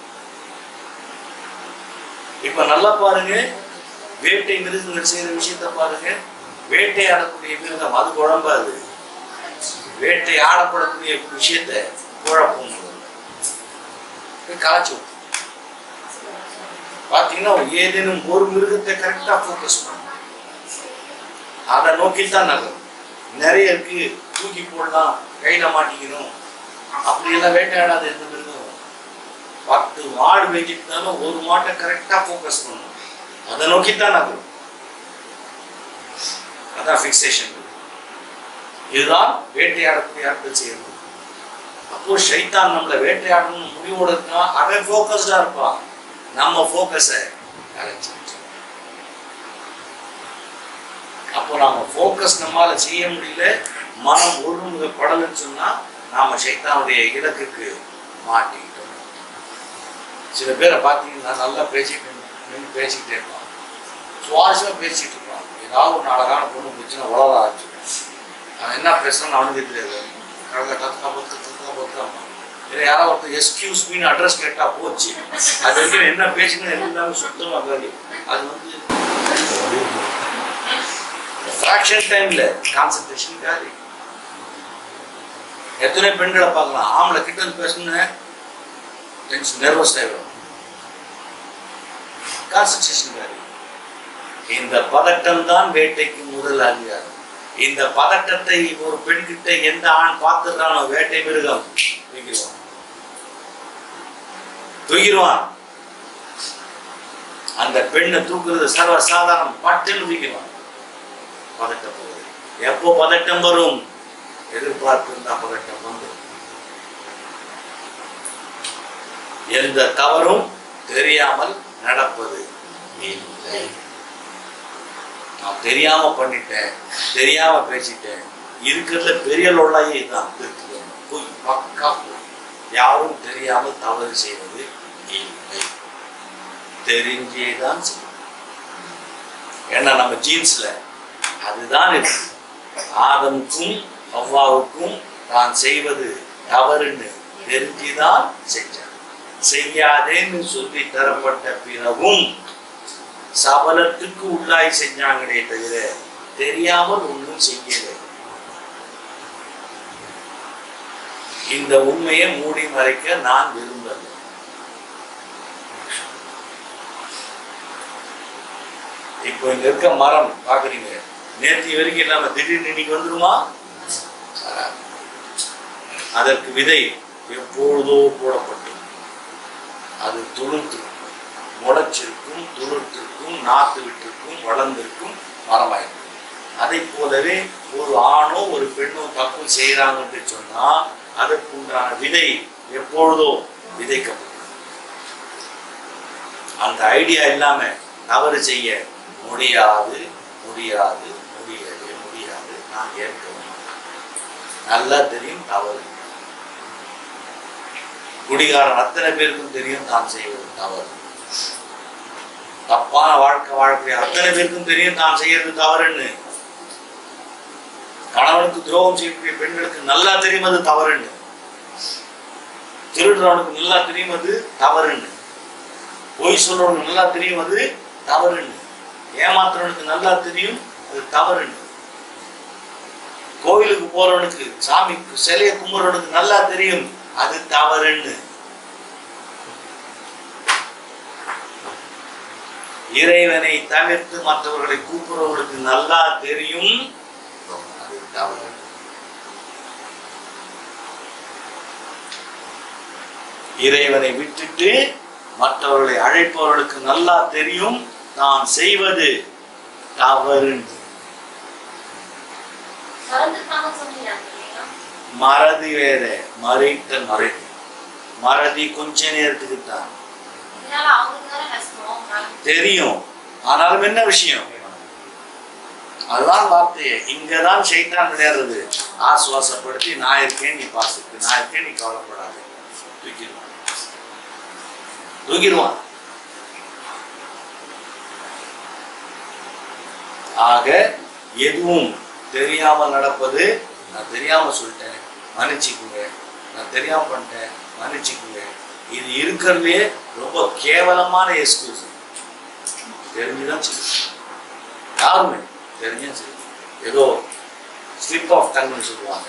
இப்ப நல்லா பாருங்க வேட்டை மிருகங்கள் செய்யற விஷயத்த பாருங்க வேட்டையாடக்கூடிய மிருகம் அது குழம்பாது வேட்டை ஆடப்படக்கூடிய விஷயத்த குழப்பம் காய்ச்சி விட்டுரும். பாத்தீங்கன்னா ஏதேனும் ஒரு மிருகத்தை கரெக்டா ஃபோக்கஸ் பண்ணும் அதை நோக்கி தான் நகரும் நிறைய இருக்கு தூக்கி போடலாம் கையில மாட்டிக்கணும் அப்படி எல்லாம் வேட்டையாடாத எந்த மிருகம் பத்து மாடு மேய்ச்சிட்டாலும் ஒரு மாட்டை கரெக்டா ஃபோக்கஸ் பண்ணணும் அதை நோக்கி தான் நகரும் அதான் ஃபிக்சேஷன் இதுதான் வேட்டையாடக்கூடிய ஆட்கள் செய்யறது அப்போ ஷைத்தான் நம்மளை வேட்டையாடணும் முடிவோட இருக்கான் அவன் ஃபோக்கஸ்டா இருப்பான் நம்ம ஃபோக்கஸை கலைச்சு அப்போ நாம ஃபோக்கஸ் நம்மால செய்ய முடியல மனம் ஒருமுகப்படலைன்னு சொன்னா நாம சைத்தானுடைய இலக்குக்கு மாட்டிக்கிட்டோம் சில பேரை பார்த்தீங்கன்னா நல்லா பேசிட்டு நின்னு பேசிக்கிட்டே இருப்பான் சுவாரஸ்யமா பேசிட்டு இருப்பான் ஏதாவது ஒரு அழகான பொண்ணு போச்சுன்னா உலக ஆரம்பிச்சிடும் அவன் என்ன பேசுறான்னு அவனுக்கு தெரியாது கழக தத்தா பத்து தத்தா பத்தாமா இல்லை யாராவது ஒருத்தர் எஸ்கியூஸ் மீன் அட்ரஸ் கேட்டா போச்சு அது வரைக்கும் என்ன பேசுன்னு எல்லாமே சுத்தமா காலி அது வந்து ஃப்ராக்ஷன் டைம்ல கான்சன்ட்ரேஷன் காலி எத்தனை பெண்களை பார்க்கலாம் ஆம்பளை கிட்ட வந்து பேசணும்னு டென்ஷன் நர்வஸ் ஆகிடும் கான்சன்ட்ரேஷன் காலி இந்த பதட்டம் தான் வேட்டைக்கு முதல் அதிகாரம் இந்த பதட்டத்தை ஒரு பெண்கிட்ட எந்த ஆண் பார்த்துறானோ வேட்டை மிருகம் தூக்கிடுவான் தூக்கிடுவான் அந்த பெண்ணை தூக்குறது சர்வ சாதாரணம் பட்டுன்னு தூக்கிடுவான் பதட்டம் போகுது எப்போ பதட்டம் வரும் எதிர்பார்ப்பு இருந்தா பதட்டம் வந்துடும் எந்த தவறும் தெரியாமல் நடப்பது இல்லை நான் தெரியாம பண்ணிட்டேன் தெரியாம பேசிட்டேன் இருக்கிறதுல பெரிய லொள்ளாயே தான் இருக்குது போய் பக்கா போய் யாரும் தெரியாமல் தவறு செய்வது இல்லை தெரிஞ்சே தான் செய்யணும் ஏன்னா நம்ம ஜீன்ஸ்ல அதுதான் இருக்கு ஆதமுக்கும் அவ்வாவுக்கும் தான் செய்வது தவறுன்னு தெரிஞ்சுதான் செஞ்சான் செய்யாதேன்னு சொல்லி தரப்பட்ட பிறகும் சபலத்துக்கு உள்ளாய் செஞ்சாங்களே தவிர தெரியாமல் ஒன்றும் செய்யல இந்த உண்மையை மூடி மறைக்க நான் விரும்பல இப்போ இங்க இருக்க மரம் பாக்குறீங்க நேற்று வரைக்கும் இல்லாம திடீர்னு இன்னைக்கு வந்துருமா வராது. அதற்கு விதை எப்பொழுதோ போடப்பட்டது அது துளுர்த்திருக்கும் முளைச்சிருக்கும் துளிர்த்திருக்கும் நாத்து விட்டிருக்கும் வளர்ந்திருக்கும் மரமாயிருக்கும் அதை போலவே ஒரு ஆணோ ஒரு பெண்ணோ தப்பு செய்யறாங்கன்னு சொன்னா அதற்குண்டான விதை எப்பொழுதோ விதைக்கப்படும் அந்த ஐடியா இல்லாம தவறு செய்ய முடியாது முடியாது முடியவே முடியாது நான் ஏற்கவும் மாட்டேன். நல்லா தெரியும் தவறு குடிகாரன் அத்தனை பேருக்கும் தெரியும் தான் செய்வது தவறு தப்பான வாழ்க்கை வாழக்கூடிய அத்தனை பேருக்கும் தெரியும் தான் செய்யறது தவறுன்னு கணவனுக்கு துரோகம் செய்யக்கூடிய பெண்களுக்கு நல்லா தெரியும் அது தவறுன்னு திருடுறவனுக்கு நல்லா தெரியும் அது தவறுன்னு பொய் சொல்றவனுக்கு நல்லா தெரியும் அது தவறுன்னு ஏமாத்துறவனுக்கு நல்லா தெரியும் அது தவறுன்னு கோயிலுக்கு போறவனுக்கு சாமி சிலையை கும்பிடுறவனுக்கு நல்லா தெரியும் அது தவறுன்னு இறைவனை தவிர்த்து மற்றவர்களை கூப்பிடுறவர்களுக்கு நல்லா தெரியும் அது தவறு இறைவனை விட்டுட்டு மற்றவர்களை அழைப்பவர்களுக்கு நல்லா தெரியும் நான் செய்வது தவறு மறந்துட்டாங்க சொன்னீங்க இல்லையா? மறதி வேற மறைத்தல் மறை மறதி கொஞ்ச நேரத்துக்கு தான் இதனால அவங்களுக்கு தானே நஷ்டம் மறந்து- தெரியும் ஆனாலும் என்ன விஷயம் அதுதான் வார்த்தையே இங்கதான் சைத்தான் விளையாடுறது ஆசுவாசப்படுத்தி நான் இருக்கேன் நீ பாசுக்கு நான் இருக்கேன் நீ கவலைப்படாத தூக்கிடுவான் தூக்கிடுவான் ஆக எதுவும் தெரியாமல் நடப்பது நான் தெரியாம சொல்லிட்டேன் மன்னிச்சுக்குங்க நான் தெரியாம பண்ணிட்டேன் மன்னிச்சுக்குங்க இது இருக்கிறதுலே ரொம்ப கேவலமான எக்ஸ்கியூஸ் தெரிஞ்சுதான் சரி யாருமே தெரிஞ்சும் சரி ஏதோ ஸ்லிப் ஆஃப் டங்னு சொல்லுவாங்க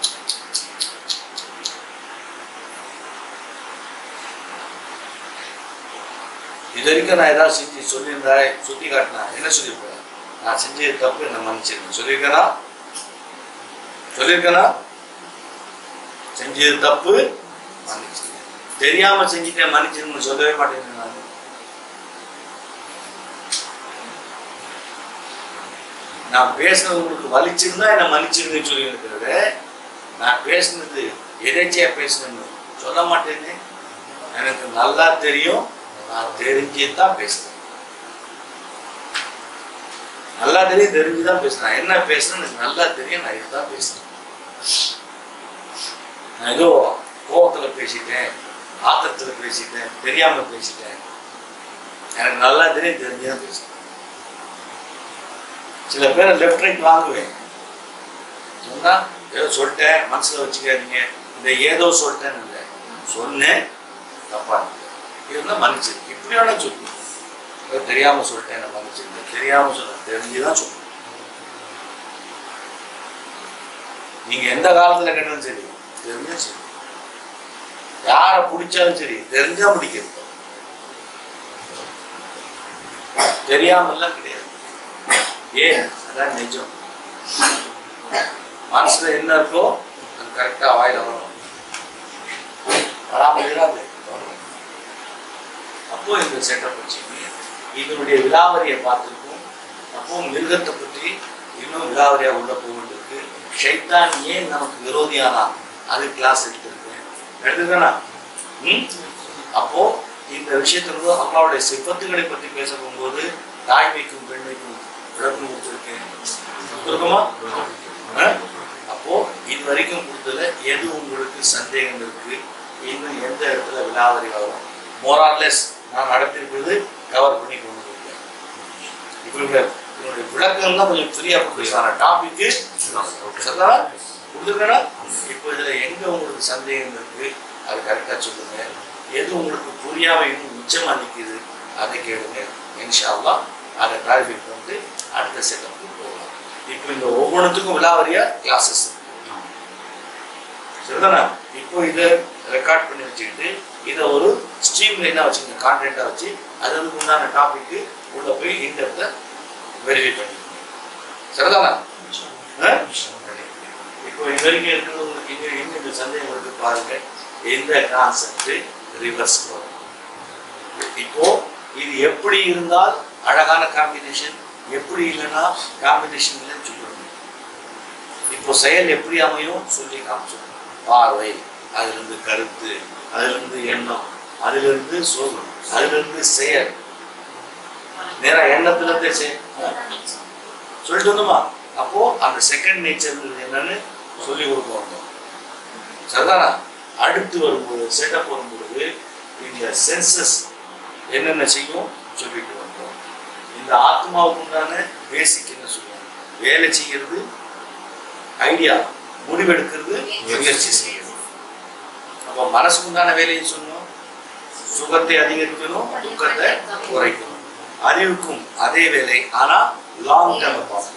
இது வரைக்கும் நான் ஏதாவது செஞ்சு சொல்லியிருந்தா சுட்டி காட்டினா என்ன சொல்லியிருப்பேன் நான் செஞ்சது தப்பு என்ன மன்னிச்சிருக்கேன் சொல்லியிருக்கேனா சொல்லியிருக்கேனா செஞ்சது தப்பு மன்னிச்சிருக்கேன் தெரியாம செஞ்சுட்டேன் மன்னிச்சிருக்கேன்னு சொல்லவே மாட்டேன் நான் நான் பேசுனது உங்களுக்கு வலிச்சிருந்தா என்ன மன்னிச்சிருங்கன்னு சொல்லி இருக்கிறத நான் பேசுனது எதேச்சியா பேசுனேன்னு சொல்ல மாட்டேன்னு எனக்கு நல்லா தெரியும் நான் தெரிஞ்சே தான் பேசுறேன் நல்லா தெரியும் தெரிஞ்சு தான் பேசுறேன் என்ன பேசுறேன்னு எனக்கு நல்லா தெரியும் நான் இதுதான் பேசுறேன் நான் ஏதோ கோவத்துல பேசிட்டேன் ஆத்திரத்துல பேசிட்டேன் தெரியாம பேசிட்டேன் எனக்கு நல்லா தெரியும் தெரிஞ்சு தான் பேசுறேன் சில பேரை லெஃப்ட் ரைட் வாங்குவேன் சொன்னா ஏதோ சொல்லிட்டேன் மனசுல வச்சுக்காதீங்க இந்த ஏதோ சொல்லிட்டேன்னு இல்லை சொன்னேன் தப்பா இருக்கு இருந்தா மன்னிச்சு இப்படி வேணா சொல்லு ஏதோ தெரியாம சொல்லிட்டேன் நான் மன்னிச்சிருந்தேன் தெரியாம சொன்னேன் தெரிஞ்சுதான் சொல்லு நீங்க எந்த காலத்துல கேட்டாலும் சரி தெரிஞ்சா சரி யாரை பிடிச்சாலும் சரி தெரிஞ்சா பிடிக்கிறது தெரியாமல்லாம் கிடையாது ஏன் அதான் நிஜம் மனசுல என்ன இருக்கோ அது கரெக்டா வாயில வரும் வராம இராது வரும். அப்போ இந்த செட்டப் வச்சுங்க இதனுடைய விலாவரியை பார்த்துருக்கோம் அப்போ மிருகத்தை பற்றி இன்னும் விலாவரியா உள்ள போக வேண்டியிருக்கு ஷைத்தான் ஏன் நமக்கு விரோதியானா அது கிளாஸ் எடுத்திருக்கேன் எடுத்துக்கணா ம் அப்போ இந்த விஷயத்துல அல்லாவுடைய சிப்பத்துகளை பற்றி பேச போகும்போது தாய்மைக்கும் பெண்மைக்கும் விளக்கம் கொடுத்துருக்கேன் கொடுக்குமா ஆ? அப்போ இது வரைக்கும் கொடுத்ததுல எது உங்களுக்கு சந்தேகம் இருக்கு இன்னும் எந்த இடத்துல விலாவரி வரும் மோரார்லெஸ் நான் நடத்திருக்கிறது கவர் பண்ணி கொண்டு போயிருக்கேன் இப்போ இந்த இதனுடைய விளக்கம் தான் கொஞ்சம் ஃப்ரீயா கொடுத்துருக்கான டாபிக்கு சரிதா கொடுத்துருக்கா இப்போ இதுல எங்க உங்களுக்கு சந்தேகம் இருக்கு அது கரெக்டா சொல்லுங்க எது உங்களுக்கு புரியாம இன்னும் மிச்சமா நிக்குது அதை கேளுங்க இன்ஷா அல்லாஹ் அதை கிளாரிஃபை பண்ணிட்டு அடுத்த செட்டப்புக்கு போகலாம் இப்போ இந்த ஒவ்வொன்றுத்துக்கும் விலாவரியா கிளாஸஸ் சரிதானே இப்போ இதை ரெக்கார்ட் பண்ணி வச்சுக்கிட்டு இதை ஒரு ஸ்ட்ரீம் லைனாக வச்சுக்கோங்க கான்டென்ட்டாக வச்சு அது அதுக்கு உண்டான டாபிக்கு உள்ள போய் இந்த இடத்த வெரிஃபை பண்ணிக்கோங்க சரிதானே ஆ? இப்போ இது வரைக்கும் இருக்கிறது உங்களுக்கு இங்க இன்னும் இந்த சந்தேகம் இருக்கு பாருங்க எந்த கான்செப்ட் ரிவர்ஸ் வரும் இப்போ இது எப்படி இருந்தால் அழகான காம்பினேஷன் எப்படி இல்லைன்னா காம்பினேஷன் இல்லைன்னு சொல்லணும் இப்போ செயல் எப்படி அமையும் சொல்லி காமிச்சோம் பார்வை அதிலிருந்து கருத்து அதிலிருந்து எண்ணம் அதிலிருந்து சொல் அதிலிருந்து செயல் நேரா எண்ணத்துல இருந்தே செயல் ஆ? சொல்லிட்டு வந்தோமா அப்போ அந்த செகண்ட் நேச்சர் என்னன்னு சொல்லி கொடுக்கணும் சரிதானா அடுத்து வரும்போது செட்டப் வரும்பொழுது இந்த சென்சஸ் என்னென்ன செய்யும் சொல்லிட்டு வந்தோம் இந்த ஆத்மாவுக்கு உண்டான பேசிக் என்ன சொல்லுவாங்க வேலை செய்யறது ஐடியா முடிவெடுக்கிறது முயற்சி செய்யறது அப்போ மனசுக்கு உண்டான வேலையை சொன்னோம் சுகத்தை அதிகரிக்கணும் துக்கத்தை குறைக்கணும் அறிவுக்கும் அதே வேலை ஆனா லாங் டேர்ம் பார்க்கணும்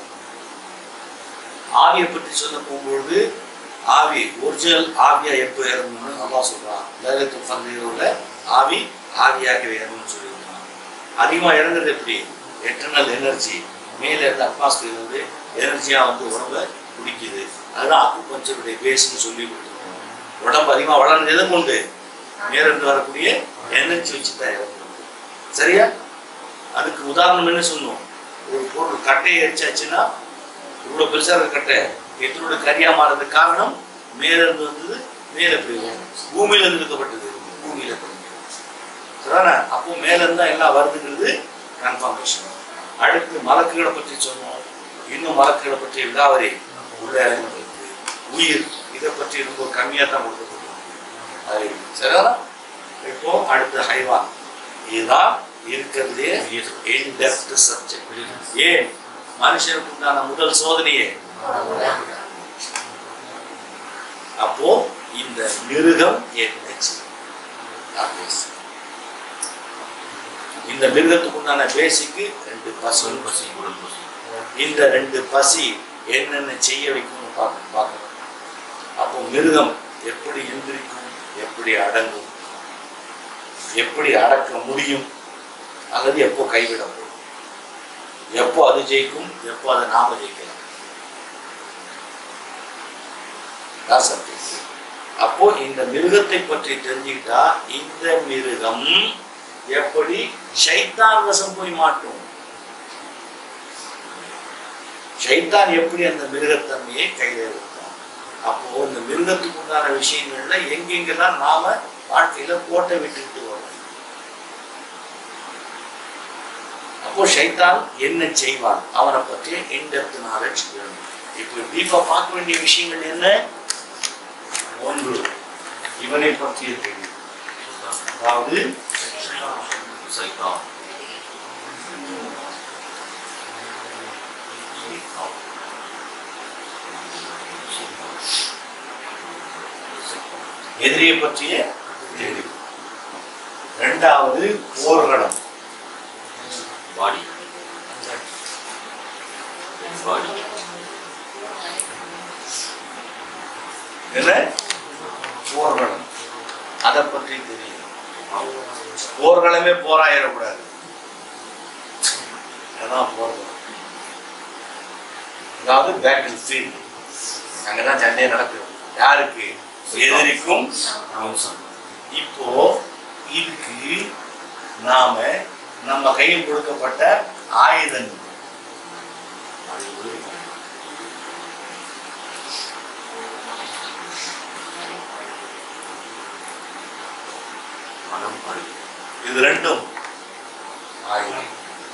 ஆவியை பற்றி சொல்ல போகும்பொழுது ஆவி ஒரிஜினல் ஆவியா எப்போ இறங்கணும்னு அல்லாஹ் சொல்றான் லலித்து பந்திரோட ஆவி ஆவியாகவே இறங்கணும்னு சொல்லியிருக்கான் அதிகமாக இறங்குறது எப்படி எட்டர்னல் எனர்ஜி மேலே இருந்து அட்மாஸ்பியர் வந்து எனர்ஜியாக வந்து உடம்ப பிடிக்குது அதுதான் அக்கு பஞ்சருடைய பேஸ்னு சொல்லி கொடுத்துருக்கோம் உடம்பு அதிகமாக வளர்ந்து எதை கொண்டு மேல இருந்து வரக்கூடிய எனர்ஜி வச்சு தயாரிக்கிறது சரியா அதுக்கு உதாரணம் என்ன சொன்னோம் ஒரு பொருள் கட்டையை எரிச்சாச்சுன்னா இவ்வளோ பெருசாக இருக்க கட்டை எத்தனோட கரியாக மாறதுக்கு காரணம் மேல இருந்து வந்தது மேலே போயிடும் பூமியில இருந்து இருக்கப்பட்டது பூமியில போயிடும் சரிதானே அப்போ மேல இருந்தா எல்லாம் வருதுங்கிறது கன்ஃபர்மேஷன் அடுத்து மலக்குகளை பற்றி சொன்னோம் இன்னும் மலக்குகளை பற்றி விழாவரி உள்ள இறங்குறது உயிர் இதை பற்றி ரொம்ப கம்மியாக தான் கொடுக்கப்பட்டிருக்கு அது சரியா இப்போ அடுத்த ஹைவான் இதுதான் இருக்கிறதுலே இன்டெப்த் சப்ஜெக்ட் ஏன் மனுஷனுக்கு உண்டான முதல் சோதனையே அப்போ இந்த மிருகம் என்ன செய்யும்? நான் பேசுறேன். இந்த மிருகத்துக்கு உண்டான பேசிக்கு ரெண்டு பசு சொல் பசி உடல் பசி இந்த ரெண்டு பசி என்னென்ன செய்ய வைக்கும்னு பார்க்க பார்க்கணும் அப்போ மிருகம் எப்படி எந்திரிக்கும் எப்படி அடங்கும் எப்படி அடக்க முடியும் அல்லது எப்போ கைவிடப்படும் எப்போ அது ஜெயிக்கும் எப்போ அதை நாம ஜெயிக்கலாம் தான் சத்தியம் அப்போ இந்த மிருகத்தை பற்றி தெரிஞ்சுக்கிட்டா இந்த மிருகம் எப்படி சைத்தான் வசம் போய் மாட்டும் சைத்தான் எப்படி அந்த மிருகத்தன்மையை கையில எடுத்தான் அப்போ இந்த மிருகத்துக்கு உண்டான விஷயங்கள்ல எங்கெங்கெல்லாம் நாம வாழ்க்கையில கோட்டை விட்டுக்கிட்டு வரோம் அப்போ சைத்தான் என்ன செய்வான் அவனை பற்றிய இன்டெப்த் நாலேஜ் வேணும் இப்போ டீப்பா பார்க்க வேண்டிய விஷயங்கள் என்ன ஒன்று இவனை பற்றிய தெரியும் அதாவது சைத்தான் எதிரியை பற்றிய தெரியும் இரண்டாவது போர்க்களம் பாடி பாடி என்ன போர்க்களம் அதை பற்றி தெரியும் போர்க்களமே போராயிடக்கூடாது அதான் போர்க்களம் அதாவது பேட்டில் ஃபீல்ட் அங்கதான் சண்டையே நடக்குது யாருக்கு எதிரிக்கும் மாம்சம் இப்போ இதுக்கு நாம நம்ம கையில் கொடுக்கப்பட்ட ஆயுதங்கள் அறிவு மனம் அறிவு இது ரெண்டும் ஆயுதம்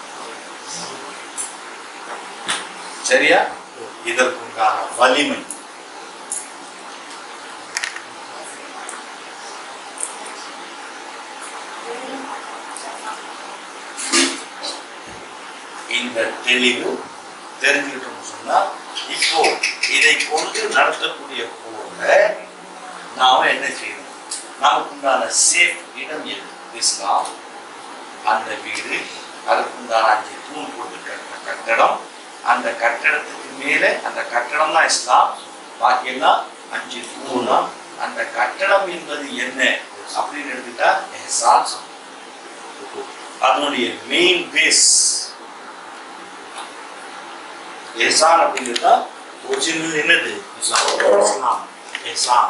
சரியா இதற்குண்டான வலிமை இந்த தெளிவு தெரிஞ்சுக்கிட்டோம்னு சொன்னா இப்போ இதை கொண்டு நடத்தக்கூடிய போல நாம என்ன செய்யணும் நமக்குண்டான சேஃப் இடம் எது இஸ்லாம் அந்த வீடு அதுக்குண்டான அஞ்சு தூண் போட்டு கட்டின கட்டடம் அந்த கட்டடத்துக்கு மேலே அந்த கட்டடம் தான் இஸ்லாம் பாக்கியெல்லாம் அஞ்சு தூண் தான் அந்த கட்டடம் என்பது என்ன அப்படின்னு எடுத்துட்டா எஹ்சான் அதனுடைய மெயின் பேஸ் எஹ்சான் அப்படிங்கிறதா ஒரிஜினல் என்னது இஸ்லாம் எஹ்சான்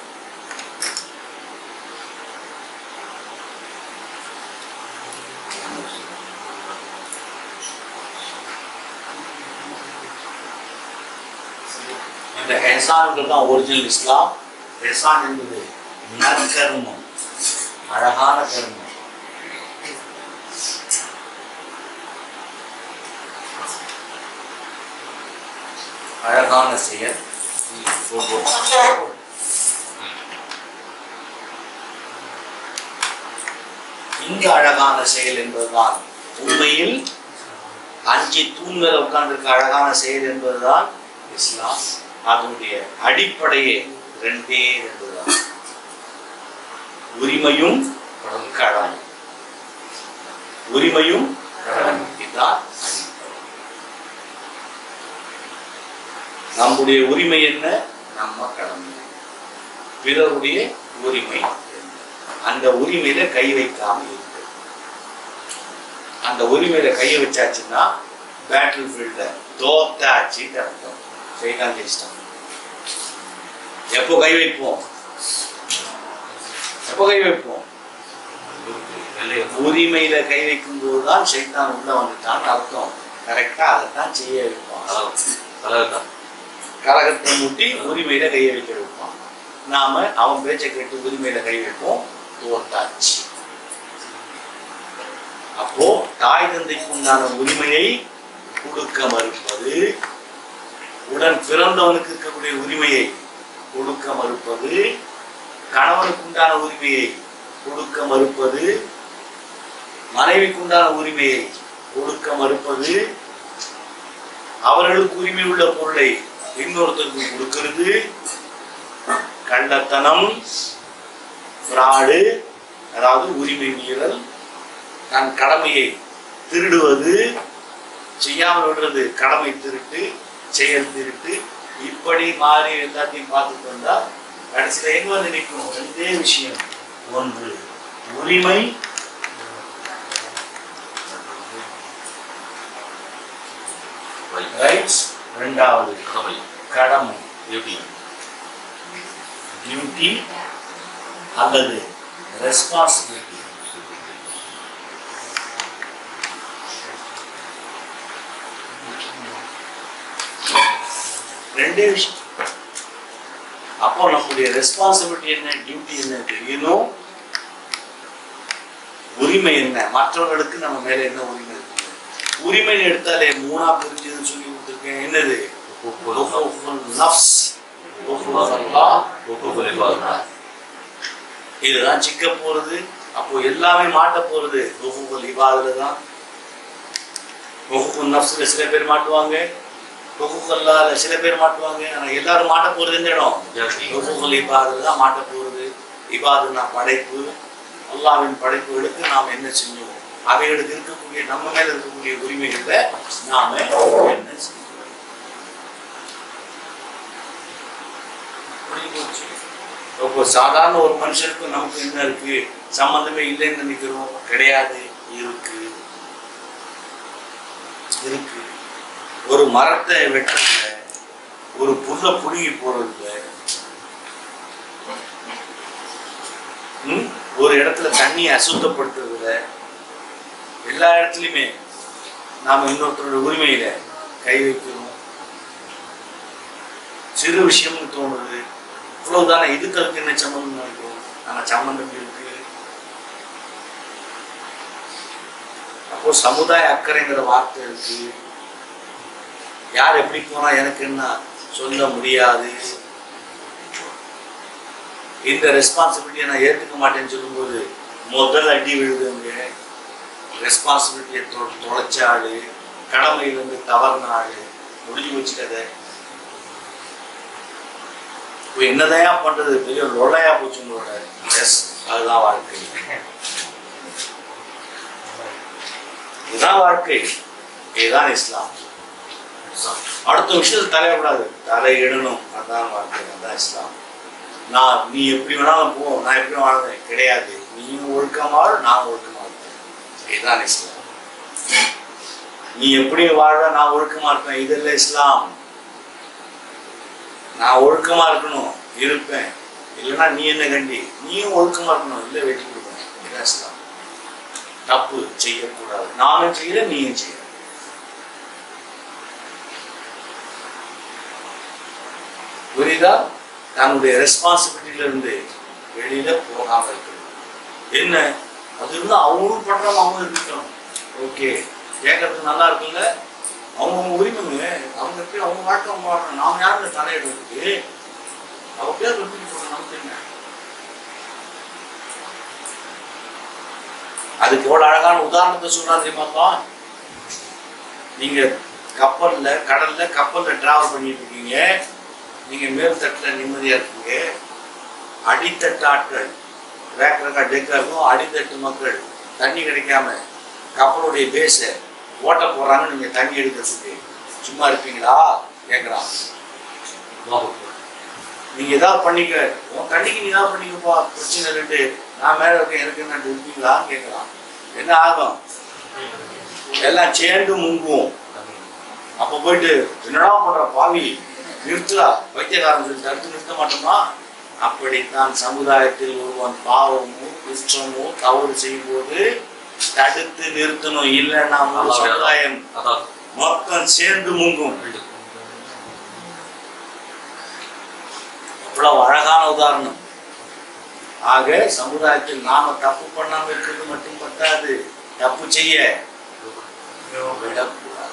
இந்த எஹ்சான்கள் தான் ஒரிஜினல் இஸ்லாம் எஹ்சான் என்பது நற்கர்மம் அழகான கர்மம் அழகான செயல் இங்க அழகான செயல் என்பதுதான் உண்மையில் அஞ்சு தூண்கள் உட்கார்ந்திருக்க அழகான செயல் என்பதுதான் இஸ்லாம் அதனுடைய அடிப்படையே ரெண்டே ரெண்டு தான் உரிமையும் கடமை உரிமையும் கடமை இதுதான் அடிப்படை. நம்முடைய உரிமை என்ன நம்ம கடமை பிறருடைய உரிமை என்ன? அந்த உரிமையில கை வைக்காம இருக்கு அந்த உரிமையில கையை வச்சாச்சுன்னா பேட்டில் ஃபீல்ட தோத்தாச்சுன்னு அர்த்தம் சைதான் ஜெயிச்சிட்டான் எப்போ கை வைப்போம் எப்போ கை வைப்போம் எல்லை உரிமையில கை வைக்கும் போதுதான் சைத்தான் உள்ள வந்துட்டான்னு அர்த்தம் கரெக்டா அதைத்தான் செய்ய வைப்பான் கலகம் கலகத்தான் கரகத்தை முட்டி உரிமையில கையை வைக்க வைப்பான் நாம அவன் பேச்சை கேட்டு உரிமையில கை வைப்போம் தோத்தாச்சு அப்போ தாய் தந்தைக்கு உண்டான உரிமையை கொடுக்க மறுப்பது உடன் பிறந்தவனுக்கு இருக்கக்கூடிய உரிமையை கொடுக்க மறுப்பது கணவனுக்கு உண்டான உரிமையை கொடுக்க மறுப்பது மனைவிக்கு உண்டான உரிமையை கொடுக்க மறுப்பது அவர்களுக்கு உரிமை உள்ள பொருளை இன்னொருத்தருக்கு கொடுக்கிறது கள்ளத்தனம் ஃப்ராடு அதாவது உரிமை மீறல் தன் கடமையை திருடுவது செய்யாமல் விடுறது கடமை திருட்டு செயல் திருட்டு இப்படி மாறி எல்லாத்தையும் பார்த்துட்டு வந்தா கடைசியில் எங்க வந்து நிற்கும் ரெண்டே விஷயம் ஒன்று உரிமை ரைட்ஸ் ரெண்டாவது கடமை கடமை டியூட்டி டியூட்டி அல்லது ரெஸ்பான்சிபிலிட்டி ரெண்டே விஷயம் அப்போ நம்முடைய ரெஸ்பான்சிபிலிட்டி என்ன டியூட்டி என்ன தெரியணும் உரிமை என்ன மற்றவர்களுக்கு நம்ம மேல என்ன உரிமை இருக்கு உரிமை எடுத்தாலே மூணா பிரிஞ்சதுன்னு சொல்லி கொடுத்துருக்கேன் என்னது நஃப்ஸ் இதுதான் சிக்க போறது அப்போ எல்லாமே மாட்ட போறது ஒவ்வொரு இவாதுல தான் ஒவ்வொரு நஃப்ஸ்ல சில பேர் மாட்டுவாங்க ஒவ்வொரு சில பேர் மாட்டுவாங்க ஆனா எல்லாரும் மாட்ட போறது எந்த இடம் ஒவ்வொரு இபாதுல தான் மாட்ட போறது இபாதுனா படைப்பு அல்லாவின் படைப்புகளுக்கு நாம் என்ன செஞ்சோம் அவைகளுக்கு இருக்கக்கூடிய நம்ம மேல இருக்கக்கூடிய உரிமைகளை நாம என்ன செஞ்சோம் புரிஞ்சு போச்சு. இப்போ சாதாரண ஒரு மனுஷனுக்கும் நமக்கு என்ன இருக்கு சம்பந்தமே இல்லைன்னு நினைக்கிறோம் கிடையாது இருக்கு இருக்கு ஒரு மரத்தை வெட்டுறதுல ஒரு புல்ல புடுங்கி போறதுல ம், ஒரு இடத்துல தண்ணியை அசுத்தப்படுத்துறதுல எல்லா இடத்துலையுமே நாம இன்னொருத்தரோட உரிமையில கை வைக்கிறோம் சிறு விஷயம்னு தோணுது இவ்வளவுதானே இதுக்கு அதுக்கு என்ன சம்மந்தம் நினைக்கிறோம் ஆனா சம்மந்தம் இருக்கு அப்போ சமுதாய அக்கறைங்கிற வார்த்தை இருக்கு யார் எப்படி போனா எனக்கு என்ன சொல்ல முடியாது இந்த ரெஸ்பான்சிபிலிட்டியை நான் ஏற்றுக்க மாட்டேன்னு சொல்லும்போது முதல் அடி விழுதுங்க ரெஸ்பான்சிபிலிட்டியை தொ தொலைச்ச ஆளு கடமையிலிருந்து தவறுன ஆளு முடிஞ்சு வச்சு கதை இப்போ என்னதான் பண்றது பெரிய லொல்லையா போச்சு உங்களோட எஸ் அதுதான் வாழ்க்கை இதுதான் வாழ்க்கை இதுதான் இஸ்லாம் அடுத்த விஷயத்துல தலையிடக்கூடாது தலையிடணும் அதான் வாழ்க்கை அதான் இஸ்லாம் நான் நீ எப்படி வேணாலும் போ நான் எப்படி வாழ்ந்தேன் கிடையாது நீயும் ஒழுக்கமாள் நான் ஒழுக்கமா இருப்பேன் இதுதான் இஸ்லாம் நீ எப்படி வாழ நான் ஒழுக்கமா இருப்பேன் இதெல்லாம் இஸ்லாம் நான் ஒழுக்கமா இருக்கணும் இருப்பேன் இல்லைன்னா நீ என்ன கண்டி நீயும் ஒழுக்கமா இருக்கணும் இல்லை வெட்டி கொடுக்கணும் இதுதான் இஸ்லாம் தப்பு செய்யக்கூடாது நானும் செய்யறேன் நீயும் செய்யற புரியுதா தன்னுடைய ரெஸ்பான்சிபிலிட்டில இருந்து வெளியில போகாம இருக்கணும் என்ன அது இருந்தா அவங்களும் பண்றவங்க அவங்க இருக்கணும் ஓகே கேட்கறதுக்கு நல்லா இருக்குல்ல அவங்க அவங்க உரிமைங்க அவங்க எப்படி அவங்க வாழ்க்கை அவங்க வாழணும் நாம யாருங்க தலையிடுறதுக்கு அவ பேர் வந்து சொல்ற நமக்கு என்ன அதுக்கு எவ்வளவு அழகான உதாரணத்தை சொல்றா தெரியுமாப்பா நீங்க கப்பல்ல கடல்ல கப்பல்ல டிராவல் பண்ணிட்டு இருக்கீங்க நீங்க மேல் தட்டுல நிம்மதியா இருக்கீங்க அடித்தட்டு ஆட்கள் ரேக் ரேக்கா டெக்கா இருக்கும் அடித்தட்டு மக்கள் தண்ணி கிடைக்காம கப்பலுடைய பேஸை ஓட்ட போறாங்க நீங்க தண்ணி எடுக்கிறதுக்கு சும்மா இருப்பீங்களா கேட்குறான் நீங்க ஏதாவது பண்ணிக்க உன் தண்ணிக்கு நீ ஏதாவது பண்ணிக்கப்பா பிரச்சனை இல்லைட்டு நான் மேல இருக்கேன் எனக்கு என்ன இருப்பீங்களான்னு கேட்கலாம் என்ன ஆகும் எல்லாம் சேர்ந்து முங்குவோம் அப்ப போயிட்டு என்னடா பண்ற பாவி நிறுத்துடா வைத்தியகாரன் சொல்லி தடுத்து நிறுத்த மாட்டோமா அப்படித்தான் சமுதாயத்தில் ஒருவன் பாவமோ குற்றமோ தவறு செய்யும்போது தடுத்து நிறுத்தணும் இல்லைன்னா முழு சமுதாயம் அதான் மொத்தம் சேர்ந்து முங்கும் அவ்வளவு அழகான உதாரணம் ஆக சமுதாயத்தில் நாம தப்பு பண்ணாம இருக்கிறது மட்டும் பத்தாது தப்பு செய்ய விடக்கூடாது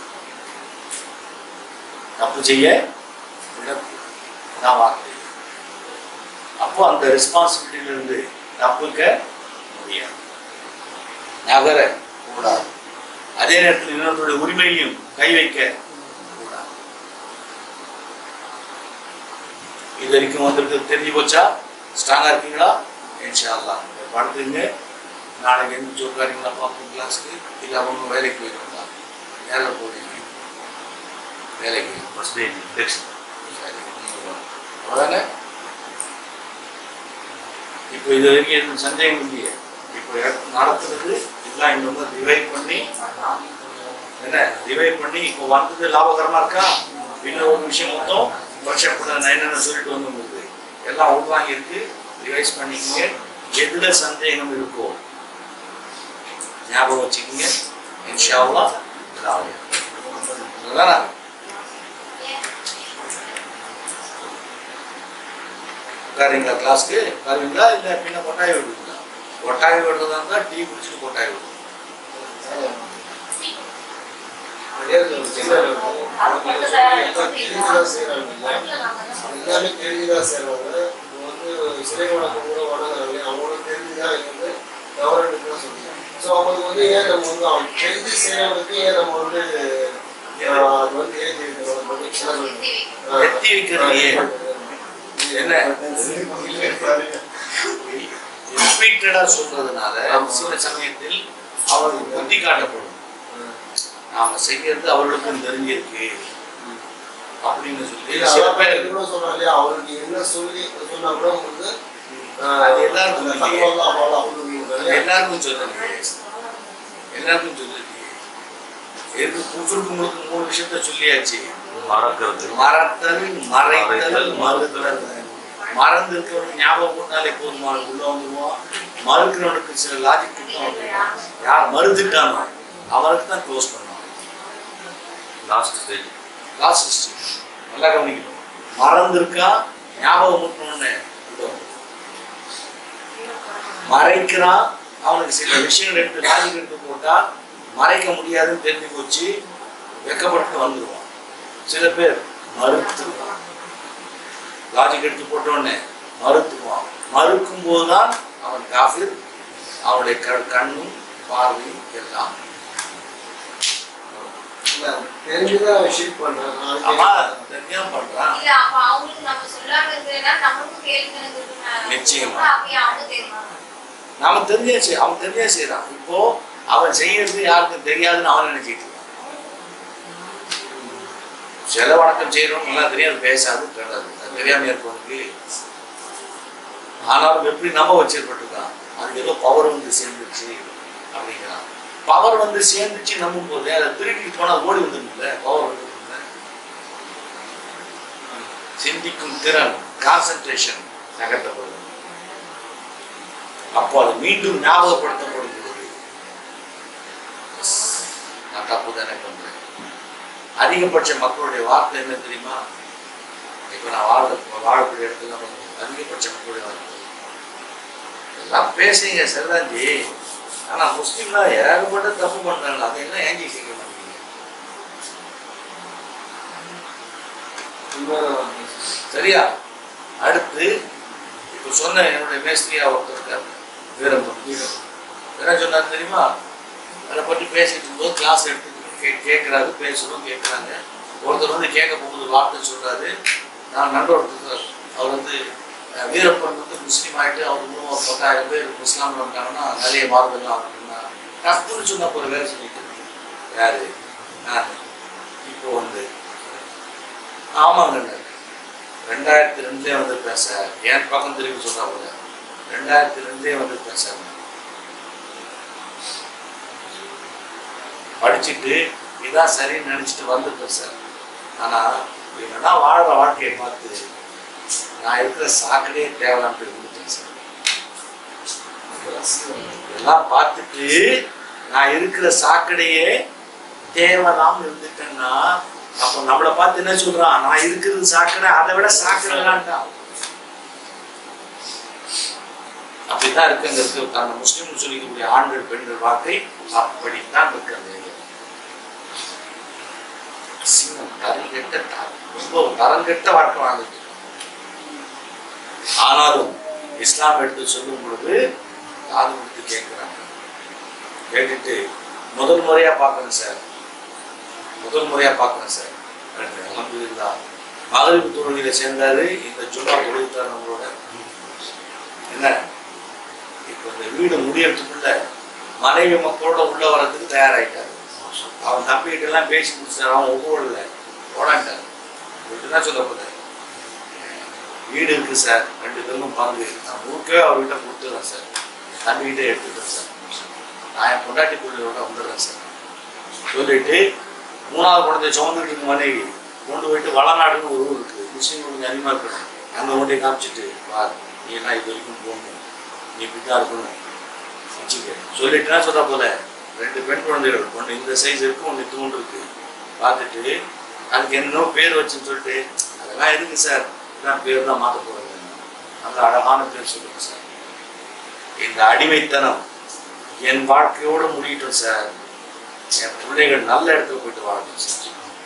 தப்பு செய்ய விடக்கூடாது அதான் வார்த்தை அப்ப அப்போ அந்த ரெஸ்பான்சிபிலிட்டியிலிருந்து தப்புக்க முடியாது நகர கூடாது அதே நேரத்தில் இன்னொருத்தருடைய உரிமையும் கை வைக்க கூடாது இது வரைக்கும் வந்திருக்கு தெரிஞ்சு போச்சா ஸ்ட்ராங்கா இருக்கீங்களா இன்ஷா அல்லாஹ் படுத்துங்க நாளைக்கு எந்த உட்காரீங்களா பார்ப்போம் கிளாஸ்க்கு இல்லை அவங்க வேலைக்கு போயிருந்தா வேலை போறீங்க வேலைக்கு ஃபர்ஸ்ட் டே இன்ஃபெக்ஷன் சரி, அவ்வளவுதானே இப்போ இது வரைக்கும் எதுவும் சந்தேகம் இல்லையே இப்போ எட- நடத்துறது இதெல்லாம் இன்னும் ரிவைவ் பண்ணி என்ன ரிவைவ் பண்ணி இப்போ வந்தது லாபகரமா இருக்கா இன்னும் ஒரு விஷயம் மொத்தம் வருஷப்பட நான் என்னென்ன சொல்லிட்டு வந்து உங்களுக்கு எல்லாம் உள்வாங்கி இருக்கு ரிவைஸ் பண்ணிக்கங்க எதுல சந்தேகம் இருக்கோ ஞாபகம் வச்சுக்கோங்க இன்ஷா அல்லாஹ் இதாகும். சரிதானா? உட்காருங்களா கிளாஸ்க்கு உட்காருங்களா இல்லை பின்ன கொட்டாய் விடுவீங்களா கொட்டாய் விடுறதா இருந்தால் டீ குடிச்சிட்டு கொட்டாய் விடுவோம் எல்லாமே தெரிஞ்சுதான் செய்றாங்க இப்போ வந்து சிலை வணக்கம் கூட வணங்குறாங்க அவங்களும் தெரிஞ்சுதான் இது வந்து கவர்மெண்ட் தான் சொல்லுங்க ஸோ அவங்களுக்கு வந்து ஏன் நம்ம வந்து அவங்க தெரிஞ்சு செய்யறவங்களுக்கு ஏன் நம்ம வந்து ஆஹ், அது வந்து ஏன் தெரியுது நம்ம வந்து சில எத்தி வைக்கிறது ஏன் என்ன? ரிப்பீட்டடா சொல்றதுனால சில சமயத்தில் அவருக்கு புத்தி காட்டப்படும் நாம செய்யறது அவர்களுக்கும் தெரிஞ்சிருக்கு அப்படின்னு சொல்லி இல்ல, சில அதான் பேர் கூட சொல்றாங்க இல்லையா, அவருக்கு என்ன சொல்லி சொன்னா கூட வந்து ஆஹ், அது எல்லாருக்கும் அந்த இல்லையே. தகவல் தான் அவ்வளவு அவங்களுக்கு எல்லாருக்கும் சொல்லலையே எல்லாருக்கும் சொல்லலையே எது குஃபருக்கு முழுக்க மூணு விஷயத்த சொல்லியாச்சு மறக்கிறது மறத்தல் மறைத்தல் மறைத்தல், மறுத்தல் மறந்து இருக்கிறவனுக்கு ஞாபகம் போட்டாலே போதுமான உள்ள வந்துருவான் மறுக்கிறவனுக்கு சில லாஜிக் கொடுத்தோம் யார் மறுத்துட்டானோ அவனுக்கு தான் க்ளோஸ் பண்ணுவான் லாஸ்ட் ஸ்டேஜ் லாஸ்ட் ஸ்டேஜ் நல்லா கவனிக்கணும் மறந்துருக்கா ஞாபகம் முட்டணும்னு இதோ. மறைக்கிறான் அவனுக்கு சில விஷயங்கள் எடுத்து லாஜிக் எடுத்து போட்டா மறைக்க முடியாதுன்னு தெரிஞ்சு போச்சு வெக்கப்பட்டு வந்துடுவான் சில பேர் மறுத்துருவான் லாஜிக் எடுத்து போட்ட உடனே மறுத்துக்குவான் மறுக்கும் போதுதான் அவன் காஃபிர் அவனுடைய க- கண்ணும் பார்வையும் எல்லாம் இல்ல, தெரிஞ்சுதான் ஷீட் பண்றேன் நாளைக்கு ஆமா தெரியாம பண்றான் இல்ல அப்ப அவங்களுக்கு நம்ம சொல்லாம இருக்கிறதா நம்மளுக்கும் கேள்வி கணக்கு இருக்கு. நிச்சயமா. அப்பயே அவங்க தெரியும் நாம தெரிஞ்சே செய் அவன் தெரிஞ்சே செய்யறான் இப்போ அவன் செய்யறது யாருக்கும் தெரியாதுன்னு அவன் நினைச்சிட்டு இருக்கான் சில வணக்கம் செய்யறோம் நல்லா தெரியாது பேசாது கிடையாது அது தெரியாம இருப்பவனுக்கு ஆனாலும் எப்படி நம்ப வச்சிருப்பட்டிருக்கான் அது ஏதோ பவர் வந்து சேர்ந்துச்சு அப்படிங்கிறான் பவர் வந்து சேர்ந்துச்சு நம்பும் போது அதை திருப்பி போனா ஓடி வந்துருக்குல்ல பவர் வந்து சிந்திக்கும் திறன் கான்சென்ட்ரேஷன் நகர்த்தப்படும் அப்போ அது மீண்டும் ஞாபகப்படுத்தப்படும் பொழுது "எஸ், நான் தப்பு தானே பண்றேன் அதிகபட்ச மக்களுடைய வார்த்தை என்ன தெரியுமா இப்போ நான் வாழ வாழக்கூடிய இடத்துல நம்ம அதிகபட்ச மக்களுடைய வார்த்தை எல்லாம் பேசுறீங்க சரிதாஞ்சி ஆனா முஸ்லீம்னா ஏகப்பட்ட தப்பு பண்றாங்க அதையெல்லாம் ஏஞ்சி செய்ய மாட்டீங்க உண்மைதான். சரியா அடுத்து இப்போ சொன்ன என்னுடைய மேஸ்திரியா ஒருத்தர் இருக்காரு வீரம்பம் என்ன சொன்னார் தெரியுமா அதை பற்றி பேசிட்டு இருக்கும்போது கிளாஸ் எடுத்துக்கிட்டு கே கேட்குறாரு பேசுகிறோம் கேட்குறாங்க ஒருத்தர் வந்து கேட்க போகும்போது வார்த்தை சொல்றாரு நான் நண்பர் ஒருத்தர் அவர் வந்து அஹ், வீரப்பன் வந்து முஸ்லீம் ஆகிட்டு அவர் மூலம் ஒரு பத்தாயிரம் பேர் முஸ்லாமில் வந்தாங்கன்னா நிறைய மாறுதல்லாம் அப்படின்னா டப்புன்னு சொன்ன ஒரு வேலை சொல்லிட்டு இருக்கு. யாரு நான் இப்போ வந்து ஆமாங்க ரெண்டாயிரத்தி ரெண்டுலேயே வந்து பேச என் பக்கம் திரும்பி சொன்னா போல ரெண்டாயிரத்தி ரெண்டுலேயே வந்து பேச படிச்சுட்டு இதான் சரின்னு நினைச்சிட்டு வந்து பேச ஆனா இவனா வாழ்ற வாழ்க்கையை பார்த்து நான் இருக்கிற சாக்கடையே தேவலான்ட்டு இருந்துட்டேன் சார் இதெல்லாம் பார்த்துட்டு நான் இருக்கிற சாக்கடையே தேவலாம் இருந்துட்டேன்னா அப்போ நம்மளை பார்த்து என்ன சொல்றான் நான் இருக்கிறது சாக்கடை அதை விட சாக்கடைலான்ட்டான் அப்படித்தான் இருக்கு அங்க இருக்க தன்னை முஸ்லீம் சொல்லிக்கக்கூடிய ஆண்கள் பெண்கள் வார்த்தை அப்படித்தான் இருக்கு அந்த இது. அசிங்கம் தரங்கெட்ட த- ரொம்ப தரங்கெட்ட வாழ்க்கை வாழ்ந்துட்டு இருக்கோம். ஆனாலும் இஸ்லாம் எடுத்து சொல்லும் பொழுது காது கொடுத்து கேட்குறாங்க கேட்டுட்டு முதல் முறையா பார்க்கணும் சார் முதல் முறையா பார்க்கணும் சார் அலமதுல்லா மகளிர் தொழுகையில சேர்ந்தாரு இந்த ஜும்மா தொழுகிறார் நம்மளோட என்ன இப்போ இந்த வீடு முடியறதுக்குள்ள மனைவி மக்களோட உள்ள வர்றதுக்கு தயாராயிட்டாரு அவன் தம்பிக்கிட்ட எல்லாம் பேசி முடிச்சாரு அவன் ஒப்புவிடல போடாண்டார் என்ன சொல்ல போறேன் வீடு இருக்கு சார் ரெண்டு பேரும் பங்கு நான் முழுக்கவே அவர்கிட்ட கொடுத்துறேன் சார் தம்பிக்கிட்ட எடுத்துக்கிறேன் சார் நான் என் பொண்டாட்டி பிள்ளையோட வந்துடுறேன் சார் சொல்லிட்டு மூணாவது குழந்தை சுமந்துட்டு இருக்க மனைவி கொண்டு போயிட்டு வளநாடுன்னு ஒரு ஊர் இருக்கு முஸ்லீம் கொஞ்சம் அதிகமாக இருக்கணும் அங்கே கொண்டு போய் காமிச்சிட்டு வா நீ எல்லாம் இது வரைக்கும் போகணும் நீ இப்படி தான் இருக்கணும் வச்சுக்க சொல்லிட்டுனா சொல்ல போல ரெண்டு பெண் குழந்தைகள் ஒன்று இந்த சைஸ் இருக்கு ஒன்று தூண்டு இருக்கு பார்த்துட்டு அதுக்கு என்னென்னோ பேர் வச்சுன்னு சொல்லிட்டு அதெல்லாம் எதுக்கு சார் இதான் பேர் தான் மாற்ற போகிறது அந்த அழகான பேர் சொல்லுங்க சார் இந்த அடிமைத்தனம் என் வாழ்க்கையோட முடியட்டும் சார் என் பிள்ளைகள் நல்ல இடத்துல போயிட்டு வாழணும் சார்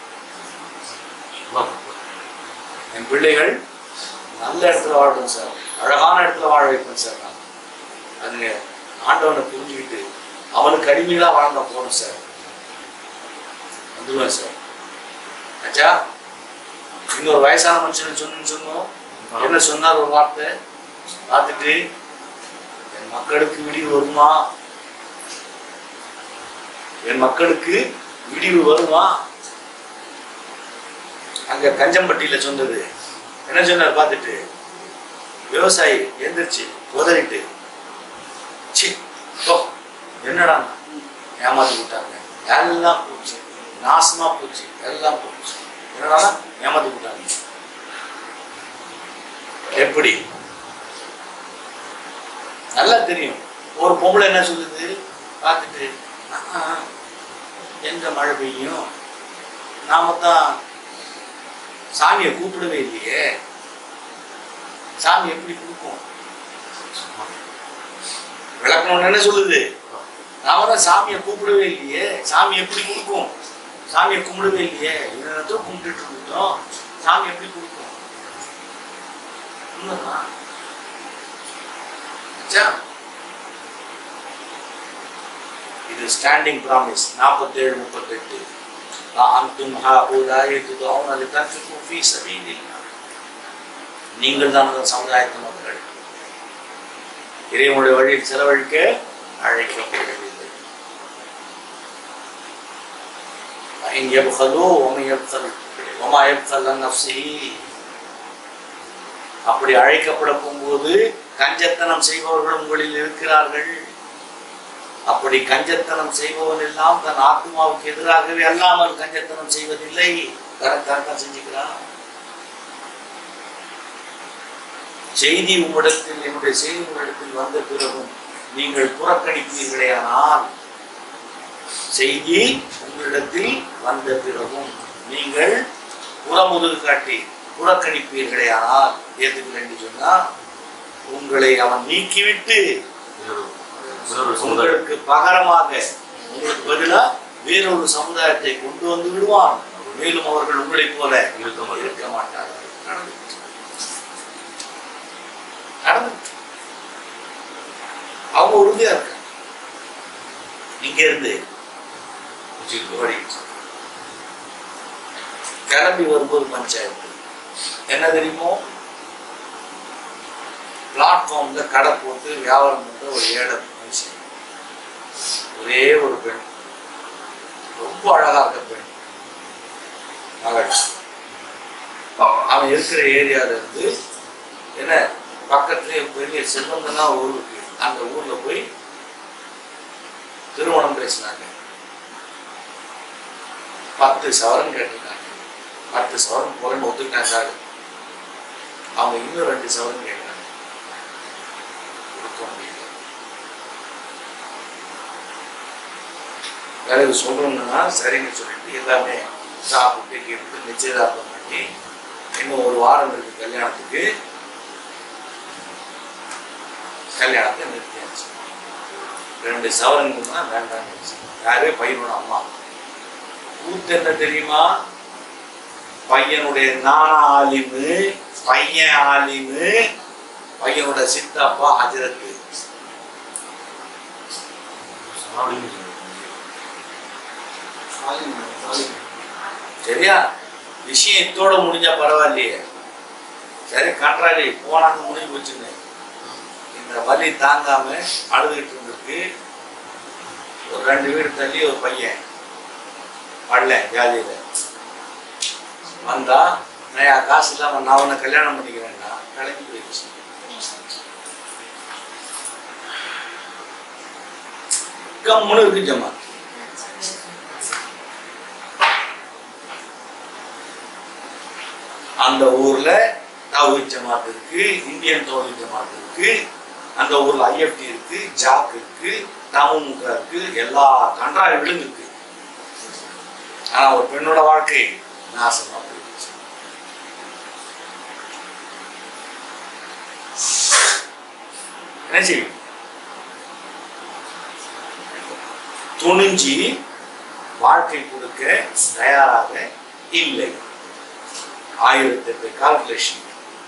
என் பிள்ளைகள் நல்ல இடத்துல வாழணும் சார் அழகான இடத்துல வாழ வைப்பேன் சார் நான் அதுங்க ஆண்டவனை புரிஞ்சுக்கிட்டு அவனுக்கு அடிமையாக வாழ்ந்தா போகணும் சார் வந்துடுவேன் சார் அச்சா இன்னொரு வயசான மனுஷன் சொன்னு சொன்னோம் என்ன சொன்னார் ஒரு வார்த்தை பார்த்துட்டு என் மக்களுக்கு விடிவு வருமா என் மக்களுக்கு விடிவு வருமா அங்க கஞ்சம்பட்டியில சொன்னது என்ன சொன்னார் பார்த்துட்டு விவசாயி எந்திரிச்சு உதறிட்டு சி போ என்னடா ஏமாத்தி விட்டாங்க எல்லாம் போச்சு நாசமா போச்சு எல்லாம் போச்சு என்னடா ஏமாத்தி விட்டாங்க எப்படி நல்லா தெரியும் ஒரு பொம்பளை என்ன சொல்லுது பார்த்துட்டு "ஆஹா, எங்க மழை பெய்யும் நாம தான் சாமியை கூப்பிடவே இல்லையே சாமி எப்படி கொடுக்கும் விளக்கணும் என்ன சொல்லுது நாம தான் சாமியை கூப்பிடவே இல்லையே சாமி எப்படி கொடுக்கும் சாமியை கும்பிடவே இல்லையே என்னத்தோ கும்பிட்டுட்டு இருந்தோம் சாமி எப்படி கொடுக்கும் உண்மைதான் அச்சா, இது ஸ்டாண்டிங் ப்ராமிஸ் நாற்பத்தேழு முப்பத்தெட்டு أنتم هؤلاء تدعون لتنفقوا في سبيل الله நீங்கள் தான் அந்த சமுதாயத்து மக்கள் இறைவனுடைய வழியில் செலவழிக்க அழைக்கப்படவில்லை وإن يبخلوا ومن يبخل وما يبخل عن نفسه அப்படி அழைக்கப்பட போகும்போது கஞ்சத்தனம் செய்பவர்கள் உங்களில் இருக்கிறார்கள் அப்படி கஞ்சத்தனம் செய்பவன் எல்லாம் தன் ஆத்மாவுக்கு எதிராகவே அல்லாமல் கஞ்சத்தனம் செய்வதில்லை கரெக்டாக செஞ்சுக்கிறான் செய்தி உம்மிடத்தில் என்னுடைய செய்தி உம்மிடத்தில் வந்த பிறகும் நீங்கள் புறக்கணிப்பீர்களேயானால் செய்தி உங்களிடத்தில் வந்த பிறகும் நீங்கள் புறமுதுகு காட்டி புறக்கணிப்பீர்களேயானால் ஏத்துக்கல என்று சொன்னா உங்களை அவன் நீக்கிவிட்டு இன்னொரு இன்னொரு சமுதாயம் உங்களுக்கு பகரமாக உங்களுக்கு பதிலா வேறொரு சமுதாயத்தை கொண்டு வந்து விடுவான் மேலும் அவர்கள் உங்களைப் போல இருக்க மாட்டார்கள். இருக்க மாட்டார்கள் நடந்துச்சு. நடந்துச்சு. அவங்க உறுதியா இருக்காங்க இங்க இருந்து ஓடிட்டு. கிளம்பி வரும்போது பஞ்சாயத்து என்ன தெரியுமோ பிளாட்ஃபார்ம்ல கடை போட்டு வியாபாரம் பண்ற ஒரு ஏழை மனுஷன் ஒரே ஒரு பெண் ரொம்ப அழகா இருக்க பெண் மகள் அவன் இருக்கிற ஏரியால இருந்து என்ன பக்கத்துலயே பெரிய செல்வந்தனா ஊர் இருக்கு அந்த ஊர்ல போய் திருமணம் பேசினாங்க பத்து சவரன் கேட்டிருக்காங்க பத்து சவரன் போறேன்னு ஒத்துக்கிட்டாங்க ஆளு. அவங்க இன்னும் ரெண்டு சவரன் கேட்கிறாங்க கொடுக்க முடியல பிறகு சொல்லணும்னா சரின்னு சொல்லிட்டு எல்லாமே சாப்பிட்டு கேட்டு நிச்சயதார்த்தம் பண்ணி இன்னும் ஒரு வாரம் இருக்கு கல்யாணத்துக்கு கல்யாணத்தை நிறுத்தியாச்சு ரெண்டு சவரன் தான் வேண்டாம் யாரே பையனோட அம்மா கூத்து என்ன தெரியுமா பையனுடைய நானா ஆலிமு பையன் ஆலிமு பையனோட சித்தப்பா ஹஜரத்து அப்படின்னு சொல்லுவாங்க. ஆலிம் ஆலிம் சரியா விஷயம் இத்தோட முடிஞ்சா பரவாயில்லையே சரி காற்றாடி போனாங்க முடிஞ்சு போச்சுங்க இந்த வலி தாங்காம அழுதுகிட்டு இருந்திருக்கு ஒரு ரெண்டு வீடு தள்ளி ஒரு பையன் வரல ஜாலியில வந்தா நான் காசு இல்லாம நான் உன்னை கல்யாணம் பண்ணிக்கிறேன்னா கிளம்பி போயிடுச்சு கம்முன்னு இருக்கு ஜமா அந்த ஊர்ல தௌஹீத் ஜமாத் இருக்கு இந்தியன் தௌஹீத் ஜமாத் இருக்கு அந்த ஊர்ல ஐஎஃப்டி இருக்கு ஜாக் இருக்கு தமுக இருக்கு எல்லா கன்றாவிகளும் இருக்கு ஆனா ஒரு பெண்ணோட வாழ்க்கை நாசமா போயிடுச்சு என்ன செய்யும் துணிஞ்சி வாழ்க்கை கொடுக்க தயாராக இல்லை ஆயிரத்தெட்டு கால்குலேஷன்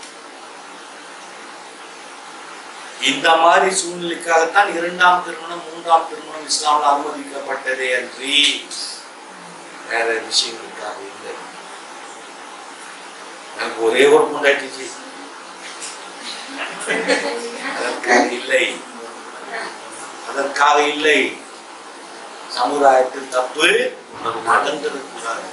இந்த மாதிரி சூழ்நிலைக்காகத்தான் இரண்டாம் திருமணம் மூன்றாம் திருமணம் இஸ்லாமில் அனுமதிக்கப்பட்டதே அன்றி வேற விஷயங்களுக்காக இல்லை எனக்கு ஒரே ஒரு பொண்டாட்டிச்சு அதற்காக இல்லை அதற்காக இல்லை சமுதாயத்தில் தப்பு நடந்திருக்கூடாது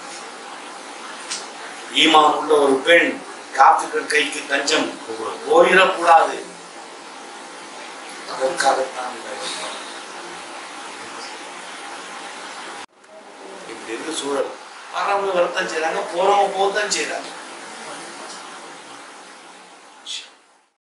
ஈமான் உள்ள ஒரு பெண் காத்துக்கள் கைக்கு தஞ்சம் போயிடக்கூடாது அதற்காகத்தான் இந்த இஸ்லாம். இப்படி இருக்கு சூழல் வரவங்க வரத்தான் செய்றாங்க போறவங்க போகத்தான் செய்றாங்க